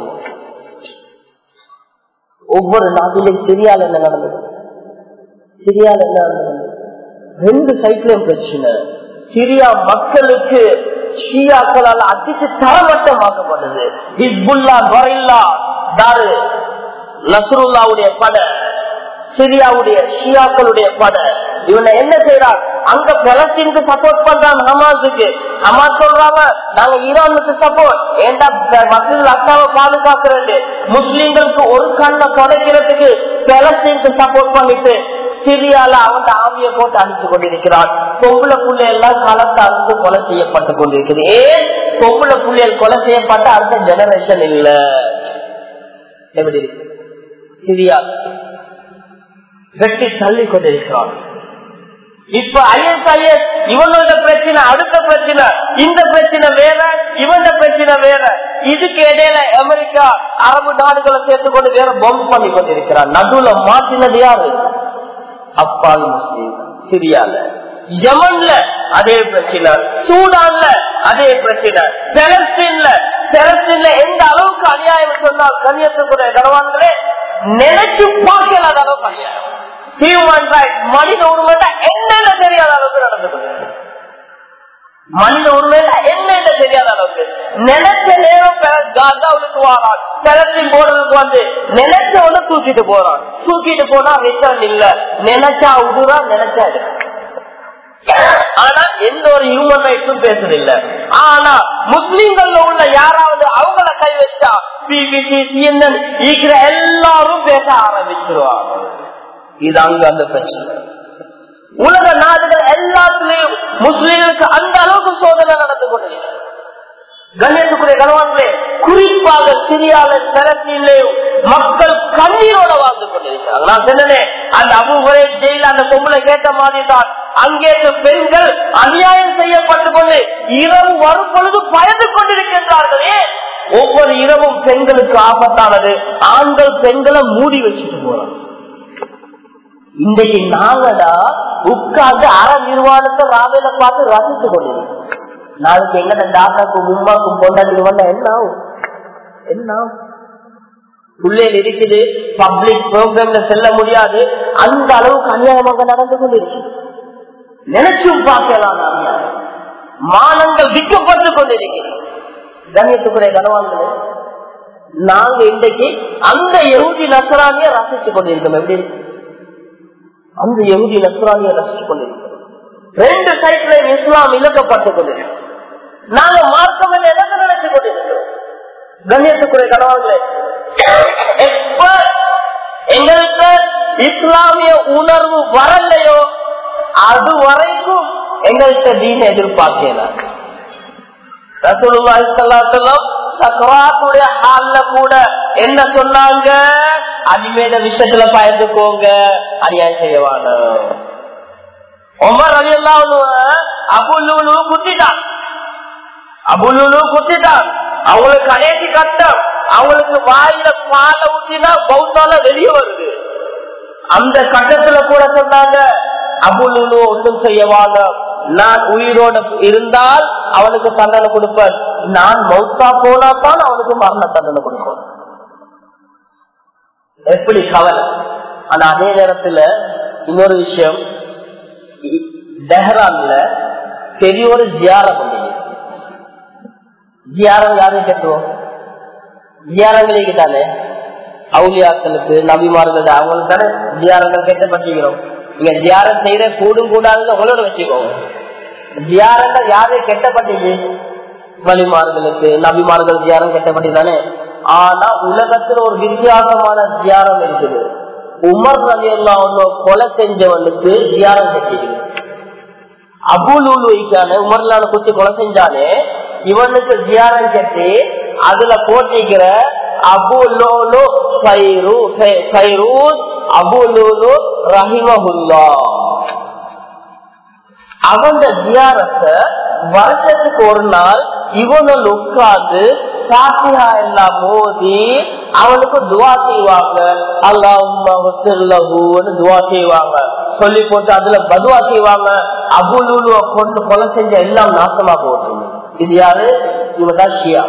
Speaker 1: ஒவ்வொரு நாட்டிலும் சிரியால என்ன நடந்தது சிரியால என்ன நடந்தது ரெண்டு சைட்லயும் பிரச்சனை சிரியா மக்களுக்கு ஷியாக்களால் அடிச்சு தரமட்டமாக்கப்பட்டது ஹிஸ்புல்லா கொரில்லா தாரு நசருல்லாவுடைய படை சிரியாவுடைய ஷியாக்களுடைய படை இவனை என்ன செய்யறான் அங்க பலஸ்தீனுக்கு சப்போர்ட் பண்றான் ஹமாஸுக்கு ஹமாஸ் சொல்றாங்க நாங்க ஈரானுக்கு சப்போர்ட் ஏண்டா மசூல் அக்காவை பாதுகாக்கிறது முஸ்லீம்களுக்கு ஒரு கண்ணை தொடக்கிறதுக்கு பலஸ்தீனுக்கு சப்போர்ட் பண்ணிட்டு சிரியால அவன் ஆவிய போட்டு அடிச்சு கொண்டிருக்கிறான் பொம்பளை புள்ளை எல்லாம் களத்தை அறுத்து கொலை செய்யப்பட்டு கொண்டிருக்கிறது ஏன் பொம்பளை புள்ளைகள் கொலை செய்யப்பட்ட அடுத்த ஜெனரேஷன் இல்ல எப்படி இருக்கு சிரியா வெட்டி தள்ளி கொண்டிருக்கிறான் இப்ப ஐஎஸ்ஐஎஸ் இவனோட பிரச்சனை அடுத்த பிரச்சனை இந்த பிரச்சனை வேற இவனோட பிரச்சனை வேற இதுக்கு இடையில அமெரிக்கா அரபு நாடுகளை சேர்த்து கொண்டு வேற பொம்ப் பண்ணி கொண்டிருக்கிறான் நடுவுல மாற்றினது யாரு அப்பாவி முஸ்லீம் சிரியால யமன்ல அதே பிரச்சனை சூடான்ல அதே பிரச்சனை பெலஸ்தீன்ல பெலஸ்தீன்ல எந்த அளவுக்கு அநியாயம் சொன்னால் கண்ணியத்துக்குரிய கனவான்களே நினைச்சு பார்க்கலாத அளவுக்கு அநியாயம் ஹியூமன் ரைட் மனித உரிமை என்னென்ன தெரியாத அளவுக்கு நடந்து மனித உரிமை என்னென்ன தெரியாத அளவுக்கு நினைச்ச நேரம் காசாவுக்கு வாரான் பெலத்தின் போடுறதுக்கு வந்து நினைச்ச ஒண்ணு தூக்கிட்டு போறான் தூக்கிட்டு போனா ரிட்டர்ன் இல்ல நினைச்சா உதுரா நினைச்சா ஆனா எந்த ஒரு ஹியூமன் ரைட்ஸும் பேசுறதில்ல ஆனா முஸ்லீம்கள்ல உள்ள யாராவது அவங்கள கை வச்சா பிபிசி சிஎன்என் இருக்கிற எல்லாரும் பேச ஆரம்பிச்சிருவாங்க இது அங்க அந்த பிரச்சனை உலக நாடுகள் எல்லாத்துலயும் முஸ்லீம்களுக்கு அந்த அளவுக்கு சோதனை நடந்து கொண்டிருக்கிறது கண்ணியத்துக்குரிய கனவான்களே குறிப்பாக சிரியால தரத்திலேயும் மக்கள் கண்ணீரோட வாழ்ந்து கொண்டிருக்கிறாங்க நான் சொன்னேன் அந்த அபுகுரை ஜெயில அந்த பொம்பளை கேட்ட மாதிரி தான் அங்கே பெண்கள் அநியாயம் செய்யப்பட்டு கொண்டு இரவு வரும் பொழுது பயந்து கொண்டிருக்கின்றார்களே ஒவ்வொரு இரவும் பெண்களுக்கு ஆபத்தானது ஆண்கள் பெண்களை மூடி வச்சுட்டு போறாங்க இன்றைக்கு நாங்கடா உட்கார்ந்து அற நிர்வாணத்தை ராவையில பார்த்து ரசித்து கொண்டிருக்கோம் நாளைக்கு எங்கட டாக்டருக்கும் உமாக்கும் பொண்டாட்டி வந்தா என்ன ஆகும் என்ன ஆகும் பிள்ளைகள் இருக்குது பப்ளிக் ப்ரோக்ராம்ல செல்ல முடியாது அந்த அளவுக்கு அநியாயமாக நடந்து கொண்டிருக்கு நினைச்சும் பார்க்கலாம் மானங்கள் விற்கப்பட்டு கொண்டிருக்கிறோம் கண்ணியத்துக்குரிய கனவான்களே நாங்க இன்றைக்கு அந்த எகுதி நசராணிய ரசிச்சு கொண்டிருக்கோம் எப்படி இருக்கு அந்த எகுதி நசராணிய ரசிச்சு கொண்டிருக்கிறோம் ரெண்டு சைட்ல இஸ்லாம் இழக்கப்பட்டு கொண்டிருக்கிறோம் நாங்க மார்க்கம் எதற்கு நினைச்சு கொண்டிருக்கிறோம் கண்ணியத்துக்குரிய கனவான்களே எப்ப எங்களுக்கு இஸ்லாமிய உணர்வு வரலையோ அது வரைக்கும் எங்கள்கிட்ட தீன எதிர்பார்க்கலாம் சக்கராத்துடைய ஹால்ல கூட என்ன சொன்னாங்க அனிமேத விஷயத்துல பயந்துக்கோங்க அநியாயம் செய்யவான ஒமர் அலி எல்லாம் அபுல்லு குத்திட்டான் அபுல்லு குத்திட்டான் அவங்களுக்கு கடைசி கட்டம் அவங்களுக்கு வாயில பால ஊத்தினா பௌத்தால வெளியே வருது அந்த கட்டத்துல கூட சொன்னாங்க அபுல்லு ஒன்றும் செய்யவாங்க நான் உயிரோட இருந்தால் அவனுக்கு தண்டனை கொடுப்பேன் நான் மௌத்தா போனா தான் அவனுக்கு மரண தண்டனை கொடுப்பேன் எப்படி கவலை ஆனா அதே நேரத்துல இன்னொரு விஷயம் தெஹரான்ல பெரிய ஒரு ஜியாரம் பண்ணீங்க ஜியாரம் யாரையும் கட்டுவோம் ஜியாரங்களுக்கு தானே அவுலியாக்களுக்கு நபிமார்கள் அவங்களுக்கு தானே ஜியாரங்கள் கெட்டப்பட்டிருக்கிறோம் நீங்க ஜியாரம் செய்யற கூடும் கூடாதுன்னு உங்களோட வச்சுக்கோங்க ஜியாரங்கள் யாரையும் கெட்டப்பட்டீங்க வழிமார்களுக்கு நபிமார்கள் ஜியாரம் கெட்டப்பட்டு தானே ஆனா உலகத்துல ஒரு வித்தியாசமான ஜியாரம் இருக்குது உமர் ரவி எல்லாம் கொலை செஞ்சவனுக்கு தியானம் செஞ்சிருக்கு அபுலூலுக்கான உமர்லான குத்தி கொலை செஞ்சானே இவனுக்கு ஜியாரம் கட்டி அதுல போட்டிக்கிற அபுலோலு அபுலூலு ரஹிமஹுல்லா அவன் ஜியாரத்தை வருஷத்துக்கு ஒரு நாள் இவனுள் உட்கார்ந்து சாத்தியா எல்லாம் மோதி அவனுக்கு துவா செய்வாங்க அல்லாஹூன்னு துவா செய்வாங்க சொல்லி போட்டு அதுல பதுவா செய்வாங்க அபுலுவ கொண்டு கொலை செஞ்ச எல்லாம் நாசமா போட்டு இது யாரு இவதான் ஷியா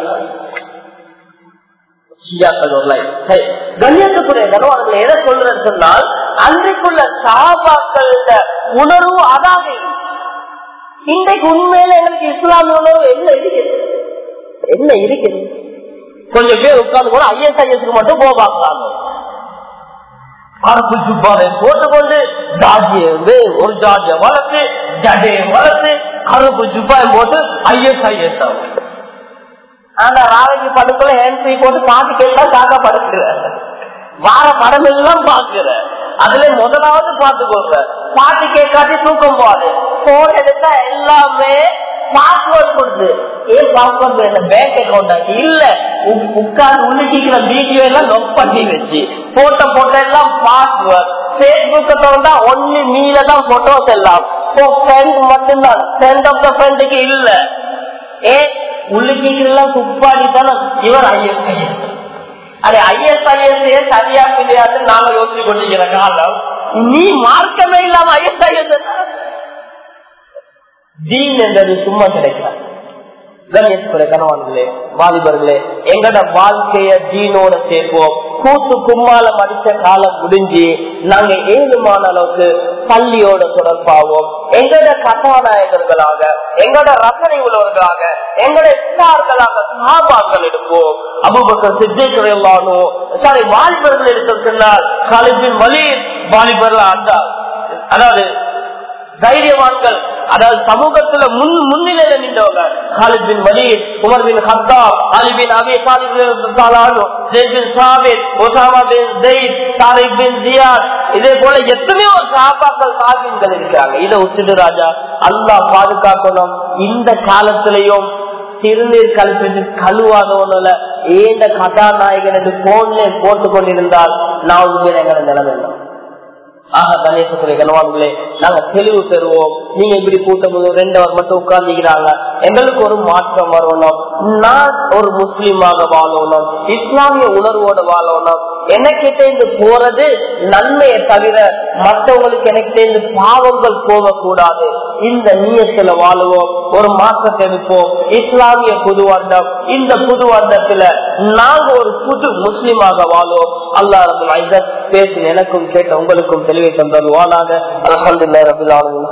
Speaker 1: கண்ணியத்துக்குரிய கனவான்கள் எதை சொல்றேன்னு சொன்னால் அன்றைக்குள்ள சாபாக்கள உணர்வு அதாக இன்றைக்கு உண்மையில எங்களுக்கு இஸ்லாமிய உணர்வு என்ன இருக்குது என்ன இருக்குது கொஞ்சம் பேர் உட்கார்ந்து கூட ஐஎஸ் ஐஎஸ்க்கு மட்டும் போவாங்களாம் கருப்பு சுப்பாவை போட்டுக்கொண்டு ஜாஜியை வந்து ஒரு ஜாஜிய வளர்த்து ஜடையை வளர்த்து கருப்பு சுப்பாயை போட்டு ஐஎஸ் ஐஎஸ் ஆகும் ஆனா ராவைக்கு படுக்கல ஹேண்ட் ஃப்ரீ போட்டு பாட்டு கேட்டா காக்கா படுக்கிற வார படம் எல்லாம் பாக்குற அதுல முதலாவது பாத்து கொடுற பாட்டு கேட்காட்டி தூக்கம் போகாது போன் எடுத்தா எல்லாமே பாஸ்வேர்ட் கொடுத்து ஏன் பாஸ்வேர்ட் வேணும் பேங்க் அக்கௌண்ட் இல்ல உட்கார்ந்து உள்ளிக்கிற வீடியோ எல்லாம் நொக் பண்ணி வச்சு போட்டோ போட்டோ எல்லாம் பாஸ்வேர்ட் பேஸ்புக் திறந்தா ஒன்லி மீல தான் போட்டோஸ் எல்லாம் மட்டும்தான் சென்ட் ஆஃப் த ஃப்ரெண்டுக்கு இல்ல ஏ உள்ளிக்கிற துப்பாடி தானே இவர் ஐஎஸ் அது ஐஎஸ்ஐஎஸ் சரியா கிடையாது நாங்க யோசிச்சு கொண்டிருக்கிற காலம் நீ மார்க்கமே இல்லாம ஐஎஸ்ஐஎஸ் தீன் என்றது சும்மா கிடைக்காது கண்ணியத்துக்குரிய கணவான்களே வாலிபர்களே எங்கட வாழ்க்கைய தீனோட சேர்ப்போம் கூத்து கும்மால மடிச்ச காலம் முடிஞ்சு நாங்க ஏழுமான அளவுக்கு பள்ளியோட தொடர்பாவோம் எங்கட கதாநாயகர்களாக எங்கட ரசனை உள்ளவர்களாக எங்கட ஸ்டார்களாக சாபாக்கள் எடுப்போம் அபுபக்கர் சித்தேஸ்வரோ சாரி வாலிபர்கள் எடுத்து சொன்னால் காலேஜின் வழி வாலிபர்கள் ஆண்டார் அதாவது தைரியவான்கள் அதாவது சமூகத்துல முன் முன்னிலையில நின்றவங்க Khalid bin Walid Umar bin Khattab Ali bin Abi Osama bin Zaid Salik bin Ziyad இதே போல எத்தனையோ சாபாக்கள் சாபின்கள் இருக்கிறாங்க இதை விட்டுட்டு ராஜா அல்லாஹ் பாதுகாக்கணும் இந்த காலத்திலையும் சிறுநீர் கல்பிட்டு கழுவாதவனால ஏந்த கதாநாயகன் போன்ல போட்டுக் கொண்டிருந்தால் நான் உண்மையில எங்களை நிலைமை ஆக கணேசத்துறை கனவான்களே நாங்க தெளிவு பெறுவோம் நீங்க இப்படி கூட்டம் ரெண்டு அவர் மட்டும் உட்கார்ந்துக்கிறாங்க எங்களுக்கு ஒரு மாற்றம் வரணும் நான் ஒரு முஸ்லீமாக வாழணும் இஸ்லாமிய உணர்வோட வாழணும் எனக்கிட்ட இருந்து போறது நன்மையை தவிர மற்றவங்களுக்கு எனக்கு இருந்து பாவங்கள் போகக்கூடாது இந்த நீயத்துல வாழுவோம் ஒரு மாற்றத்தை எடுப்போம் இஸ்லாமிய புது வருடம் இந்த புது வருடத்துல நாங்க ஒரு புது முஸ்லீமாக வாழுவோம் அல்லா பேசி எனக்கும் கேட்ட உங்களுக்கும் தெளிவை தந்தருவானாக அலமதுல்லா ரபில்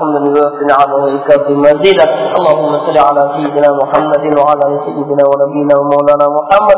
Speaker 1: ஆலமின் مزيدا اللهم صل على سيدنا محمد وعلى سيدنا ونبينا ومولانا محمد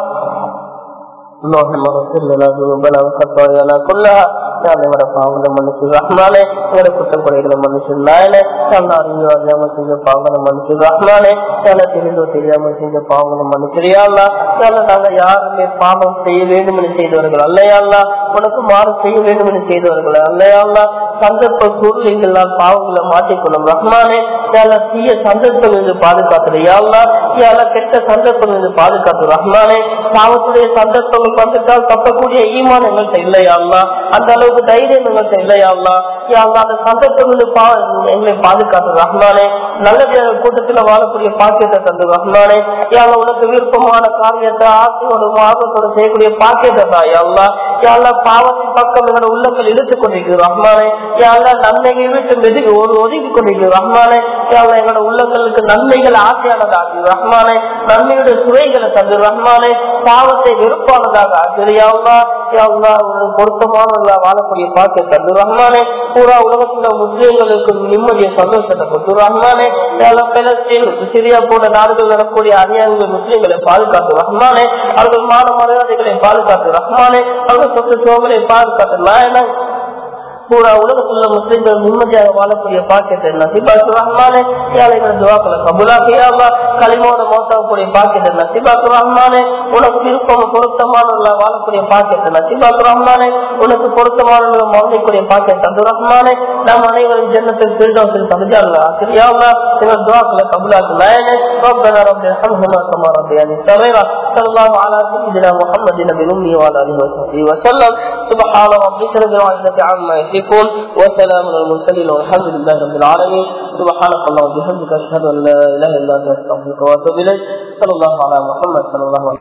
Speaker 1: اللهم اغفر لنا ذنوبنا وخطايانا كلها எங்களோட பாவங்களை மன்னிச்சு ரஹ்மானே எங்களோட குற்றம் குறைகளை மன்னிச்சு நாயனே நல்ல அறிவு அறியாம செஞ்ச பாவங்களை மன்னிச்சு ரஹ்மானே நல்ல தெரிந்தோ தெரியாம செஞ்ச பாவங்களை மன்னிச்சிரியாங்களா நல்ல நாங்க யாருமே பாவம் செய்ய வேண்டும் என்று செய்தவர்கள் அல்லையாங்களா உனக்கு மாறு செய்ய வேண்டும் என்று செய்தவர்கள் அல்லையாங்களா சந்தர்ப்ப சூழ்நிலைகளால் பாவங்களை மாற்றிக்கொள்ளும் ரஹ்மானே யால தீய சந்தர்ப்பம் என்று பாதுகாத்துரு யாழ்லா யால கெட்ட சந்தர்ப்பம் என்று பாதுகாத்து ரஹ்மானே பாவத்துடைய சந்தர்ப்பங்கள் வந்துட்டால் தப்பக்கூடிய ஈமான் எங்கள்கிட்ட இல்லையாள்லா அந்த அளவுக்கு தைரியம் எங்கள்கிட்ட இல்லையாள்லா யாழ்லா அந்த சந்தர்ப்பம் என்று பா எங்களை பாதுகாத்து ரஹ்மானே நல்ல கூட்டத்துல வாழக்கூடிய பாக்கியத்தை தந்து ரஹ்மானே யாழ உனக்கு விருப்பமான காரியத்தை ஆசையோட ஆபத்தோட செய்யக்கூடிய பாக்கியத்தை தான் யாழ்லா யாழ்லா பாவத்தின் பக்கம் எங்களோட உள்ளங்கள் இழுத்துக் கொண்டிருக்கிறது ரஹ்மானே யாழ்லா நன்மையை விட்டு மெதுகி ஒரு ஒதுக்கி கொண்டிருக்கிறது ரஹ்மானே யாழ்லா எங்களோட உள்ளங்களுக்கு நன்மைகள் ஆசையானதாகி ரஹ்மானே நன்மையுடைய சுவைகளை தந்து ரஹ்மானே பாவத்தை வெறுப்பானதாக ஆசிரியாவுலா யாவுலா ஒரு பொருத்தமான வாழக்கூடிய பாக்கை தந்து ரஹ்மானே பூரா உலகத்துல முஸ்லீம்களுக்கு நிம்மதிய சந்தோஷத்தை கொடுத்து ரஹ்மானே பலஸ்தீன் சிரியா போன்ற நாடுகள் நடக்கூடிய அநியாயங்கள் முஸ்லீம்களை பாதுகாத்து ரஹ்மானே அவர்கள் மான மரியாதைகளை பாதுகாத்து ரஹ்மானே அவர்கள் சொத்து சோகலை பாதுகாத்து நாயன பூரா உலகத்துல முஸ்லிம்கள் நிம்மதியாக வாழக்கூடிய பாக்கியத்தை நசிபாக்கு ரஹ்மானே ஏழைகளை துவாக்களை கபுலாக்கியாமா களிமோட மோசக்கூடிய பாக்கியத்தை நசிபாக்கு ரஹ்மானே உனக்கு விருப்பம் பொருத்தமான வாழக்கூடிய பாக்கியத்தை நசிபாக்கு ரஹ்மானே உனக்கு பொருத்தமான மௌனிக்கூடிய பாக்கியம் தந்து ரஹ்மானே நம் அனைவரும் ஜன்னத்தில் திருடத்தில் தகுதியாக ஆசிரியாமா எங்கள் துவாக்களை கபுலாக்கு நாயனே ربنا رب ارحمهما كما ربياني صغيرا صلى الله على سيدنا محمد نبي الامي وعلى اله وصحبه وسلم سبحان ربك رب العزه عما يصفون وسلام على المرسلين والحمد لله رب العالمين سبحانك اللهم وبحمدك اشهد ان لا اله الا انت استغفرك واتوب اليك صلى الله على محمد صلى الله عليه وسلم